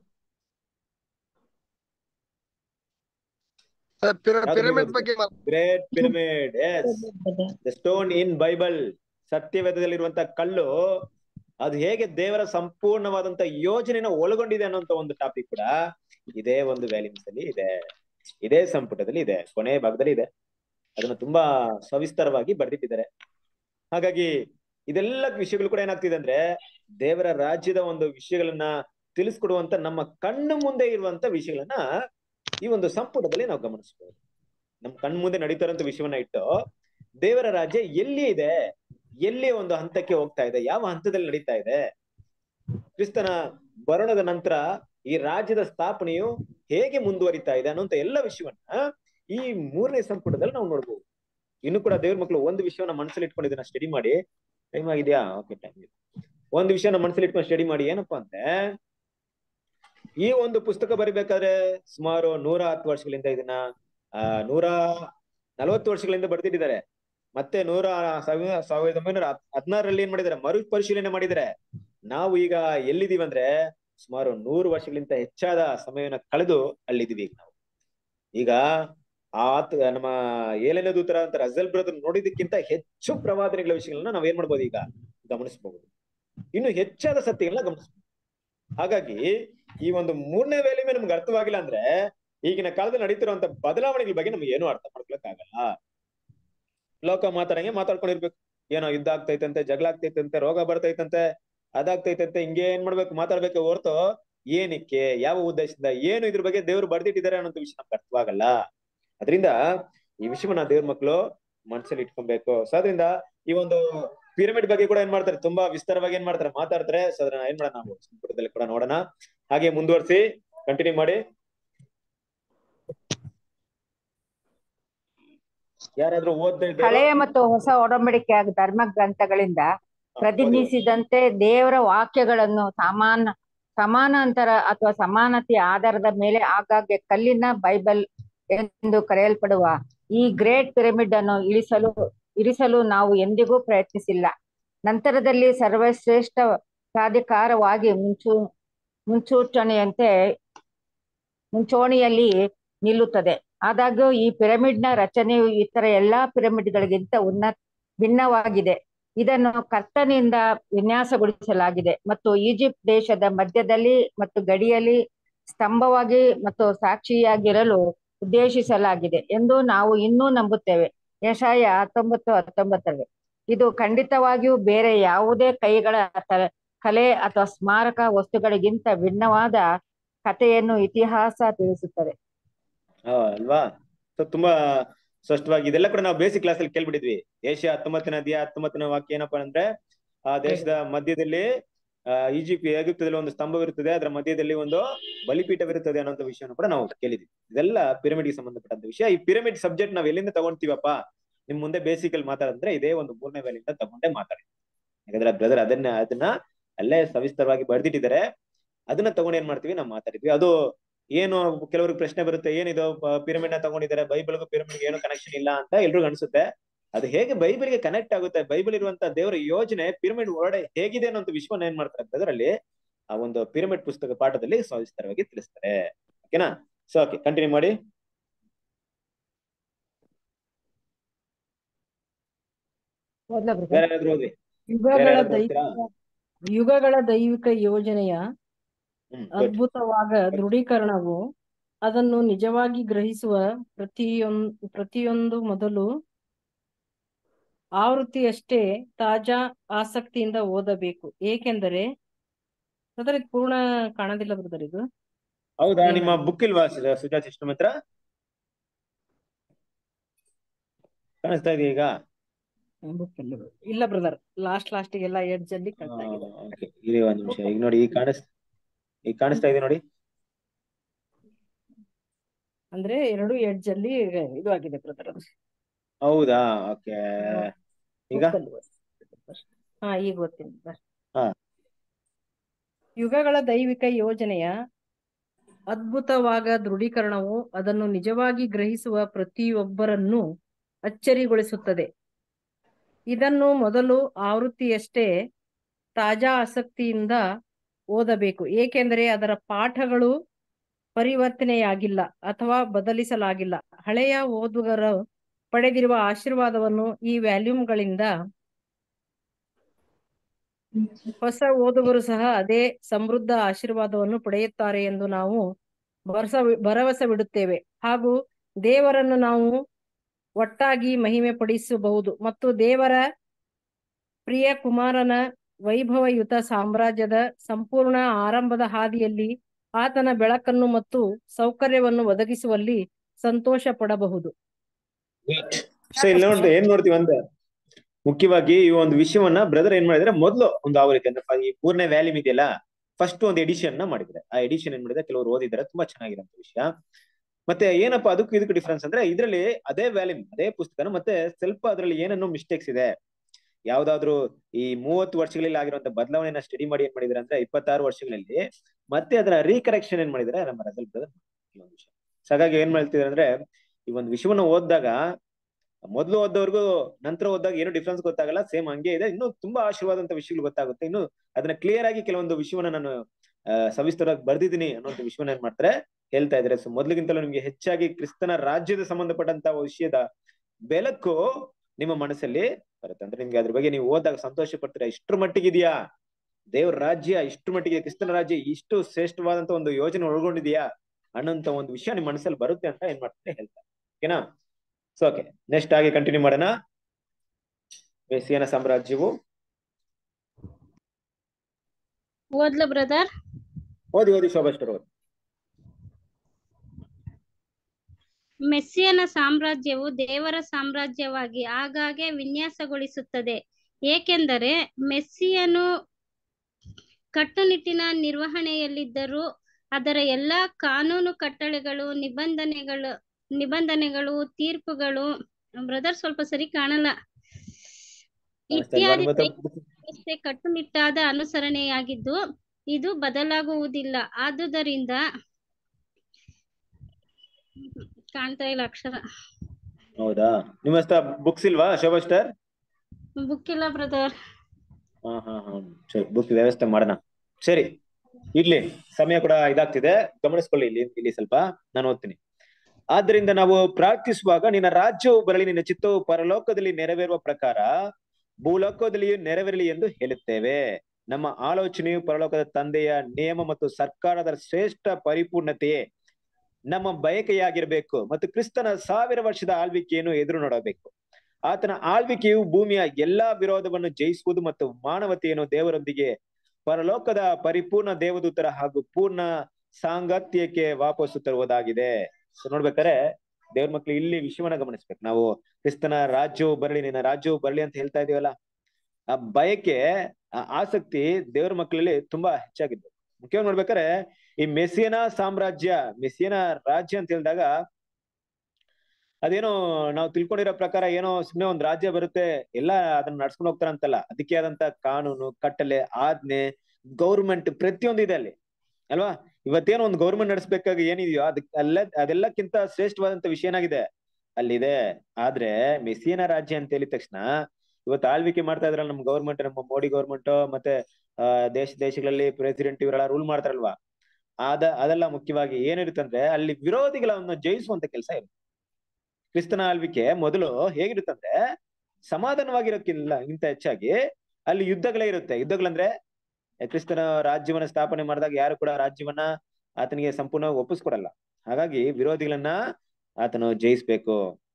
ಪಿರಮಿಡ್ ಬಗ್ಗೆ great pyramid is the stone in Bible ಸತ್ಯವೇದದಲ್ಲಿರುವಂತ ಕಲ್ಲು ಅದು ಹೇಗೆ ದೇವರ ಸಂಪೂರ್ಣವಾದಂತ ಯೋಜನೆನ ಒಳಗೊಂಡಿದೆ ಅನ್ನೋಂತ ಒಂದು ಟಾಪಿಕ್ ಕೂಡ ಇದೇ ಒಂದು ವ್ಯಾಲ್ಯೂಮ್ಸ್ ಅಲ್ಲಿ ಇದೆ ಇದೇ ಸಂಪುಟದಲ್ಲಿ ಇದೆ ಕೊನೆಯ ಭಾಗದಲ್ಲಿ ಇದೆ ಅದನ್ನ ತುಂಬಾ ಸವಿಸ್ತರವಾಗಿ ಬರೆದಿಟ್ಟಿದ್ದಾರೆ ಹಾಗಾಗಿ ಇದೆಲ್ಲ ವಿಷಯಗಳು ಕೂಡ ಏನಾಗ್ತಿದೆ ಅಂದ್ರೆ ದೇವರ ರಾಜ್ಯದ ಒಂದು ವಿಷಯಗಳನ್ನ ತಿಳಿಸ್ಕೊಡುವಂತ ನಮ್ಮ ಕಣ್ಣು ಮುಂದೆ ಇರುವಂತ ವಿಷಯಗಳನ್ನ ಈ ಒಂದು ಸಂಪುಟದಲ್ಲಿ ನಾವು ಗಮನಿಸಬಹುದು ನಮ್ ಕಣ್ಣು ಮುಂದೆ ನಡೀತಾ ಇರುವಂತ ವಿಷಯವನ್ನ ಇಟ್ಟು ದೇವರ ರಾಜ್ಯ ಎಲ್ಲಿ ಇದೆ ಎಲ್ಲಿ ಒಂದು ಹಂತಕ್ಕೆ ಹೋಗ್ತಾ ಇದೆ ಯಾವ ಹಂತದಲ್ಲಿ ನಡೀತಾ ಇದೆ ಕ್ರಿಸ್ತನ ಬರಣದ ನಂತರ ಈ ರಾಜ್ಯದ ಸ್ಥಾಪನೆಯು ಹೇಗೆ ಮುಂದುವರಿತಾ ಇದೆ ಅನ್ನೋಂತ ಎಲ್ಲ ವಿಷಯವನ್ನ ಈ ಮೂರನೇ ಸಂಪುಟದಲ್ಲಿ ನಾವು ನೋಡ್ಬೋದು ಇನ್ನು ಕೂಡ ದೇವ್ರ ಮಕ್ಕಳು ಒಂದು ವಿಷಯವನ್ನ ಮನಸ್ಸಲ್ಲಿ ಇಟ್ಕೊಂಡು ಇದನ್ನ ಸ್ಟಡಿ ಮಾಡಿ ಟೈಮ್ ಆಗಿದೆಯಾ ಓಕೆ ಟೈಮ್ ಇದೆ ಒಂದು ವಿಷಯನ ಮನಸ್ಸಲ್ಲಿ ಇಟ್ಕೊಂಡು ಸ್ಟಡಿ ಮಾಡಿ ಏನಪ್ಪಾ ಅಂದ್ರೆ ಈ ಒಂದು ಪುಸ್ತಕ ಬರಿಬೇಕಾದ್ರೆ ಸುಮಾರು ನೂರ ಹತ್ತು ವರ್ಷಗಳಿಂದ ಇದನ್ನ ಆ ನೂರ ನಲವತ್ತು ವರ್ಷಗಳಿಂದ ಬರೆದಿಟ್ಟಿದ್ದಾರೆ ಮತ್ತೆ ನೂರ ಸಾವಿರ ಸಾವಿರದ ಒಂಬೈನೂರ ಹದಿನಾರರಲ್ಲಿ ಏನ್ ಮಾಡಿದ್ದಾರೆ ಮರು ಪರಿಶೀಲನೆ ಮಾಡಿದ್ದಾರೆ ನಾವು ಈಗ ಎಲ್ಲಿದೀವಿ ಅಂದ್ರೆ ಸುಮಾರು ನೂರು ವರ್ಷಗಳಿಂದ ಹೆಚ್ಚಾದ ಸಮಯವನ್ನ ಕಳೆದು ಅಲ್ಲಿದ್ದೀವಿ ಈಗ ನಾವು ಈಗ ಆತ ನಮ್ಮ ಏಳನೇ ದೂತರ ಅಂತ ರಜಲ್ ಬ್ರದರ್ ನೋಡಿದಕ್ಕಿಂತ ಹೆಚ್ಚು ಪ್ರವಾದನೆಗಳ ವಿಷಯಗಳನ್ನ ನಾವ್ ಏನ್ ಮಾಡ್ಬೋದು ಈಗ ಗಮನಿಸಬಹುದು ಇನ್ನು ಹೆಚ್ಚಾದ ಸತ್ಯಗಳನ್ನ ಗಮನಿಸಬಹುದು ಹಾಗಾಗಿ ಈ ಒಂದು ಮೂರನೇ ವೇಳೆ ಮೇಲೆ ನಮ್ಗೆ ಅರ್ಥವಾಗಿಲ್ಲ ಅಂದ್ರೆ ಈಗಿನ ಕಾಲದಲ್ಲಿ ನಡೀತಿರುವಂತ ಬದಲಾವಣೆಗಳ ಬಗ್ಗೆ ನಮ್ಗೆ ಏನು ಅರ್ಥ ಮಾಡ್ಕೊಳಕ್ ಆಗಲ್ಲ ಲೋಕ ಮಾತಾಡಂಗೆ ಮಾತಾಡ್ಕೊಂಡಿರ್ಬೇಕು ಏನೋ ಯುದ್ಧ ಆಗ್ತೈತಂತೆ ಜಗಳ ಆಗ್ತೈತಂತೆ ರೋಗ ಬರ್ತೈತಂತೆ ಅದಾಗ್ತೈತಂತೆ ಹಿಂಗೆ ಏನ್ ಮಾಡ್ಬೇಕು ಮಾತಾಡ್ಬೇಕು ಹೊರತು ಏನಕ್ಕೆ ಯಾವ ಉದ್ದೇಶದಿಂದ ಏನು ಇದ್ರ ಬಗ್ಗೆ ದೇವ್ರು ಬರ್ದಿಟ್ಟಿದ್ದಾರೆ ಅನ್ನೋ ವಿಷಯ ನಮ್ಗೆ ಅರ್ಥವಾಗಲ್ಲ ಅದರಿಂದ ಈ ವಿಷಯವನ್ನ ದೇವ್ರ ಮಕ್ಕಳು ಮನಸ್ಸಲ್ಲಿ ಇಟ್ಕೊಬೇಕು ಸೊ ಅದರಿಂದ ಈ ಒಂದು ಪಿರಮಿಡ್ ಬಗ್ಗೆ ಕೂಡ ಏನ್ ಮಾಡ್ತಾರೆ ತುಂಬಾ ವಿಸ್ತಾರವಾಗಿ ಏನ್ ಮಾಡ್ತಾರೆ ಮಾತಾಡ್ತಾರೆ ಸೊ ಅದನ್ನ ಏನ್ ಮಾಡೋಣ ನಾವು ಸಂಪುಟದಲ್ಲಿ ಕೂಡ ನೋಡೋಣ ಹಾಗೆ ಮುಂದುವರಿಸಿ ಕಂಟಿನ್ಯೂ ಮಾಡಿ ಯಾರಾದ್ರೂ ಓದ್ತಾ ಇದ್ದಾರೆ ಹಳೆಯ ಮತ್ತು ಹೊಸ ಒಡಂಬಡಿಕೆಯ ಧರ್ಮ ಗ್ರಂಥಗಳಿಂದ ಪ್ರತಿನಿಧಿಸಿದಂತೆ ದೇವರ ವಾಕ್ಯಗಳನ್ನು ಸಮಾನ ಸಮಾನಾಂತರ ಅಥವಾ ಸಮಾನತೆಯ ಆಧಾರದ ಮೇಲೆ ಆಗಾಗ್ಗೆ ಕಲ್ಲಿನ ಬೈಬಲ್ ಎಂದು ಕರೆಯಲ್ಪಡುವ ಈ ಗ್ರೇಟ್ ಪಿರಮಿಡ್ ಅನ್ನು ಇಳಿಸಲು ಇರಿಸಲು ನಾವು ಎಂದಿಗೂ ಪ್ರಯತ್ನಿಸಿಲ್ಲ ನಂತರದಲ್ಲಿ ಸರ್ವಶ್ರೇಷ್ಠ ಪ್ರಾಧಿಕಾರವಾಗಿ ಮುಂಚೂ ಮುನ್ಸೂಚನೆಯಂತೆ ಮುಂಚೂಣಿಯಲ್ಲಿ ನಿಲ್ಲುತ್ತದೆ ಆದಾಗ್ಯೂ ಈ ಪಿರಮಿಡ್ನ ರಚನೆಯು ಇತರ ಎಲ್ಲಾ ಪಿರಮಿಡ್ಗಳಿಗಿಂತ ಉನ್ನ ಭಿನ್ನವಾಗಿದೆ ಇದನ್ನು ಕರ್ತನಿಂದ ವಿನ್ಯಾಸಗೊಳಿಸಲಾಗಿದೆ ಮತ್ತು ಈಜಿಪ್ಟ್ ದೇಶದ ಮಧ್ಯದಲ್ಲಿ ಮತ್ತು ಗಡಿಯಲ್ಲಿ ಸ್ತಂಭವಾಗಿ ಮತ್ತು ಸಾಕ್ಷಿಯಾಗಿರಲು ಉದ್ದೇಶಿಸಲಾಗಿದೆ ಎಂದು ನಾವು ಇನ್ನೂ ನಂಬುತ್ತೇವೆ ಯಶಾಯ ಹತ್ತೊಂಬತ್ತು ಹತ್ತೊಂಬತ್ತರಲ್ಲಿ ಇದು ಖಂಡಿತವಾಗಿಯೂ ಬೇರೆ ಯಾವುದೇ ಕೈಗಳ ತ- ಕಲೆ ಅಥವಾ ಸ್ಮಾರಕ ವಸ್ತುಗಳಿಗಿಂತ ಭಿನ್ನವಾದ ಕಥೆಯನ್ನು ಇತಿಹಾಸ ತಿಳಿಸುತ್ತದೆ ಆ, ಅಲ್ವಾ ಸೊ ತುಂಬಾ ಸ್ಪಷ್ಟವಾಗಿ ಇದೆಲ್ಲ ಕೂಡ ನಾವು ಬೇಸಿಕ್ ಕ್ಲಾಸ್ ಅಲ್ಲಿ ಕೇಳ್ಬಿಟ್ಟಿದ್ವಿ ಏಷ್ಯಾ ಹತ್ತೊಂಬತ್ತನೇ ಅಧ್ಯಾಯ ಹತ್ತೊಂಬತ್ತನೇ ವಾಕ್ಯ ಏನಪ್ಪಾ ಅಂದ್ರೆ ಆ ದೇಶದ ಮಧ್ಯದಲ್ಲಿ ಆ ಈಜಿಪ್ಟ್ ಈಜಿಪ್ತದಲ್ಲಿ ಒಂದು ಸ್ತಂಭವಿರುತ್ತದೆ ಅದರ ಮಧ್ಯದಲ್ಲಿ ಒಂದು ಬಲಿಪೀಠವಿರುತ್ತದೆ ಅನ್ನೋಂಥ ವಿಷಯವನ್ನು ಕೂಡ ನಾವು ಕೇಳಿದ್ವಿ ಇದೆಲ್ಲ ಪಿರಮಿಡ್ ಗೆ ಸಂಬಂಧಪಟ್ಟಂತ ವಿಷಯ ಈ ಪಿರಮಿಡ್ ಸಬ್ಜೆಕ್ಟ್ ನಾವ್ ಎಲ್ಲಿಂದ ತಗೊಂತೀವಪ್ಪ ನಿಮ್ ಮುಂದೆ ಬೇಸಿಕ್ ಅಲ್ಲಿ ಮಾತಾಡಿದ್ರೆ ಇದೇ ಒಂದು ಮೂರನೇ ವ್ಯಾಲಿಂದ ತಗೊಂಡೇ ಮಾತಾಡಿ ಯಾಕಂದ್ರೆ ಬ್ರದರ್ ಅದನ್ನ ಅದನ್ನ ಅಲ್ಲೇ ಸವಿಸ್ತರವಾಗಿ ಬರ್ದಿಟ್ಟಿದ್ದಾರೆ ಅದನ್ನ ತಗೊಂಡ್ ಏನ್ ಮಾಡ್ತೀವಿ ನಾವು ಮಾತಾಡಿದ್ವಿ ಅದು ಏನು ಕೆಲವ್ರಿಗೆ ಪ್ರಶ್ನೆ ಬರುತ್ತೆ ಏನಿದು ಪಿರಮಿಡ್ ನ ತಗೊಂಡಿದ್ದಾರೆ ಬೈಬಲ್ಗೂ ಪಿರಮಿಡ್ ಏನು ಕನೆಕ್ಷನ್ ಇಲ್ಲ ಅಂತ ಎಲ್ರಿಗೂ ಅನ್ಸುತ್ತೆ ಅದು ಹೇಗೆ ಬೈಬಲ್ಗೆ ಕನೆಕ್ಟ್ ಆಗುತ್ತೆ ಬೈಬಲ್ ಇರುವಂತ ದೇವರ ಯೋಜನೆ ಪಿರಮಿಡ್ ಒಳಗಡೆ ಹೇಗಿದೆ ಅನ್ನೋ ವಿಶ್ವನ ಏನ್ ಮಾಡ್ತಾರೆ ಅದರಲ್ಲಿ ಆ ಒಂದು ಪಿರಮಿಡ್ ಪುಸ್ತಕ ಪಾಠದಲ್ಲಿ ಸವಿಸ್ತರವಾಗಿ ತಿಳಿಸ್ತಾರೆ ಓಕೆನಾ ಸೊ ಓಕೆ ಕಂಟಿನ್ಯೂ ಮಾಡಿ ಓದ್ಲಾ brother? ಬೇರೆ ಯಾರಾದ್ರೂ ಓದಿ ಯುಗಗಳ ಯಾರಾದ್ರೂ ಓದ್ತೀರಾ? ದೈವಿಕ ಯುಗಗಳ ದೈವಿಕ ಯೋಜನೆಯ ಹ್ಮ್ good. ಅದ್ಭುತವಾದ ದೃಢೀಕರಣವು ಅದನ್ನು ನಿಜವಾಗಿ ಗ್ರಹಿಸುವ ಪ್ರತಿಯೊಂದು ಪ್ರತಿಯೊಂದು ಮೊದಲು ಆವೃತ್ತಿಯಷ್ಟೇ ತಾಜಾ ಆಸಕ್ತಿಯಿಂದ ಓದಬೇಕು ಏಕೆಂದರೆ ಬ್ರದರ್ ಇದು ಪೂರ್ಣ ಕಾಣೋದಿಲ್ಲ ಬ್ರದರ್ ಇದು ಹೌದಾ ಏನು? ನಿಮ್ಮ ಬುಕ್ ಇಲ್ವಾ ಸುಜಾ ಸುಜಾತ್ ಸಿಸ್ಟಮ್ ಹತ್ರ ಕಾಣಿಸ್ತಾ ಇದೆಯಾ ಈಗ book ಇಲ್ಲ brother. ಇಲ್ಲ ಬ್ರದರ್ ಲಾಸ್ಟ್ ಲಾಸ್ಟಿಗೆಲ್ಲ ಎಡ್ಜ್ ಅಲ್ಲಿ ಕಟ್ ಆಗಿದೆ ಓಕೆ ಇರಿ ಒಂದ್ ನಿಮಿಷ ಈಗ ನೋಡಿ ಈಗ ಕಾಣಿಸ್ ಈಗ ಕಾಣಿಸ್ತಾ ಇದೆ ನೋಡಿ ಅಂದ್ರೆ ಎರಡು ಎಡ್ಜ್ ಅಲ್ಲಿ ಇದು ಆಗಿದೆ ಬ್ರದರ್ ಅದು ಹೌದಾ ಓಕೆ ಈಗ book ಅಲ್ಲಿ ಓದಿ. ಹಾ ಈಗ ಓದ್ತೀನಿ brother. ಹಾ ಯುಗಗಳ ದೈವಿಕ ಯೋಜನೆಯ ಅದ್ಭುತವಾದ ದೃಢೀಕರಣವು ಅದನ್ನು ನಿಜವಾಗಿ ಗ್ರಹಿಸುವ ಪ್ರತಿಯೊಬ್ಬರನ್ನು ಅಚ್ಚರಿಗೊಳಿಸುತ್ತದೆ ಇದನ್ನು ಮೊದಲು ಆವೃತ್ತಿಯಷ್ಟೇ ತಾಜಾ ಆಸಕ್ತಿಯಿಂದ ಓದಬೇಕು ಏಕೆಂದರೆ ಅದರ ಪಾಠಗಳು ಪರಿವರ್ತನೆಯಾಗಿಲ್ಲ ಅಥವಾ ಬದಲಿಸಲಾಗಿಲ್ಲ ಹಳೆಯ ಓದುಗರು ಪಡೆದಿರುವ ಆಶೀರ್ವಾದವನ್ನು ಈ ವ್ಯಾಲ್ಯೂಮ್ಗಳಿಂದ ಹೊಸ ಓದುಗರು ಸಹ ಅದೇ ಸಮೃದ್ಧ ಆಶೀರ್ವಾದವನ್ನು ಪಡೆಯುತ್ತಾರೆ ಎಂದು ನಾವು ಭರಸ ಭರವಸೆ ಬಿಡುತ್ತೇವೆ ಹಾಗೂ ದೇವರನ್ನು ನಾವು ಒಟ್ಟಾಗಿ ಮಹಿಮೆ ಪಡಿಸಬಹುದು ಮತ್ತು ದೇವರ ಪ್ರಿಯ ಕುಮಾರನ ವೈಭವಯುತ ಸಾಮ್ರಾಜ್ಯದ ಸಂಪೂರ್ಣ ಆರಂಭದ ಹಾದಿಯಲ್ಲಿ ಆತನ ಬೆಳಕನ್ನು ಮತ್ತು ಸೌಕರ್ಯವನ್ನು ಒದಗಿಸುವಲ್ಲಿ ಸಂತೋಷ ಪಡಬಹುದು ಸೊ ಇಲ್ಲಿ ನೋಡ್ರಿ ಏನ್ ನೋಡ್ತೀವಿ ಅಂತ ಮುಖ್ಯವಾಗಿ ಈ ಒಂದು ವಿಷಯವನ್ನ ಬ್ರದರ್ ಏನ್ ಮಾಡಿದ್ರೆ ಮೊದಲು ಒಂದು ಆವೃತ್ತಿ ಅಂದ್ರೆ ಫ- ಈ ಮೂರನೇ ವ್ಯಾಲ್ಯೂಮ್ ಇದೆಯಲ್ಲ ಫಸ್ಟ್ ಒಂದು ಎಡಿಷನ್ ನ ಮಾಡಿದ್ರೆ ಆ ಎಡಿಷನ್ ಏನ್ ಮಾಡಿದ್ರೆ ಕೆಲವರು ಓದಿದ್ದಾರೆ ತುಂಬಾ ಚೆನ್ನಾಗಿರೋಂಥ ವಿಷಯ ಮತ್ತೆ ಏನಪ್ಪಾ ಅದಕ್ಕೂ ಇದಕ್ಕೂ ಡಿಫ್ರೆನ್ಸ್ ಅಂದ್ರೆ ಇದ್ರಲ್ಲಿ ಅದೇ ವ್ಯಾಲ್ಯೂಮ್ ಅದೇ ಪುಸ್ತಕನ ಮತ್ತೆ ಸ್ವಲ್ಪ ಅದ್ರಲ್ಲಿ ಏನನ್ನೋ ಮಿಸ್ಟೇಕ್ಸ್ ಇದೆ ಯಾವ್ದಾದ್ರು ಈ ಮೂವತ್ತು ವರ್ಷಗಳಲ್ಲಿ ಆಗಿರುವಂತ ಬದಲಾವಣೆನ ಸ್ಟಡಿ ಮಾಡಿ ಏನ್ ಮಾಡಿದ್ರೆ ಅಂದ್ರೆ ಇಪ್ಪತ್ತಾರು ವರ್ಷಗಳಲ್ಲಿ ಮತ್ತೆ ಅದರ ರೀಕರೆಕ್ಷನ್ ಏನ್ ಮಾಡಿದ್ರೆ ನಮ್ಮ ರಸಲ್ ಬ್ರದರ್ ಒಂದು ವಿಷಯ So ಹಾಗಾಗಿ ಏನ್ ಮಾಡ್ತಿದ್ರೆ ಅಂದ್ರೆ ಈ ಒಂದು ವಿಷಯವನ್ನ ಓದಿದಾಗ ಮೊದಲು ಓದೋರ್ಗು ನಂತರ ಓದಿದಾಗ ಏನು ಡಿಫ್ರೆನ್ಸ್ ಗೊತ್ತಾಗಲ್ಲ ಸೇಮ್ ಹಂಗೆ ಇದೆ ಇನ್ನು ತುಂಬಾ ಆಶೀರ್ವಾದಂತ ವಿಷಯಗಳು ಗೊತ್ತಾಗುತ್ತೆ ಇನ್ನು ಅದನ್ನ ಕ್ಲಿಯರ್ ಆಗಿ ಕೆಲವೊಂದು ವಿಷಯವನ್ನ ನಾನು ಆ, ಸವಿಸ್ತರವಾಗಿ ಬರ್ದಿದ್ದೀನಿ ಅನ್ನೋಂಥ ವಿಷಯವನ್ನ ಏನ್ ಮಾಡ್ತಾರೆ ಹೇಳ್ತಾ ಇದ್ದಾರೆ ಸೊ ಮೊದ್ಲಿಗಿಂತಲೂ ನಿಮ್ಗೆ ಹೆಚ್ಚಾಗಿ ಕ್ರಿಸ್ತನ ರಾಜ್ಯದ ಸಂಬಂಧಪಟ್ಟಂತ ವಿಷಯದ ಬೆಳಕು ನಿಮ್ಮ ಮನಸ್ಸಲ್ಲಿ ಬರುತ್ತೆ ಅಂದ್ರೆ ನಿಮ್ಗೆ ಅದ್ರ ಬಗ್ಗೆ ನೀವು ಓದಾಗ ಸಂತೋಷ ಪಡ್ತೀರಾ ಇಷ್ಟ್ರ ಮಟ್ಟಿಗಿದೆಯಾ ದೇವ್ರ ರಾಜ್ಯ ಇಷ್ಟ್ರ ಮಟ್ಟಿಗೆ ಕ್ರಿಸ್ತನ ರಾಜ್ಯ ಇಷ್ಟು ಶ್ರೇಷ್ಠವಾದಂತ ಒಂದು ಯೋಜನೆ ಒಳಗೊಂಡಿದ್ಯಾ ಅನ್ನೋಂತ ಒಂದು ವಿಷಯ ನಿಮ್ ಮನಸ್ಸಲ್ಲಿ ಬರುತ್ತೆ ಅಂತ ಏನ್ ಮಾಡ್ತಾರೆ ಹೇಳ್ತಾರೆ ಓಕೆನಾ ಸೊ ಓಕೆ ನೆಕ್ಸ್ಟ್ ಹಾಗೆ ಕಂಟಿನ್ಯೂ ಮಾಡೋಣ ಮೆಸ್ಸಿಯನ ಸಾಮ್ರಾಜ್ಯವು ಓದ್ಲ ಬ್ರದರ್ ಓದಿ ಓದಿ ಶೋಭಾಸ್ಟರ್ ಓದಿ ಮೆಸ್ಸಿಯನ ಸಾಮ್ರಾಜ್ಯವು ದೇವರ ಸಾಮ್ರಾಜ್ಯವಾಗಿ ಆಗಾಗ್ಗೆ ವಿನ್ಯಾಸಗೊಳಿಸುತ್ತದೆ ಏಕೆಂದರೆ ಮೆಸ್ಸಿಯನು ಕಟ್ಟುನಿಟ್ಟಿನ ನಿರ್ವಹಣೆಯಲ್ಲಿದ್ದರೂ ಅದರ ಎಲ್ಲಾ ಕಾನೂನು ಕಟ್ಟಳೆಗಳು ನಿಬಂಧನೆಗಳು ನಿಬಂಧನೆಗಳು ತೀರ್ಪುಗಳು ಬ್ರದರ್ ಸ್ವಲ್ಪ ಸರಿ ಕಾಣಲ್ಲ ಇತ್ಯಾದಿ ಮತ್ತೆ ವ್ಯವಸ್ಥೆ ಕಟ್ಟುನಿಟ್ಟಾದ ಅನುಸರಣೆಯಾಗಿದ್ದು ಇದು ಬದಲಾಗುವುದಿಲ್ಲ ಆದುದರಿಂದ ಕಾಣ್ತಾ ಇಲ್ಲ ಅಕ್ಷರ ಹೌದಾ ನಿಮ್ಮ ಹತ್ರ ಬುಕ್ಸ್ ಇಲ್ವಾ ಶೋಭಾಸ್ಟರ್ ಬುಕ್ ಇಲ್ಲ ಬ್ರದರ್ ಹಾ ಹಾ ಹಾ ಸರಿ ಬುಕ್ ವ್ಯವಸ್ಥೆ ಮಾಡೋಣ ಸರಿ ಇರ್ಲಿ ಸಮಯ ಕೂಡ ಇದಾಗ್ತಿದೆ ಗಮನಿಸ್ಕೊಳ್ಳಿ ಇಲ್ಲಿ ಇಲ್ಲಿ ಸ್ವಲ್ಪ ನಾನು ಓದ್ತೀನಿ ಆದ್ದರಿಂದ ನಾವು ಪ್ರಾರ್ಥಿಸುವಾಗ ನಿನ್ನ ರಾಜ್ಯವು ಬರಲಿ ನಿನ್ನ ಚಿತ್ತವು ಪರಲೋಕದಲ್ಲಿ ನೆರವೇರುವ ಪ್ರಕಾರ ಭೂಲೋಕದಲ್ಲಿಯೂ ನೆರವೇರಲಿ ಎಂದು ಹೇಳುತ್ತೇವೆ ನಮ್ಮ ಆಲೋಚನೆಯು ಪರಲೋಕದ ತಂದೆಯ ನಿಯಮ ಮತ್ತು ಸರ್ಕಾರದ ಶ್ರೇಷ್ಠ ಪರಿಪೂರ್ಣತೆಯೇ ನಮ್ಮ ಬಯಕೆಯಾಗಿರಬೇಕು ಮತ್ತು ಕ್ರಿಸ್ತನ ಸಾವಿರ ವರ್ಷದ ಆಳ್ವಿಕೆಯನ್ನು ಎದುರು ನೋಡಬೇಕು ಆತನ ಆಳ್ವಿಕೆಯು ಭೂಮಿಯ ಎಲ್ಲಾ ವಿರೋಧವನ್ನು ಜಯಿಸುವುದು ಮತ್ತು ಮಾನವತೆಯನ್ನು ದೇವರೊಂದಿಗೆ ಪರಲೋಕದ ಪರಿಪೂರ್ಣ ದೇವದೂತರ ಹಾಗೂ ಪೂರ್ಣ ಸಾಂಗತ್ಯಕ್ಕೆ ವಾಪಸ್ಸು ತರುವುದಾಗಿದೆ ಸೊ ನೋಡ್ಬೇಕಾದ್ರೆ ದೇವ್ರ ಮಕ್ಳು ಇಲ್ಲಿ ವಿಷಯವನ್ನ ಗಮನಿಸ್ಬೇಕು ನಾವು ಕ್ರಿಸ್ತನ ರಾಜ್ಯವು ಬರಲಿ ನಿನ್ನ ರಾಜ್ಯವು ಬರಲಿ ಅಂತ ಹೇಳ್ತಾ ಇದೀವಲ್ಲ ಆ ಬಯಕೆ ಆ ಆಸಕ್ತಿ ದೇವ್ರ ಮಕ್ಕಳಲ್ಲಿ ತುಂಬಾ ಹೆಚ್ಚಾಗಿದ್ದು ಮುಖ್ಯವಾಗಿ ನೋಡ್ಬೇಕಾದ್ರೆ ಈ ಮೆಸ್ಸಿಯನ ಸಾಮ್ರಾಜ್ಯ ಮೆಸ್ಸಿಯನ ರಾಜ್ಯ ಅಂತ ಹೇಳಿದಾಗ ಅದೇನೋ ನಾವು ತಿಳ್ಕೊಂಡಿರೋ ಪ್ರಕಾರ ಏನೋ ಸುಮ್ಮನೆ ಒಂದ್ ರಾಜ್ಯ ಬರುತ್ತೆ ಎಲ್ಲ ಅದನ್ನ ನಡ್ಸ್ಕೊಂಡು ಹೋಗ್ತಾರ ಅಂತಲ್ಲ ಅದಕ್ಕೆ ಆದಂತ ಕಾನೂನು ಕಟ್ಟಲೆ ಆಜ್ಞೆ ಗೌರ್ಮೆಂಟ್ ಪ್ರತಿಯೊಂದು ಇದೆ ಅಲ್ಲಿ ಅಲ್ವಾ ಇವತ್ತೇನೋ ಒಂದು ಗೌರ್ಮೆಂಟ್ ನಡೆಸ್ಬೇಕಾಗಿ ಏನಿದೆಯೋ ಅದಕ್ಕೆ ಅಲ್ಲ ಅದೆಲ್ಲಕ್ಕಿಂತ ಶ್ರೇಷ್ಠವಾದಂತ ವಿಷಯ ಏನಾಗಿದೆ ಅಲ್ಲಿದೆ ಆದ್ರೆ ಮೆಸ್ಸಿಯನ ರಾಜ್ಯ ಅಂತ ಹೇಳಿದ ತಕ್ಷಣ ಇವತ್ತು ಆಳ್ವಿಕೆ ಮಾಡ್ತಾ ಇದ್ರಲ್ಲ ನಮ್ಮ ಗೌರ್ಮೆಂಟ್ ನಮ್ಮ ಮೋಡಿ ಗೌರ್ಮೆಂಟ್ ಮತ್ತೆ ಆ ದೇಶ ದೇಶಗಳಲ್ಲಿ ಪ್ರೆಸಿಡೆಂಟ್ ಇವರೆಲ್ಲ ರೂಲ್ ಮಾಡ್ತಾರಲ್ವಾ ಅದ ಅದೆಲ್ಲ ಮುಖ್ಯವಾಗಿ ಏನಿರುತ್ತಂದ್ರೆ ಅಲ್ಲಿ ವಿರೋಧಿಗಳನ್ನ ಜಯಿಸುವಂತ ಕೆಲಸ ಇರುತ್ತೆ ಕ್ರಿಸ್ತನ ಆಳ್ವಿಕೆ ಮೊದಲು ಹೇಗಿರುತ್ತಂದ್ರೆ ಸಮಾಧಾನವಾಗಿರೋಕ್ಕಿಲ್ಲ ಇಂತ ಹೆಚ್ಚಾಗಿ ಅಲ್ಲಿ ಯುದ್ಧಗಳೇ ಇರುತ್ತೆ ಯುದ್ಧಗಳಂದ್ರೆ ಕ್ರಿಸ್ತನ ರಾಜ್ಯವನ್ನ ಸ್ಥಾಪನೆ ಮಾಡಿದಾಗ ಯಾರು ಕೂಡ ರಾಜ್ಯವನ್ನ ಆತನಿಗೆ ಸಂಪೂರ್ಣವಾಗಿ ಒಪ್ಪಿಸ್ಕೊಡಲ್ಲ ಹಾಗಾಗಿ ವಿರೋಧಿಗಳನ್ನ ಆತನು ಜಯಿಸ್ಬೇಕು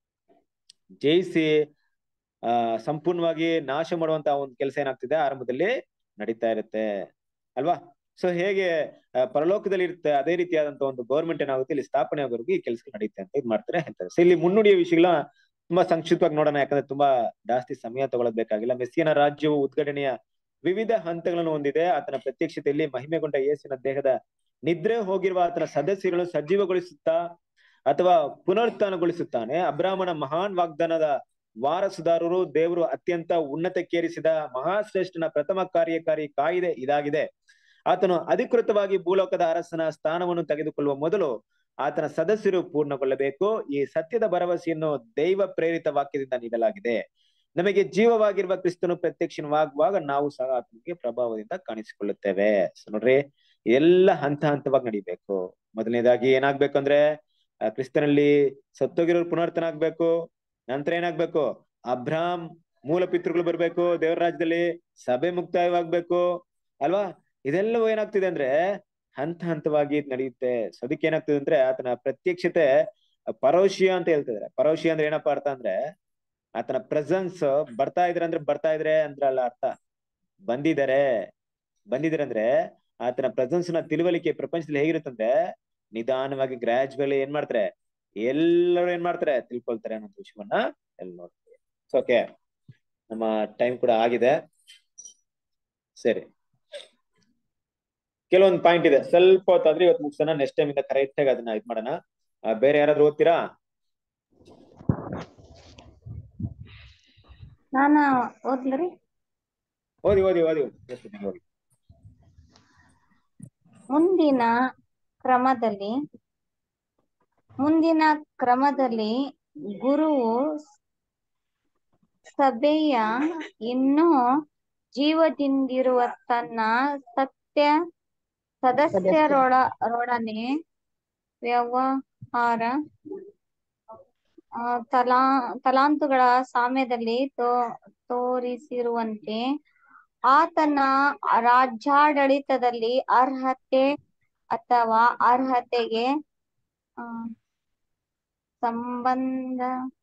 ಜಯಿಸಿ ಆ ಸಂಪೂರ್ಣವಾಗಿ ನಾಶ ಮಾಡುವಂತ ಒಂದು ಕೆಲಸ ಏನಾಗ್ತಿದೆ ಆರಂಭದಲ್ಲಿ ನಡೀತಾ ಇರುತ್ತೆ ಅಲ್ವಾ ಸೊ ಹೇಗೆ ಆ, ಪರಲೋಕದಲ್ಲಿ ಇರುತ್ತೆ ಅದೇ ರೀತಿಯಾದಂತ ಒಂದು ಗೌರ್ಮೆಂಟ್ ಏನಾಗುತ್ತೆ ಇಲ್ಲಿ ಸ್ಥಾಪನೆ ಆಗೋರ್ಗು ಈ ಕೆಲಸ ನಡೀತೆ ಅಂತ ಇದ್ ಮಾಡ್ತಾರೆ ಹೇಳ್ತಾರೆ ಸೊ ಇಲ್ಲಿ ಮುನ್ನುಡಿಯ ವಿಷಯಗಳ ತುಂಬಾ ಸಂಕ್ಷಿಪ್ತವಾಗಿ ನೋಡೋಣ ಯಾಕಂದ್ರೆ ತುಂಬಾ ಜಾಸ್ತಿ ಸಮಯ ತಗೊಳ್ಳೋದ್ ಬೇಕಾಗಿಲ್ಲ ಮೆಸ್ಸಿಯನ ರಾಜ್ಯವು ಉದ್ಘಾಟನೆಯ ವಿವಿಧ ಹಂತಗಳನ್ನು ಹೊಂದಿದೆ ಆತನ ಪ್ರತ್ಯಕ್ಷತೆಯಲ್ಲಿ ಮಹಿಮೆಗೊಂಡ ಯೇಸುವಿನ ದೇಹದ ನಿದ್ರೆ ಹೋಗಿರುವ ಆತನ ಸದಸ್ಯರು ಸಜೀವಗೊಳಿಸುತ್ತಾ ಅಥವಾ ಪುನರುತ್ಥಾನಗೊಳಿಸುತ್ತಾನೆ ಅಬ್ರಾಹ್ಮಣ ಮಹಾನ್ ವಾಗ್ದಾನದ ವಾರಸುದಾರರು ದೇವರು ಅತ್ಯಂತ ಉನ್ನತಕ್ಕೇರಿಸಿದ ಮಹಾಶ್ರೇಷ್ಠನ ಪ್ರಥಮ ಕಾರ್ಯಕಾರಿ ಕಾಯಿದೆ ಇದಾಗಿದೆ ಆತನು ಅಧಿಕೃತವಾಗಿ ಭೂಲೋಕದ ಅರಸನ ಸ್ಥಾನವನ್ನು ತೆಗೆದುಕೊಳ್ಳುವ ಮೊದಲು ಆತನ ಸದಸ್ಯರು ಪೂರ್ಣಗೊಳ್ಳಬೇಕು ಈ ಸತ್ಯದ ಭರವಸೆಯನ್ನು ದೈವ ಪ್ರೇರಿತ ವಾಕ್ಯದಿಂದ ನೀಡಲಾಗಿದೆ ನಮಗೆ ಜೀವವಾಗಿರುವ ಕ್ರಿಸ್ತನು ಪ್ರತ್ಯಕ್ಷವಾಗುವಾಗ ನಾವು ಸಹ ಆತನಿಗೆ ಪ್ರಭಾವದಿಂದ ಕಾಣಿಸಿಕೊಳ್ಳುತ್ತೇವೆ ಸೊ ನೋಡ್ರಿ ಎಲ್ಲ ಹಂತ ಹಂತವಾಗಿ ನಡಿಬೇಕು ಮೊದಲನೇದಾಗಿ ಏನಾಗ್ಬೇಕಂದ್ರೆ ಆ ಕ್ರಿಸ್ತನಲ್ಲಿ ಸತ್ತೋಗಿರೋರು ಪುನರ್ತನ ಆಗ್ಬೇಕು ನಂತರ ಏನಾಗ್ಬೇಕು ಅಬ್ರಾಮ್ ಮೂಲ ಪಿತೃಗಳು ಬರ್ಬೇಕು ದೇವರ ರಾಜ್ಯದಲ್ಲಿ ಸಭೆ ಮುಕ್ತಾಯವಾಗ್ಬೇಕು ಅಲ್ವಾ ಇದೆಲ್ಲವೂ ಏನಾಗ್ತಿದೆ ಅಂದ್ರೆ ಹಂತ ಹಂತವಾಗಿ ಇದ್ ನಡೆಯುತ್ತೆ ಸೊ ಅದಕ್ಕೆ ಏನಾಗ್ತದೆ ಅಂದ್ರೆ ಆತನ ಪ್ರತ್ಯಕ್ಷತೆ ಪರೋಶಿಯ ಅಂತ ಹೇಳ್ತಿದಾರೆ ಪರೋಶಿಯ ಅಂದ್ರೆ ಏನಪ್ಪಾ ಅರ್ಥ ಅಂದ್ರೆ ಆತನ ಪ್ರೆಸೆನ್ಸ್ ಬರ್ತಾ ಇದ್ರೆ ಅಂದ್ರೆ ಬರ್ತಾ ಇದ್ರೆ ಅಂದ್ರಲ್ಲ ಅರ್ಥ ಬಂದಿದ್ದಾರೆ ಬಂದಿದ್ದಾರೆ ಅಂದ್ರೆ ಆತನ ಪ್ರೆಸೆನ್ಸ್ ನ ತಿಳುವಳಿಕೆ ಪ್ರಪಂಚದಲ್ಲಿ ಹೇಗಿರುತ್ತಂದ್ರೆ ನಿಧಾನವಾಗಿ ಗ್ರಾಜುವಲಿ ಏನ್ ಮಾಡ್ತಾರೆ ಎಲ್ಲರೂ ಏನ್ ಮಾಡ್ತಾರೆ ತಿಳ್ಕೊಳ್ತಾರೆ ಅನ್ನೋ ವಿಷಯವನ್ನ ಎಲ್ಲಿ ನೋಡ್ತೀವಿ ಓಕೆ ನಮ್ಮ ಟೈಮ್ ಕೂಡ ಆಗಿದೆ ಸರಿ ಕೆಲವೊಂದು ಪಾಯಿಂಟ್ ಇದೆ ಸ್ವಲ್ಪ ಹೊತ್ತಾದ್ರೆ ಇವತ್ತು ಮುಗಿಸೋಣ ನೆಕ್ಸ್ಟ್ ಟೈಮ್ ಇಂದ ಕರೆಕ್ಟ್ ಆಗಿ ಅದನ್ನ ಇದ್ ಮಾಡೋಣ ಆ, ಬೇರೆ ಯಾರಾದ್ರೂ ಓದ್ತೀರಾ ನಾನ ಓದ್ಲರಿ ಓದಿ ಓದಿ ಓದಿ ಎಷ್ಟು ನೀವು ಓದಿ ಮುಂದಿನ ಕ್ರಮದಲ್ಲಿ ಮುಂದಿನ ಕ್ರಮದಲ್ಲಿ ಗುರುವು ಸಭೆಯ ಇನ್ನೂ ಜೀವದಿಂದಿರುವ ತನ್ನ ಸತ್ಯ ಸದಸ್ಯರೊಳ ರೊಡನೆ ವ್ಯವಹಾರ ಆ, ತಲಾ ತಲಾಂತುಗಳ ಸಾಮ್ಯದಲ್ಲಿ ತೋ ತೋರಿಸಿರುವಂತೆ ಆತನ ರಾಜ್ಯಾಡಳಿತದಲ್ಲಿ ಅರ್ಹತೆ ಅಥವಾ ಅರ್ಹತೆಗೆ ಆ, ಸಂಬಂಧ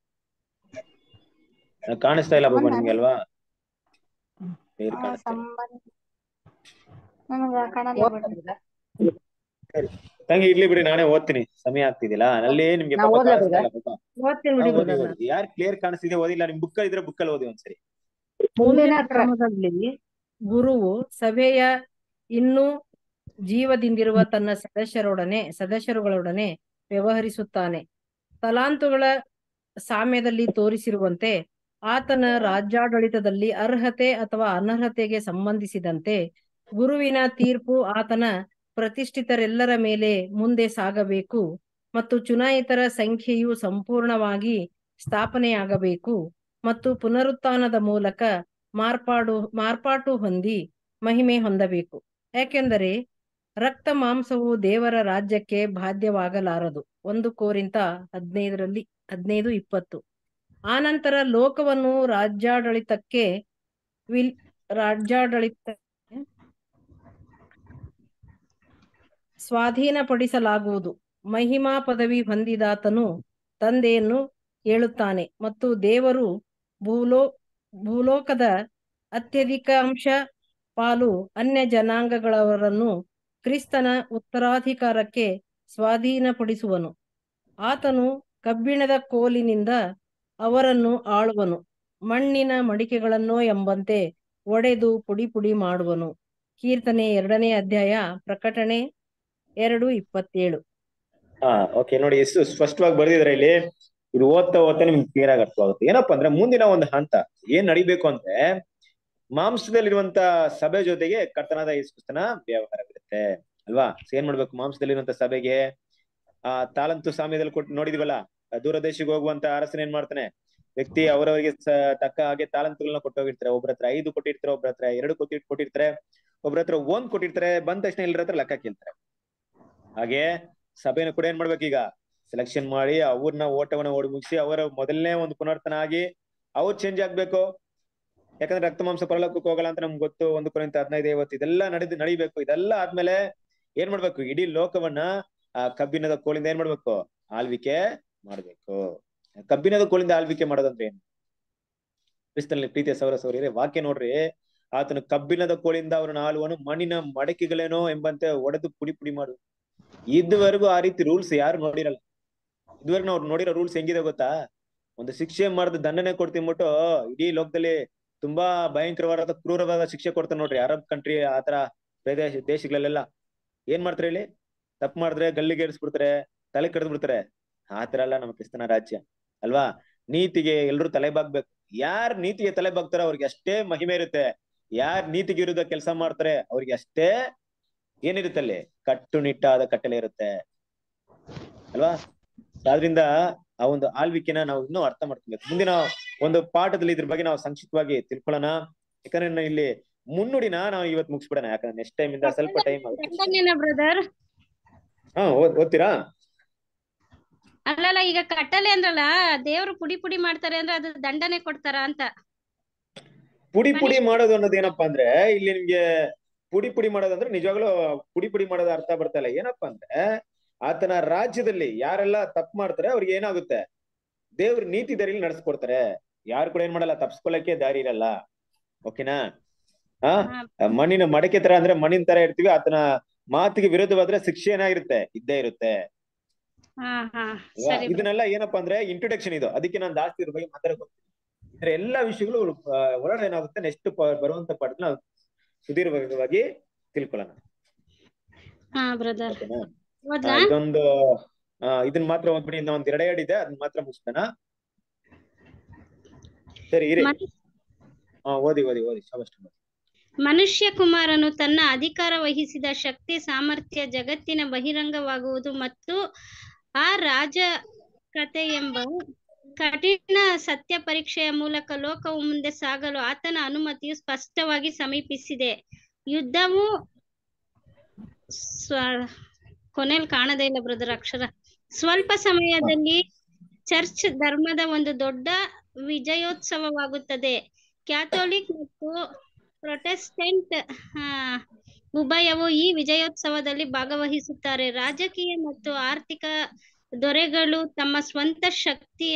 ಕಾಣಿಸ್ತಾ ಇಲ್ಲ ಬಾಬಾ ಸಂಬಂಧ ನಿಮ್ಗೆ ಅಲ್ವಾ ಕ್ಲಿಯರ್ ಆ, ಕಾಣಿಸ್ತಾ ಇಲ್ಲ ಸಂಬಂಧ ನನಗ ಕಾಣಲ್ಲ ಬಿಡ್ರಿ ಸರಿ ತಂಗಿ ಇರ್ಲಿ ಬಿಡಿ ನಾನೇ ಓದ್ತೀನಿ ಸಮಯ ಆಗ್ತಿದಿಲ್ಲ ಅಲ್ಲಿ ನಿಮ್ಗೆ ನಾ ಪಾಪ ಓದ್ಲಾ ಕಾಣಿಸ್ತಾ brother? ಇಲ್ಲ ಪಾಪ ಓದ್ತೀನಿ ಹಾ, ಬಿಡಿ ಓದಿ brother ಓದಿ ಯಾರು ಕ್ಲಿಯರ್ ಕಾಣಿಸ್ತಿದೆ ಓದಿಲ್ಲ ನಿಮ್ ಬುಕ್ ಇದ್ರೆ ಬುಕ್ ಅಲ್ಲಿ ಓದಿ ಒಂದ್ಸರಿ ಮುಂದಿನ ಕ್ರಮದಲ್ಲಿ ಗುರುವು ಸಭೆಯ ಇನ್ನೂ ಜೀವದಿಂದಿರುವ ತನ್ನ ಸದಸ್ಯರೊಡನೆ ಸದಸ್ಯರುಗಳೊಡನೆ ವ್ಯವಹರಿಸುತ್ತಾನೆ ತಲಾಂತುಗಳ ಸಾಮ್ಯದಲ್ಲಿ ತೋರಿಸಿರುವಂತೆ ಆತನ ರಾಜ್ಯಾಡಳಿತದಲ್ಲಿ ಅರ್ಹತೆ ಅಥವಾ ಅನರ್ಹತೆಗೆ ಸಂಬಂಧಿಸಿದಂತೆ ಗುರುವಿನ ತೀರ್ಪು ಆತನ ಪ್ರತಿಷ್ಠಿತರೆಲ್ಲರ ಮೇಲೆ ಮುಂದೆ ಸಾಗಬೇಕು ಮತ್ತು ಚುನಾಯಿತರ ಸಂಖ್ಯೆಯು ಸಂಪೂರ್ಣವಾಗಿ ಸ್ಥಾಪನೆಯಾಗಬೇಕು ಮತ್ತು ಪುನರುತ್ಥಾನದ ಮೂಲಕ ಮಾರ್ಪಾಡು ಮಾರ್ಪಾಟು ಹೊಂದಿ ಮಹಿಮೆ ಹೊಂದಬೇಕು ಯಾಕೆಂದರೆ ರಕ್ತ ಮಾಂಸವು ದೇವರ ರಾಜ್ಯಕ್ಕೆ ಬಾಧ್ಯವಾಗಲಾರದು ಒಂದು ಕೋರಿಂತ ಹದಿನೈದರಲ್ಲಿ ಹದಿನೈದು ಇಪ್ಪತ್ತು ಆನಂತರ ಲೋಕವನ್ನು ರಾಜ್ಯಾಡಳಿತಕ್ಕೆ ವಿಲ್ ರಾಜ್ಯಾಡಳಿತ ಸ್ವಾಧೀನಪಡಿಸಲಾಗುವುದು ಮಹಿಮಾ ಪದವಿ ಹೊಂದಿದಾತನು ತಂದೆಯನ್ನು ಹೇಳುತ್ತಾನೆ ಮತ್ತು ದೇವರು ಭೂಲೋ ಭೂಲೋಕದ ಅತ್ಯಧಿಕ ಅಂಶ ಪಾಲು ಅನ್ಯ ಜನಾಂಗಗಳವರನ್ನು ಕ್ರಿಸ್ತನ ಉತ್ತರಾಧಿಕಾರಕ್ಕೆ ಸ್ವಾಧೀನಪಡಿಸುವನು ಆತನು ಕಬ್ಬಿಣದ ಕೋಲಿನಿಂದ ಅವರನ್ನು ಆಳುವನು ಮಣ್ಣಿನ ಮಡಿಕೆಗಳನ್ನೋ ಎಂಬಂತೆ ಒಡೆದು ಪುಡಿ ಪುಡಿ ಮಾಡುವನು ಕೀರ್ತನೆ ಎರಡನೇ ಅಧ್ಯಾಯ ಪ್ರಕಟಣೆ ಎರಡು ಇಪ್ಪತ್ತೇಳು ಹಾ ಓಕೆ ನೋಡಿ ಎಷ್ಟು ಸ್ಪಷ್ಟವಾಗಿ ಬರ್ದಿದ್ರೆ ಇಲ್ಲಿ ಇದು ಓದ್ತಾ ಓದ್ತಾ ನಿಮ್ಗೆ ಕ್ಲಿಯರ್ ಆಗಿ ಅರ್ಥವಾಗುತ್ತೆ ಏನಪ್ಪಾ ಅಂದ್ರೆ ಮುಂದಿನ ಒಂದು ಹಂತ ಏನ್ ನಡಿಬೇಕು ಅಂದ್ರೆ ಮಾಂಸದಲ್ಲಿರುವಂತ ಸಭೆ ಜೊತೆಗೆ ಕರ್ತನಾದ ಯೇಸುಕ್ರಿಸ್ತನ ವ್ಯವಹಾರವಿರುತ್ತೆ ಅಲ್ವಾ So ಏನ್ ಮಾಡ್ಬೇಕು ಮಾಂಸದಲ್ಲಿರುವಂತ ಸಭೆಗೆ ಆ ತಾಲಂತು ಸಾಮ್ಯದಲ್ಲಿ ಕೊಟ್ಟು ನೋಡಿದಿವಲ್ಲ ಆ ದೂರ ದೇಶಕ್ಕೆ ಹೋಗುವಂತ ಅರಸನ ಏನ್ ಮಾಡ್ತಾನೆ ವ್ಯಕ್ತಿ ಅವರವರಿಗೆ ಸ- ತಕ್ಕ ಹಾಗೆ ತಾಲಂತುಗಳನ್ನ ಕೊಟ್ಟೋಗಿರ್ತಾರೆ ಒಬ್ರ ಹತ್ರ ಐದು ಕೊಟ್ಟಿರ್ತಾರೆ ಒಬ್ರ ಹತ್ರ ಎರಡು ಕೊಟ್ಟಿ ಕೊಟ್ಟಿರ್ತಾರೆ ಒಬ್ರ ಹತ್ರ ಒಂದ್ ಕೊಟ್ಟಿರ್ತಾರೆ ಬಂದ ತಕ್ಷಣ ಎಲ್ಲರ ಹತ್ರ ಲೆಕ್ಕ ಕೇಳ್ತಾರೆ ಹಾಗೆ ಸಭೆನ ಕೂಡ ಏನ್ ಮಾಡ್ಬೇಕೀಗ ಸೆಲೆಕ್ಷನ್ ಮಾಡಿ ಅವ್ರನ್ನ ಓಟವನ್ನ ಓಡಿ ಮುಗಿಸಿ ಅವರ ಮೊದಲನೇ ಒಂದು ಪುನರ್ತನ ಆಗಿ ಅವ್ರು ಚೇಂಜ್ ಆಗ್ಬೇಕು ಯಾಕಂದ್ರೆ ರಕ್ತ ಮಾಂಸ ಪರಲೋಕಕ್ಕೆ ಹೋಗಲ್ಲ ಅಂತ ನಮ್ಗೆ ಗೊತ್ತು ಒಂದು ಕೊರಿಂತ ಹದಿನೈದು ಐವತ್ತು ಇದೆಲ್ಲ ನಡೆದು ನಡಿಬೇಕು ಇದೆಲ್ಲ ಆದ್ಮೇಲೆ ಏನ್ ಮಾಡ್ಬೇಕು ಇಡೀ ಲೋಕವನ್ನ ಆ ಕಬ್ಬಿಣದ ಕೋಲಿಂದ ಏನ್ ಮಾಡ್ಬೇಕು ಆಳ್ವಿಕೆ ಮಾಡ್ಬೇಕು ಕಬ್ಬಿಣದ ಕೋಲಿಂದ ಆಳ್ವಿಕೆ ಮಾಡೋದಂದ್ರೆ ಏನು ಕ್ರಿಸ್ತನಲ್ಲಿ ಪ್ರೀತಿಯ ಸೌರ ಸೌರ್ಯರೇ ವಾಕ್ಯ ನೋಡ್ರಿ ಆತನು ಕಬ್ಬಿಣದ ಕೋಲಿಂದ ಅವರನ್ನ ಆಳುವನು ಮಣ್ಣಿನ ಮಡಕೆಗಳೇನೋ ಎಂಬಂತೆ ಒಡೆದು ಪುಡಿ ಪುಡಿ ಮಾಡು ಇದುವರೆಗೂ ಆ ರೀತಿ ರೂಲ್ಸ್ ಯಾರು ನೋಡಿರಲ್ಲ ಇದುವರೆಗೂ ನಾವು ನೋಡಿರೋ ರೂಲ್ಸ್ ಹೆಂಗಿದೆ ಗೊತ್ತಾ ಒಂದು ಶಿಕ್ಷೆ ಮಾಡಿದ ದಂಡನೆ ಕೊಡ್ತಿನ್ಬಿಟ್ಟು ಇಡೀ ಲೋಕದಲ್ಲಿ ತುಂಬಾ ಭಯಂಕರವಾದ ಕ್ರೂರವಾದ ಶಿಕ್ಷೆ ಕೊಡ್ತಾರೆ ನೋಡ್ರಿ ಅರಬ್ ಕಂಟ್ರಿ ಆತರ ಪ್ರದೇಶ ದೇಶಗಳಲ್ಲೆಲ್ಲ ಏನ್ ಮಾಡ್ತಾರೆ ಹೇಳಿ ತಪ್ಪು ಮಾಡಿದ್ರೆ ಗಲ್ಲಿಗೆ ಏರಿಸ್ಬಿಡ್ತಾರೆ ತಲೆ ಕಡ್ದು ಬಿಡ್ತಾರೆ ಆತರ ಅಲ್ಲ ನಮ್ಮ ಕ್ರಿಸ್ತನ ರಾಜ್ಯ ಅಲ್ವಾ ನೀತಿಗೆ ಎಲ್ರು ತಲೆ ಬಾಗ್ಬೇಕು ಯಾರ್ ನೀತಿಗೆ ತಲೆ ಬಾಗ್ತಾರೋ ಅವ್ರಿಗೆ ಅಷ್ಟೇ ಮಹಿಮೆ ಇರುತ್ತೆ ಯಾರ್ ನೀತಿಗೆ ವಿರುದ್ಧ ಕೆಲಸ ಮಾಡ್ತಾರೆ ಅವ್ರಿಗೆ ಅಷ್ಟೇ ಏನಿರುತ್ತೆ ಅಲ್ಲಿ ಕಟ್ಟುನಿಟ್ಟಾದ ಕಟ್ಟಲೆ ಇರುತ್ತೆ ಅಲ್ವಾ ಆದ್ರಿಂದ ಆ ಒಂದು ಆಳ್ವಿಕೆನ ನಾವು ಇನ್ನೂ ಅರ್ಥ ಮಾಡ್ಕೊಬೇಕು ಮುಂದಿನ ಒಂದು ಪಾಠದಲ್ಲಿ ಇದ್ರ ಬಗ್ಗೆ ನಾವು ಸಂಕ್ಷಿಪ್ತವಾಗಿ ತಿಳ್ಕೊಳ್ಳೋಣ ಯಾಕಂದ್ರೆ ನಾನು ಇಲ್ಲಿ ಮುನ್ನುಡಿನ ನಾವು ಇವತ್ತು ಮುಗಿಸ್ಬಿಡೋಣ ಯಾಕಂದ್ರೆ ನೆಕ್ಸ್ಟ್ ಟೈಮ್ ಇಂದ ಸ್ವಲ್ಪ ಟೈಮ್ ಆಗುತ್ತೆ ದಂಡನೆನ ಬ್ರದರ್ ಹಾ ಓದ್ ಓದ್ತೀರಾ ಅಲ್ಲಲ್ಲ ಈಗ ಕಟ್ಟಲೆ ಅಂದ್ರಲ್ಲ ದೇವ್ರು ಪುಡಿ ಪುಡಿ ಮಾಡ್ತಾರೆ ಅಂದ್ರೆ ಅದು ದಂಡನೆ ಕೊಡ್ತಾರ ಅಂತ ಪುಡಿ ಪುಡಿ ಮಾಡೋದು ಅನ್ನೋದು ಏನಪ್ಪಾ ಅಂದ್ರೆ ಇಲ್ಲಿ ನಿಮ್ಗೆ ಪುಡಿ ಪುಡಿ ಮಾಡೋದಂದ್ರೆ ನಿಜವಾಗ್ಲೂ ಪುಡಿ ಪುಡಿ ಮಾಡೋದು ಅರ್ಥ ಬರ್ತಾ ಇಲ್ಲ ಏನಪ್ಪಾ ಅಂದ್ರೆ ಆತನ ರಾಜ್ಯದಲ್ಲಿ ಯಾರೆಲ್ಲ ತಪ್ಪು ಮಾಡ್ತಾರೆ ಅವ್ರಿಗೆ ಏನಾಗುತ್ತೆ ದೇವ್ರ ನೀತಿ ದಾರಿಲಿ ನಡೆಸ್ಕೊಡ್ತಾರೆ ಯಾರು ಕೂಡ ಏನ್ ಮಾಡಲ್ಲ ತಪ್ಸ್ಕೊಳಕ್ಕೆ ದಾರಿ ಇರಲ್ಲ ಓಕೆನಾ ಆ ಮಣ್ಣಿನ ಮಡಕೆ ತರ ಅಂದ್ರೆ ಮಣ್ಣಿನ ತರ ಇರ್ತೀವಿ ಆತನ ಮಾತಿಗೆ ವಿರೋಧವಾದ್ರೆ ಶಿಕ್ಷೆ ಏನಾಗಿರುತ್ತೆ ಇದ್ದೇ ಇರುತ್ತೆ ಹಾ ಹಾ ಅಲ್ವಾ? ಸರಿ ಇದನ್ನೆಲ್ಲ ಏನಪ್ಪಾ ಅಂದ್ರೆ ಇಂಟ್ರೊಡಕ್ಷನ್ ಇದು ಅದಕ್ಕೆ ನಾನು ಜಾಸ್ತಿ ಇದ್ರ ಬಗ್ಗೆ ಮಾತಾಡಕ್ ಹೋಗ್ತೀನಿ ಇದ್ರ ಎಲ್ಲಾ ವಿಷಯಗಳು ಆ, ಒಳಗಡೆ ಏನಾಗುತ್ತೆ ನೆಕ್ಸ್ಟ್ ಬರುವಂತ ಪಾಠದಲ್ಲಿ ನಾವು ಸುದೀರ್ಘವಾಗಿ ತಿಳ್ಕೊಳ್ಳೋಣ ಹಾ ಬ್ರದರ್ ಓಕೆನಾ ಆ, ಹೋದ್ಲಾ ಇದೊಂದು ಆ, ಇದನ್ನ ಮಾತ್ರ ಓದ್ಬಿಡಿ ಇನ್ನ ಒಂದ್ ಎರಡ್ ಎರಡ್ ಇದೆ ಅದನ್ನ ಮಾತ್ರ ಮುಗಿಸ್ತಾನ ಸರಿ ಇರಿ ಮನು- ಹಾ ಓದಿ ಓದಿ ಓದಿ ಶಾಬಾಷ್ ಶಾಬಾಷ್. ಮನುಷ್ಯ ಕುಮಾರನು ತನ್ನ ಅಧಿಕಾರ ವಹಿಸಿದ ಶಕ್ತಿ ಸಾಮರ್ಥ್ಯ ಜಗತ್ತಿನ ಬಹಿರಂಗವಾಗುವುದು ಮತ್ತು ಆ ರಾಜ ಕತೆ ಎಂಬ ಕಠಿಣ ಸತ್ಯ ಪರೀಕ್ಷೆಯ ಮೂಲಕ ಲೋಕವು ಮುಂದೆ ಸಾಗಲು ಆತನ ಅನುಮತಿಯು ಸ್ಪಷ್ಟವಾಗಿ ಸಮೀಪಿಸಿದೆ ಯುದ್ಧವು ಸ್ವ ಕೊನೆಯಲ್ಲಿ ಕಾಣದೇ ಇಲ್ಲ ಬ್ರದರ್ ಅಕ್ಷರ ಸ್ವಲ್ಪ ಸಮಯದಲ್ಲಿ ಚರ್ಚ್ ಧರ್ಮದ ಒಂದು ದೊಡ್ಡ ವಿಜಯೋತ್ಸವವಾಗುತ್ತದೆ ಕ್ಯಾಥೋಲಿಕ್ ಮತ್ತು ಪ್ರೊಟೆಸ್ಟೆಂಟ್ ಆ, ಉಭಯವು ಈ ವಿಜಯೋತ್ಸವದಲ್ಲಿ ಭಾಗವಹಿಸುತ್ತಾರೆ ರಾಜಕೀಯ ಮತ್ತು ಆರ್ಥಿಕ ದೊರೆಗಳು ತಮ್ಮ ಸ್ವಂತ ಶಕ್ತಿಯ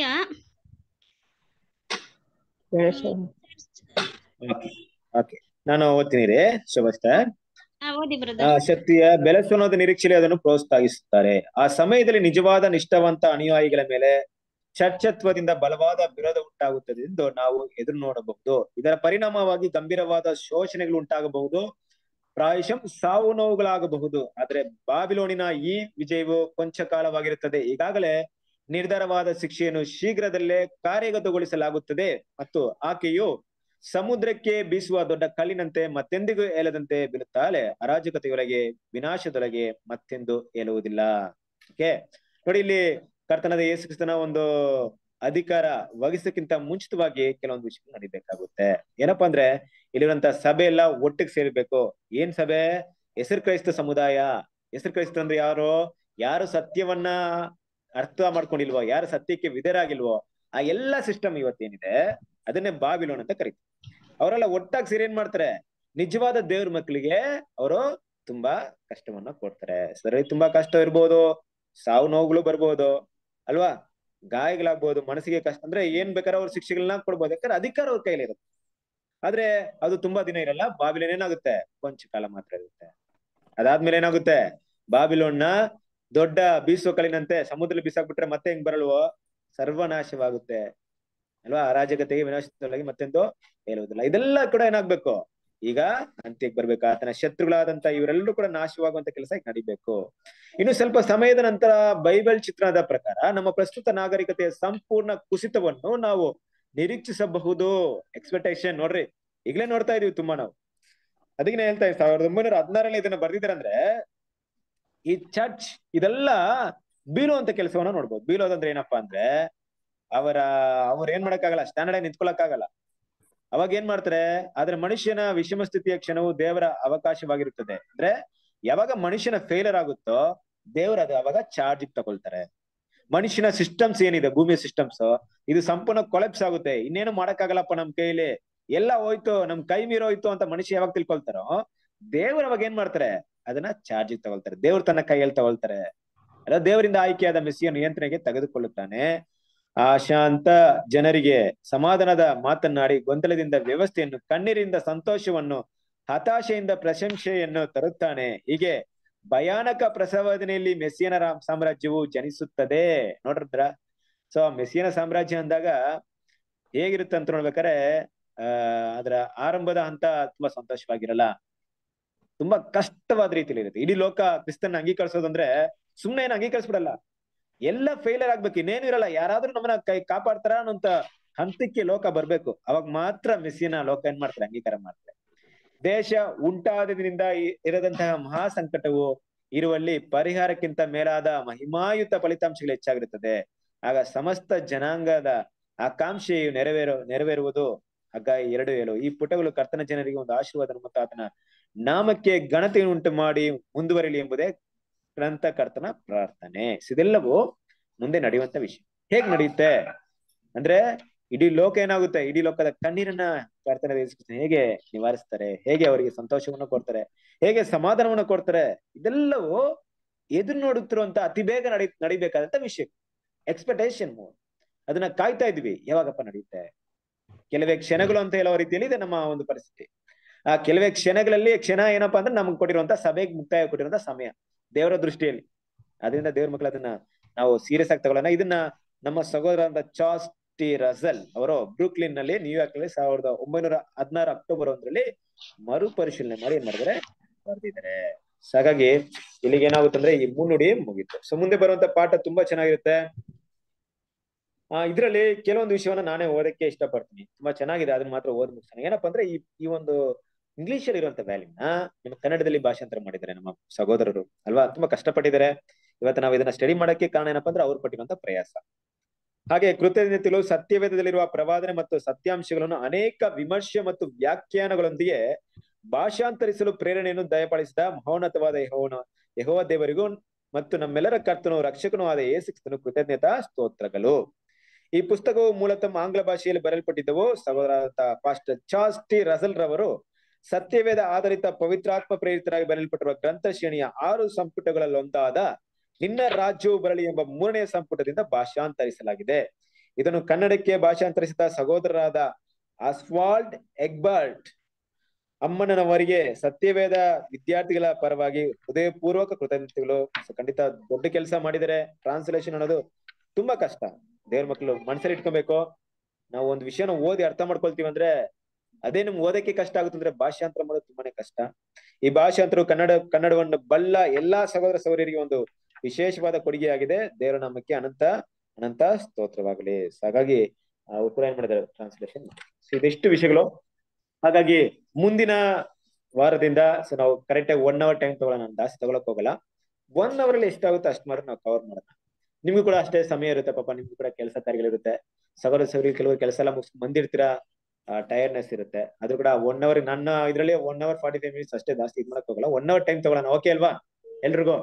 ಓಕೆ ಓಕೆ ನಾನು ಓದ್ತೀನಿ ರೀ ಶಬಾಷ್ ಆ, ಓದಿ ಆ ಬ್ರದರ್ ಶಕ್ತಿಯ ಬೆಳೆಸೋನದ ನಿರೀಕ್ಷೆಯಲ್ಲಿ ಅದನ್ನು ಪ್ರೋತ್ಸಾಹಿಸುತ್ತಾರೆ ಆ ಸಮಯದಲ್ಲಿ ನಿಜವಾದ ನಿಷ್ಠಾವಂತ ಅನುಯಾಯಿಗಳ ಮೇಲೆ ಚರ್ಚತ್ವದಿಂದ ಬಲವಾದ ವಿರೋಧ ಉಂಟಾಗುತ್ತದೆ ಎಂದು ನಾವು ಎದುರು ನೋಡಬಹುದು ಇದರ ಪರಿಣಾಮವಾಗಿ ಗಂಭೀರವಾದ ಶೋಷಣೆಗಳು ಉಂಟಾಗಬಹುದು ಪ್ರಾಯಶಃ ಸಾವು ನೋವುಗಳಾಗಬಹುದು ಆದ್ರೆ ಬಾಬಿಲೋನಿನ ಈ ವಿಜಯವು ಕೊಂಚ ಕಾಲವಾಗಿರುತ್ತದೆ ಈಗಾಗಲೇ ನಿರ್ಧಾರವಾದ ಶಿಕ್ಷೆಯನ್ನು ಶೀಘ್ರದಲ್ಲೇ ಕಾರ್ಯಗತಗೊಳಿಸಲಾಗುತ್ತದೆ ಮತ್ತು ಆಕೆಯು ಸಮುದ್ರಕ್ಕೆ ಬೀಸುವ ದೊಡ್ಡ ಕಲ್ಲಿನಂತೆ ಮತ್ತೆಂದಿಗೂ ಏಲದಂತೆ ಬೀಳುತ್ತಾಳೆ ಅರಾಜಕತೆಯೊಳಗೆ ವಿನಾಶದೊಳಗೆ ಮತ್ತೆಂದು ಏಲುವುದಿಲ್ಲ ಓಕೆ ನೋಡಿ ಇಲ್ಲಿ ಕರ್ತನದ ಯೇಸು ಕ್ರಿಸ್ತನ ಒಂದು ಅಧಿಕಾರ ವಹಿಸಕ್ಕಿಂತ ಮುಂಚಿತವಾಗಿ ಕೆಲವೊಂದು ವಿಷಯಗಳು ನಡಿಬೇಕಾಗುತ್ತೆ ಏನಪ್ಪಾ ಅಂದ್ರೆ ಇಲ್ಲಿರುವಂತ ಸಭೆ ಎಲ್ಲ ಒಟ್ಟಿಗೆ ಸೇರ್ಬೇಕು ಏನ್ ಸಭೆ ಹೆಸರು ಕ್ರೈಸ್ತ ಸಮುದಾಯ ಹೆಸರು ಕ್ರೈಸ್ತ ಅಂದ್ರೆ ಯಾರು ಯಾರು ಸತ್ಯವನ್ನ ಅರ್ಥ ಮಾಡ್ಕೊಂಡಿಲ್ವೋ ಯಾರು ಸತ್ಯಕ್ಕೆ ವಿಧೇಯರಾಗಿಲ್ವೋ ಆ ಎಲ್ಲಾ ಸಿಸ್ಟಮ್ ಇವತ್ತೇನಿದೆ ಅದನ್ನೇ ಬಾಬಿಲೋನ್ ಅಂತ ಕರೀತಾರೆ ಅವರೆಲ್ಲ ಒಟ್ಟಾಗಿ ಸೇರಿ ಏನ್ ಮಾಡ್ತಾರೆ ನಿಜವಾದ ದೇವ್ರ ಮಕ್ಕಳಿಗೆ ಅವರು ತುಂಬಾ ಕಷ್ಟವನ್ನ ಕೊಡ್ತಾರೆ ಸರಿ ತುಂಬಾ ಕಷ್ಟ ಇರ್ಬೋದು ಸಾವು ನೋವುಗಳು ಬರ್ಬೋದು ಅಲ್ವಾ ಗಾಯಗಳಾಗ್ಬೋದು ಮನಸ್ಸಿಗೆ ಕಷ್ಟ ಅಂದ್ರೆ ಏನ್ ಬೇಕಾದ್ರೆ ಅವ್ರ ಶಿಕ್ಷೆಗಳನ್ನ ಕೊಡ್ಬೋದು ಯಾಕಂದ್ರೆ ಅಧಿಕಾರ ಅವ್ರ ಕೈಲಿ ಇರುತ್ತೆ ಆದ್ರೆ ಅದು ತುಂಬಾ ದಿನ ಇರಲ್ಲ ಬಾಬಿಲೋನ್ ಏನಾಗುತ್ತೆ ಕೊಂಚ ಕಾಲ ಮಾತ್ರ ಇರುತ್ತೆ ಅದಾದ್ಮೇಲೆ ಏನಾಗುತ್ತೆ ಬಾಬಿಲೋನ್ನ ದೊಡ್ಡ ಬೀಸುವ ಕಲ್ಲಿನಂತೆ ಸಮುದ್ರ ಬಿಸಾಕ್ಬಿಟ್ರೆ ಮತ್ತೆ ಹೆಂಗ್ ಬರಲ್ವೋ ಸರ್ವನಾಶವಾಗುತ್ತೆ ಅಲ್ವಾ ಅರಾಜಕತೆಗೆ ವಿನಾಶದೊಳಗೆ ಮತ್ತೆಂದು ಹೇಳುವುದಿಲ್ಲ ಇದೆಲ್ಲ ಕೂಡ ಏನಾಗ್ಬೇಕು ಈಗ ಅಂತ್ಯಕ್ಕೆ ಬರ್ಬೇಕು ಆತನ ಶತ್ರುಗಳಾದಂತ ಇವರೆಲ್ಲರೂ ಕೂಡ ನಾಶವಾಗುವಂತ ಕೆಲಸ ಈಗ ನಡಿಬೇಕು ಇನ್ನು ಸ್ವಲ್ಪ ಸಮಯದ ನಂತರ ಬೈಬಲ್ ಚಿತ್ರಣದ ಪ್ರಕಾರ ನಮ್ಮ ಪ್ರಸ್ತುತ ನಾಗರಿಕತೆಯ ಸಂಪೂರ್ಣ ಕುಸಿತವನ್ನು ನಾವು ನಿರೀಕ್ಷಿಸಬಹುದು ಎಕ್ಸ್ಪೆಕ್ಟೇಷನ್ ನೋಡ್ರಿ ಈಗಲೇ ನೋಡ್ತಾ ಇದೀವಿ ತುಂಬಾ ನಾವು ಅದಕ್ಕೆ ಹೇಳ್ತಾ ಇದ್ದೀನಿ ಸಾವಿರದ ಒಂಬೈನೂರ ಹದಿನಾರಲ್ಲಿ ಇದನ್ನ ಬರ್ದಿದ್ದಾರೆ ಅಂದ್ರೆ ಈ ಚರ್ಚ್ ಇದೆಲ್ಲ ಬೀಳುವಂತ ಕೆಲಸವನ್ನ ನೋಡ್ಬೋದು ಬೀಳೋದಂದ್ರೆ ಏನಪ್ಪಾ ಅಂದ್ರೆ ಅವರ ಅವ್ರ ಏನ್ ಮಾಡಕ್ಕಾಗಲ್ಲ ಸ್ಟ್ಯಾಂಡರ್ಡ್ ನಿಂತ್ಕೊಳಕ್ಕಾಗಲ್ಲ ಅವಾಗ ಏನ್ ಮಾಡ್ತಾರೆ ಆದ್ರೆ ಮನುಷ್ಯನ ವಿಷಮ ಸ್ಥಿತಿಯ ಕ್ಷಣವು ದೇವರ ಅವಕಾಶವಾಗಿರುತ್ತದೆ ಅಂದ್ರೆ ಯಾವಾಗ ಮನುಷ್ಯನ ಫೇಲರ್ ಆಗುತ್ತೋ ದೇವ್ರ ಅದು ಅವಾಗ ಚಾರ್ಜ್ ತಗೊಳ್ತಾರೆ ಮನುಷ್ಯನ ಸಿಸ್ಟಮ್ಸ್ ಏನಿದೆ ಭೂಮಿಯ ಸಿಸ್ಟಮ್ಸ್ ಇದು ಸಂಪೂರ್ಣ ಕೊಲೆಪ್ಸ್ ಆಗುತ್ತೆ ಇನ್ನೇನು ಮಾಡಕ್ಕಾಗಲ್ಲಪ್ಪ ನಮ್ ಕೈಲಿ ಎಲ್ಲ ಹೋಯ್ತು ನಮ್ ಕೈ ಮೀರೋಯ್ತು ಅಂತ ಮನುಷ್ಯ ಯಾವಾಗ ತಿಳ್ಕೊಳ್ತಾರೋ ದೇವ್ರ ಅವಾಗ ಏನ್ ಮಾಡ್ತಾರೆ ಅದನ್ನ ಚಾರ್ಜ್ ತಗೊಳ್ತಾರೆ ದೇವ್ರ ತನ್ನ ಕೈಯಲ್ಲಿ ತಗೊಳ್ತಾರೆ ಅಲ್ಲ ದೇವರಿಂದ ಆಯ್ಕೆಯಾದ ಮೆಸ್ಸಿಯ ನಿಯಂತ್ರಣೆಗೆ ತೆಗೆದುಕೊಳ್ಳುತ್ತಾನೆ ಆ ಶಾಂತ ಜನರಿಗೆ ಸಮಾಧಾನದ ಮಾತನ್ನಾಡಿ ಗೊಂದಲದಿಂದ ವ್ಯವಸ್ಥೆಯನ್ನು ಕಣ್ಣೀರಿಂದ ಸಂತೋಷವನ್ನು ಹತಾಶೆಯಿಂದ ಪ್ರಶಂಸೆಯನ್ನು ತರುತ್ತಾನೆ ಹೀಗೆ ಭಯಾನಕ ಪ್ರಸವದನೆಯಲ್ಲಿ ಮೆಸ್ಸಿಯನ ರಾಮ್ ಸಾಮ್ರಾಜ್ಯವು ಜನಿಸುತ್ತದೆ ನೋಡ್ರದ್ರ ಸೊ ಮೆಸ್ಸಿಯನ ಸಾಮ್ರಾಜ್ಯ ಅಂದಾಗ ಹೇಗಿರುತ್ತೆ ಅಂತ ನೋಡ್ಬೇಕಾರೆ ಆ ಅದರ ಆರಂಭದ ಹಂತ ತುಂಬಾ ಸಂತೋಷವಾಗಿರಲ್ಲ ತುಂಬಾ ಕಷ್ಟವಾದ ರೀತಿಯಲ್ಲಿ ಇರುತ್ತೆ ಇಡೀ ಲೋಕ ಕ್ರಿಸ್ತನ ಅಂಗೀಕರಿಸೋದಂದ್ರೆ ಸುಮ್ನೆ ಏನು ಅಂಗೀಕರಿಸ್ಬಿಡಲ್ಲ ಎಲ್ಲ ಫೇಲಿಯರ್ ಆಗ್ಬೇಕು ಇನ್ನೇನು ಇರಲ್ಲ ಯಾರಾದ್ರೂ ನಮ್ಮನ್ನ ಕೈ ಕಾಪಾಡ್ತಾರ ಅನ್ನೋಂತ ಹಂತಕ್ಕೆ ಲೋಕ ಬರ್ಬೇಕು ಅವಾಗ ಮಾತ್ರ ಮೆಸ್ಸಿನ ಲೋಕ ಏನ್ ಮಾಡ್ತಾರೆ ಅಂಗೀಕಾರ ಮಾಡ್ತಾರೆ ದೇಶ ಉಂಟಾದದ್ರಿಂದ ಇರದಂತಹ ಮಹಾ ಸಂಕಟವು ಇರುವಲ್ಲಿ ಪರಿಹಾರಕ್ಕಿಂತ ಮೇಲಾದ ಮಹಿಮಾಯುತ ಫಲಿತಾಂಶಗಳು ಹೆಚ್ಚಾಗಿರುತ್ತದೆ ಆಗ ಸಮಸ್ತ ಜನಾಂಗದ ಆಕಾಂಕ್ಷೆಯು ನೆರವೇರು ನೆರವೇರುವುದು ಆಗ ಎರಡು ಹೇಳು ಈ ಪುಟಗಳು ಕರ್ತನ ಜನರಿಗೆ ಒಂದು ಆಶೀರ್ವಾದ ಮತ್ತು ಆತನ ನಾಮಕ್ಕೆ ಘನತೆ ಉಂಟು ಮಾಡಿ ಮುಂದುವರಿಲಿ ಎಂಬುದೇ ಗ್ರಂಥಕರ್ತನ ಪ್ರಾರ್ಥನೆ ಇದೆಲ್ಲವೂ ಮುಂದೆ ನಡೆಯುವಂತ ವಿಷಯ ಹೇಗ್ ನಡೆಯುತ್ತೆ ಅಂದ್ರೆ ಇಡೀ ಲೋಕ ಏನಾಗುತ್ತೆ ಇಡೀ ಲೋಕದ ಕಣ್ಣೀರನ್ನ ಕರ್ತನ ಹೇಗೆ ನಿವಾರಿಸ್ತಾರೆ ಹೇಗೆ ಅವರಿಗೆ ಸಂತೋಷವನ್ನು ಕೊಡ್ತಾರೆ ಹೇಗೆ ಸಮಾಧಾನವನ್ನು ಕೊಡ್ತಾರೆ ಇದೆಲ್ಲವೂ ಎದುರು ನೋಡುತ್ತಿರುವಂತ ಅತಿ ಬೇಗ ನಡಿ ನಡಿಬೇಕಾದಂತ ವಿಷಯ ಎಕ್ಸ್ಪೆಕ್ಟೇಷನ್ ಅದನ್ನ ಕಾಯ್ತಾ ಇದ್ವಿ ಯಾವಾಗಪ್ಪ ನಡೆಯುತ್ತೆ ಕೆಲವೇ ಕ್ಷಣಗಳು ಅಂತ ಹೇಳೋ ರೀತಿಯಲ್ಲಿ ಇದೆ ನಮ್ಮ ಒಂದು ಪರಿಸ್ಥಿತಿ ಆ ಕೆಲವೇ ಕ್ಷಣಗಳಲ್ಲಿ ಕ್ಷಣ ಏನಪ್ಪಾ ಅಂದ್ರೆ ನಮ್ಗೆ ಕೊಟ್ಟಿರುವಂತ ಸಭೆಗೆ ಮುಕ್ತಾಯ ಕೊಟ್ಟಿರುವಂತ ಸಮಯ ದೇವರ ದೃಷ್ಟಿಯಲ್ಲಿ ಅದರಿಂದ ದೇವ್ರ ಮಕ್ಕಳು ಅದನ್ನ ನಾವು ಸೀರಿಯಸ್ ಆಗಿ ತಗೊಳ್ಳೋಣ ಇದನ್ನ ನಮ್ಮ ಸಹೋದರ ಚಾಸ್ ಟಿ ರಸಲ್ ಅವರು ಬ್ರೂಕ್ಲಿನ್ ನಲ್ಲಿ ನ್ಯೂಯಾರ್ಕ್ ನಲ್ಲಿ ಸಾವಿರದ ಒಂಬೈನೂರ ಹದಿನಾರು ಅಕ್ಟೋಬರ್ ಒಂದರಲ್ಲಿ ಮರುಪರಿಶೀಲನೆ ಮಾಡಿ ಏನ್ ಮಾಡಿದ್ರೆ ಬರ್ದಿದ್ದಾರೆ ಹಾಗಾಗಿ ಇಲ್ಲಿಗೆ ಏನಾಗುತ್ತೆ ಅಂದ್ರೆ ಈ ಮುನ್ನುಡಿ ಮುಗೀತು ಸೊ ಮುಂದೆ ಬರುವಂತ ಪಾಠ ತುಂಬಾ ಚೆನ್ನಾಗಿರುತ್ತೆ ಆ ಇದ್ರಲ್ಲಿ ಕೆಲವೊಂದು ವಿಷಯವನ್ನ ನಾನೇ ಓದಕ್ಕೆ ಇಷ್ಟಪಡ್ತೀನಿ ತುಂಬಾ ಚೆನ್ನಾಗಿದೆ ಅದನ್ನ ಮಾತ್ರ ಓದ್ ಮುಗಿಸ್ತಾನೆ ಏನಪ್ಪಾ ಅಂದ್ರೆ ಈ ಈ ಒಂದು ಇಂಗ್ಲಿಷ್ ಅಲ್ಲಿ ಇರುವಂತ ವ್ಯಾಲ್ಯೂನ ನಿಮ್ಮ ಕನ್ನಡದಲ್ಲಿ ಭಾಷಾಂತರ ಮಾಡಿದ್ದಾರೆ ನಮ್ಮ ಸಹೋದರರು ಅಲ್ವಾ ತುಂಬಾ ಕಷ್ಟಪಟ್ಟಿದ್ದಾರೆ ಇವತ್ತು ನಾವು ಇದನ್ನ ಸ್ಟಡಿ ಮಾಡಕ್ಕೆ ಕಾರಣ ಏನಪ್ಪಾ ಅಂದ್ರೆ ಅವ್ರು ಪಟ್ಟಿರುವಂತ ಪ್ರಯಾಸ ಹಾಗೆ ಕೃತಜ್ಞತೆಗಳು ಸತ್ಯವೇದದಲ್ಲಿರುವ ಪ್ರವಾದನೆ ಮತ್ತು ಸತ್ಯಾಂಶಗಳನ್ನು ಅನೇಕ ವಿಮರ್ಶೆ ಮತ್ತು ವ್ಯಾಖ್ಯಾನಗಳೊಂದಿಗೆ ಭಾಷಾಂತರಿಸಲು ಪ್ರೇರಣೆಯನ್ನು ದಯಪಾಲಿಸಿದ ಮಹೋನ್ನತವಾದ ಯಹೋವನ ಯಹೋವ ದೇವರಿಗೂ ಮತ್ತು ನಮ್ಮೆಲ್ಲರ ಕರ್ತನು ರಕ್ಷಕನೂ ಆದ ಯೇಸುಕ್ರಿಸ್ತನು ಕೃತಜ್ಞತಾ ಸ್ತೋತ್ರಗಳು ಈ ಪುಸ್ತಕವು ಮೂಲತಃ ಆಂಗ್ಲ ಭಾಷೆಯಲ್ಲಿ ಬರೆಯಲ್ಪಟ್ಟಿದ್ದವು ಸಹೋದರ ಪಾಸ್ಟರ್ ಚಾರ್ಲ್ಸ್ ಟಿ ರಸಲ್ ರವರು ಸತ್ಯವೇದ ಆಧಾರಿತ ಪವಿತ್ರಾತ್ಮ ಪ್ರೇರಿತರಾಗಿ ಬರೆಯಲ್ಪಟ್ಟಿರುವ ಗ್ರಂಥ ಶ್ರೇಣಿಯ ಆರು ಸಂಪುಟಗಳಲ್ಲೊಂದಾದ ನಿನ್ನ ರಾಜ್ಯವು ಬರಲಿ ಎಂಬ ಮೂರನೆಯ ಸಂಪುಟದಿಂದ ಭಾಷಾಂತರಿಸಲಾಗಿದೆ ಇದನ್ನು ಕನ್ನಡಕ್ಕೆ ಭಾಷಾಂತರಿಸಿದ ಸಹೋದರರಾದ ಆಸ್ವಾಲ್ಡ್ ಎಗ್ಬರ್ಟ್ ಅಮ್ಮನವರಿಗೆ ಸತ್ಯವೇದ ವಿದ್ಯಾರ್ಥಿಗಳ ಪರವಾಗಿ ಹೃದಯಪೂರ್ವಕ ಕೃತಜ್ಞತೆಗಳು ಖಂಡಿತ ದೊಡ್ಡ ಕೆಲಸ ಮಾಡಿದರೆ ಟ್ರಾನ್ಸ್ಲೇಷನ್ ಅನ್ನೋದು ತುಂಬಾ ಕಷ್ಟ ದೇವ್ರ ಮಕ್ಕಳು ಮನಸ್ಸಲ್ಲಿ ಇಟ್ಕೊಬೇಕು ನಾವು ಒಂದು ವಿಷಯನ ಓದಿ ಅರ್ಥ ಮಾಡ್ಕೊಳ್ತೀವಿ ಅಂದ್ರೆ ಅದೇ ನಿಮ್ಗೆ ಓದಕ್ಕೆ ಕಷ್ಟ ಆಗುತ್ತೆ ಅಂದ್ರೆ ಭಾಷಾಂತರ ಮಾಡೋದು ತುಂಬಾನೇ ಕಷ್ಟ ಈ ಭಾಷಾಂತರವು ಕನ್ನಡ ಕನ್ನಡವನ್ನು ಬಲ್ಲ ಎಲ್ಲಾ ಸಹೋದರ ಸಹೋದರಿಗೆ ಒಂದು ವಿಶೇಷವಾದ ಕೊಡುಗೆಯಾಗಿದೆ ದೇವರ ನಾಮಕ್ಕೆ ಅನಂತ ಅನಂತ ಸ್ತೋತ್ರವಾಗಲಿ ಹಾಗಾಗಿ ಅವ್ರು ಕೂಡ ಏನ್ ಮಾಡಿದ್ದಾರೆ ಟ್ರಾನ್ಸ್ಲೇಷನ್ ಇದಿಷ್ಟು ವಿಷಯಗಳು ಹಾಗಾಗಿ ಮುಂದಿನ ವಾರದಿಂದ ಸೊ ನಾವು ಕರೆಕ್ಟ್ ಆಗಿ ಒನ್ ಅವರ್ ಟೈಮ್ ತಗೊಳ್ಳೋಣ ನಾನು ಜಾಸ್ತಿ ತಗೊಳಕ್ ಹೋಗಲ್ಲ ಒನ್ ಅವರ್ ಅಲ್ಲಿ ಎಷ್ಟಾಗುತ್ತೋ ಅಷ್ಟು ಮಾತ್ರ ನಾವು ಕವರ್ ಮಾಡೋಣ ನಿಮ್ಗೂ ಕೂಡ ಅಷ್ಟೇ ಸಮಯ ಇರುತ್ತೆ ಪಾಪ ನಿಮ್ಗೂ ಕೂಡ ಕೆಲಸ ಕಾರ್ಯಗಳಿರುತ್ತೆ ಸಗರ ಸವರಿ ಕೆಲವರು ಕೆಲಸ ಎಲ್ಲ ಮುಗಿಸ್ ಬಂದಿರ್ತೀರಾ ಟೈರ್ನೆಸ್ ಇರುತ್ತೆ ಅದು ಕೂಡ ಒನ್ ಅವರ್ ನನ್ನ ಇದ್ರಲ್ಲಿ one hour forty five minutes ಅಷ್ಟೇ ಜಾಸ್ತಿ ಇದ್ ಮಾಡಕ್ ಹೋಗಲ್ಲ ಒನ್ ಅವರ್ ಟೈಮ್ ತಗೊಳ್ಳೋಣ ಓಕೆ ಅಲ್ವಾ ಎಲ್ರಿಗೂ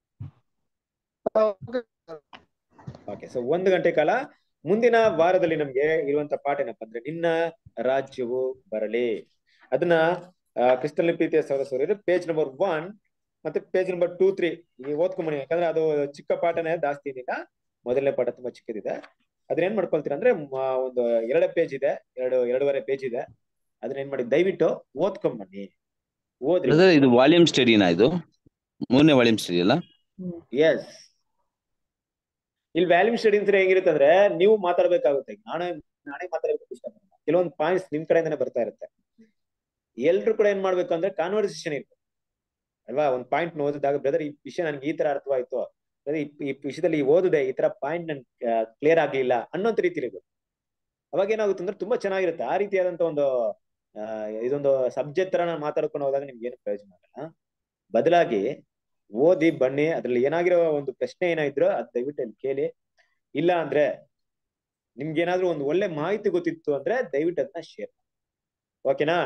ಓಕೆ ಸೊ ಒಂದು ಗಂಟೆ ಕಾಲ ಮುಂದಿನ ವಾರದಲ್ಲಿ ನಮ್ಗೆ ಇರುವಂತ ಪಾಠ ಏನಪ್ಪಾ ಅಂದ್ರೆ ನಿನ್ನ ರಾಜ್ಯವು ಬರಲಿ ಅದನ್ನ ಕ್ರಿಸ್ತಲ್ ಪ್ರೀತಿಯ ಸಹೋದರ ಪೇಜ್ ನಂಬರ್ ಒನ್ ಮತ್ತೆ ಪೇಜ್ ನಂಬರ್ ಟೂ ತ್ರೀ ಈ ಓದ್ಕೊಂಬನಿ ಯಾಕಂದ್ರೆ ಅದು ಚಿಕ್ಕ ಪಾಠನೇ ಜಾಸ್ತಿ ಏನಿಲ್ಲ ಮೊದಲನೇ ಪಾಠ ತುಂಬಾ ಚಿಕ್ಕದಿದೆ ಅದ್ರ ಏನ್ ಮಾಡ್ಕೊಳ್ತೀರ ಅಂದ್ರೆ ಒಂದು ಎರಡೇ ಪೇಜ್ ಇದೆ ಎರಡು ಎರಡೂವರೆ ಪೇಜ್ ಇದೆ ಅದನ್ನ ಏನ್ ಮಾಡಿ ದಯವಿಟ್ಟು ಓದ್ಕೊಂಡ್ ಬನ್ನಿ ಓದ್ರಿ ಬ್ರದರ್ ಇದು ವಾಲ್ಯೂಮ್ ಸ್ಟಡಿನಾ ಇದು ಮೂರನೇ ವಾಲ್ಯೂಮ್ ಸ್ಟಡಿ ಅಲ್ಲ ಎಸ್ ಇಲ್ಲಿ ವ್ಯಾಲ್ಯೂಮ್ ಸ್ಟಡಿ ಅಂತ ಹೆಂಗಿರುತ್ತೆ ಅಂದ್ರೆ ನೀವು ಮಾತಾಡ್ಬೇಕಾಗುತ್ತೆ ನಾನೇ ನಾನೇ ಮಾತಾಡ್ಬೇಕು ಇಷ್ಟ ಪಡಲ್ಲ ಕೆಲವೊಂದು ಪಾಯಿಂಟ್ಸ್ ನಿಮ್ ಕಡೆಯಿಂದನೇ ಬರ್ತಾ ಇರುತ್ತೆ ಎಲ್ರು ಕೂಡ ಏನ್ ಮಾಡ್ಬೇಕು ಅಂದ್ರೆ ಕಾನ್ವರ್ಸೇಷನ್ ಇರ್ಬೇಕು ಅಲ್ವಾ ಒಂದ್ ಪಾಯಿಂಟ್ ಓದಿದಾಗ ಬ್ರದರ್ ಈ ವಿಷಯ ನನ್ಗೆ ಈ ತರ ಅರ್ಥವಾಯ್ತು brother, ಈ ಈ ವಿಷಯದಲ್ಲಿ ಓದಿದೆ ಈ ತರ ಪಾಯಿಂಟ್ ನನ್ ಕ್ಲಿಯರ್ ಆಗ್ಲಿಲ್ಲ ಅನ್ನೋಂತ ರೀತಿ ಇರ್ಬೇಕು ಅವಾಗ ಏನಾಗುತ್ತೆ ಅಂದ್ರೆ ತುಂಬಾ ಚೆನ್ನಾಗಿರುತ್ತೆ ಆ ರೀತಿಯಾದಂತ ಒಂದು ಆ, ಇದೊಂದು ಸಬ್ಜೆಕ್ಟ್ ತರ ನಾನು ಮಾತಾಡ್ಕೊಂಡು ಹೋದಾಗ ನಿಮ್ಗೆ ಏನು ಪ್ರಯೋಜನ ಆಗಲ್ಲ ಬದಲಾಗಿ ಓದಿ ಬನ್ನಿ ಅದ್ರಲ್ಲಿ ಏನಾಗಿರೋ ಒಂದು ಪ್ರಶ್ನೆ ಏನಾದ್ರು ಅದ್ ದಯವಿಟ್ಟು ಅಲ್ಲಿ ಕೇಳಿ ಇಲ್ಲ ಅಂದ್ರೆ ನಿಮ್ಗೆ ಏನಾದ್ರೂ ಒಂದು ಒಳ್ಳೆ ಮಾಹಿತಿ ಗೊತ್ತಿತ್ತು ಅಂದ್ರೆ ದಯವಿಟ್ಟು ಅದನ್ನ ಶೇರ್ ಓಕೆನಾ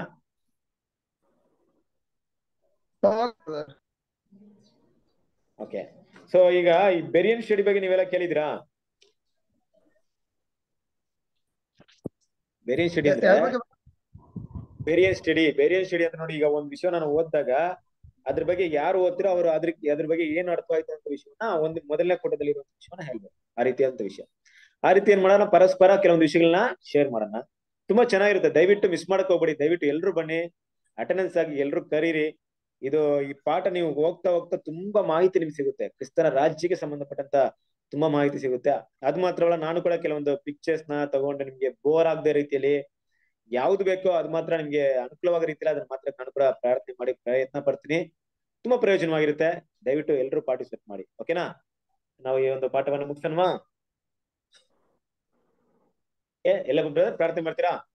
ಓಕೆ ಸೊ ಈಗ ಈ ಬೆರಿಯನ್ ಸ್ಟಡಿ ಬಗ್ಗೆ ನೀವೆಲ್ಲ ಕೇಳಿದ್ರಾ ಬೇರಿಯನ್ ಸ್ಟಡಿ ಅಂದ್ರೆ ಯಾರ್ ಬಗ್ಗೆ ಬೇರಿಯನ್ ಸ್ಟಡಿ ಬೇರಿಯನ್ ಸ್ಟಡಿ ಅಂತ ನೋಡಿ ಈಗ ಒಂದ್ ವಿಷಯ ನಾನು ಓದಿದಾಗ ಅದ್ರ ಬಗ್ಗೆ ಯಾರು ಓದ್ತಿರೋ ಅವ್ರು ಅದ್ರ ಅದ್ರ ಬಗ್ಗೆ ಏನ್ ಅರ್ಥ ಆಯ್ತು ಅಂತ ವಿಷಯವನ್ನ ಒಂದು ಮೊದಲನೇ ಕೂಟದಲ್ಲಿ ಇರೋ ವಿಷಯವನ್ನ ಹೇಳ್ಬೇಕು ಆ ರೀತಿಯಾದಂತ ವಿಷಯ ಆ ರೀತಿ ಏನ್ ಮಾಡೋಣ ಪರಸ್ಪರ ಕೆಲವೊಂದು ವಿಷಯಗಳನ್ನ ಶೇರ್ ಮಾಡೋಣ ತುಂಬಾ ಚೆನ್ನಾಗಿರುತ್ತೆ ದಯವಿಟ್ಟು ಮಿಸ್ ಮಾಡಕ್ ಹೋಗ್ಬೇಡಿ ದಯವಿಟ್ಟು ಎಲ್ರು ಬನ್ನಿ ಅಟೆಂಡೆನ್ಸ್ ಆಗಿ ಎಲ್ರು ಕರೀರಿ ಇದು ಈ ಪಾಠ ನೀವು ಹೋಗ್ತಾ ಹೋಗ್ತಾ ತುಂಬಾ ಮಾಹಿತಿ ನಿಮ್ಗೆ ಸಿಗುತ್ತೆ ಕ್ರಿಸ್ತನ ರಾಜ್ಯಕ್ಕೆ ಸಂಬಂಧಪಟ್ಟಂತ ತುಂಬಾ ಮಾಹಿತಿ ಸಿಗುತ್ತೆ ಅದ್ ಮಾತ್ರವಲ್ಲ ನಾನು ಕೂಡ ಕೆಲವೊಂದು ಪಿಕ್ಚರ್ಸ್ ನ ತಗೊಂಡು ನಿಮ್ಗೆ ಬೋರ್ ಆಗದೆ ರೀತಿಯಲ್ಲಿ ಯಾವ್ದು ಬೇಕೋ ಅದ್ ಮಾತ್ರ ನಿಮ್ಗೆ ಅನುಕೂಲವಾದ ರೀತಿಯಲ್ಲಿ ಅದನ್ನ ಮಾತ್ರ ನಾನು ಕೂಡ ಪ್ರಾರ್ಥನೆ ಮಾಡಿ ಪ್ರಯತ್ನ ಪಡ್ತೀನಿ ತುಂಬಾ ಪ್ರಯೋಜನವಾಗಿರುತ್ತೆ ದಯವಿಟ್ಟು ಎಲ್ಲರೂ ಪಾರ್ಟಿಸಿಪೇಟ್ ಮಾಡಿ ಓಕೆನಾ ನಾವು ಈ ಒಂದು ಪಾಠವನ್ನು ಮುಗಿಸೋಣವಾ ಏ ಎಲ್ಲ ಪ್ರಾರ್ಥನೆ ಮಾಡ್ತೀರಾ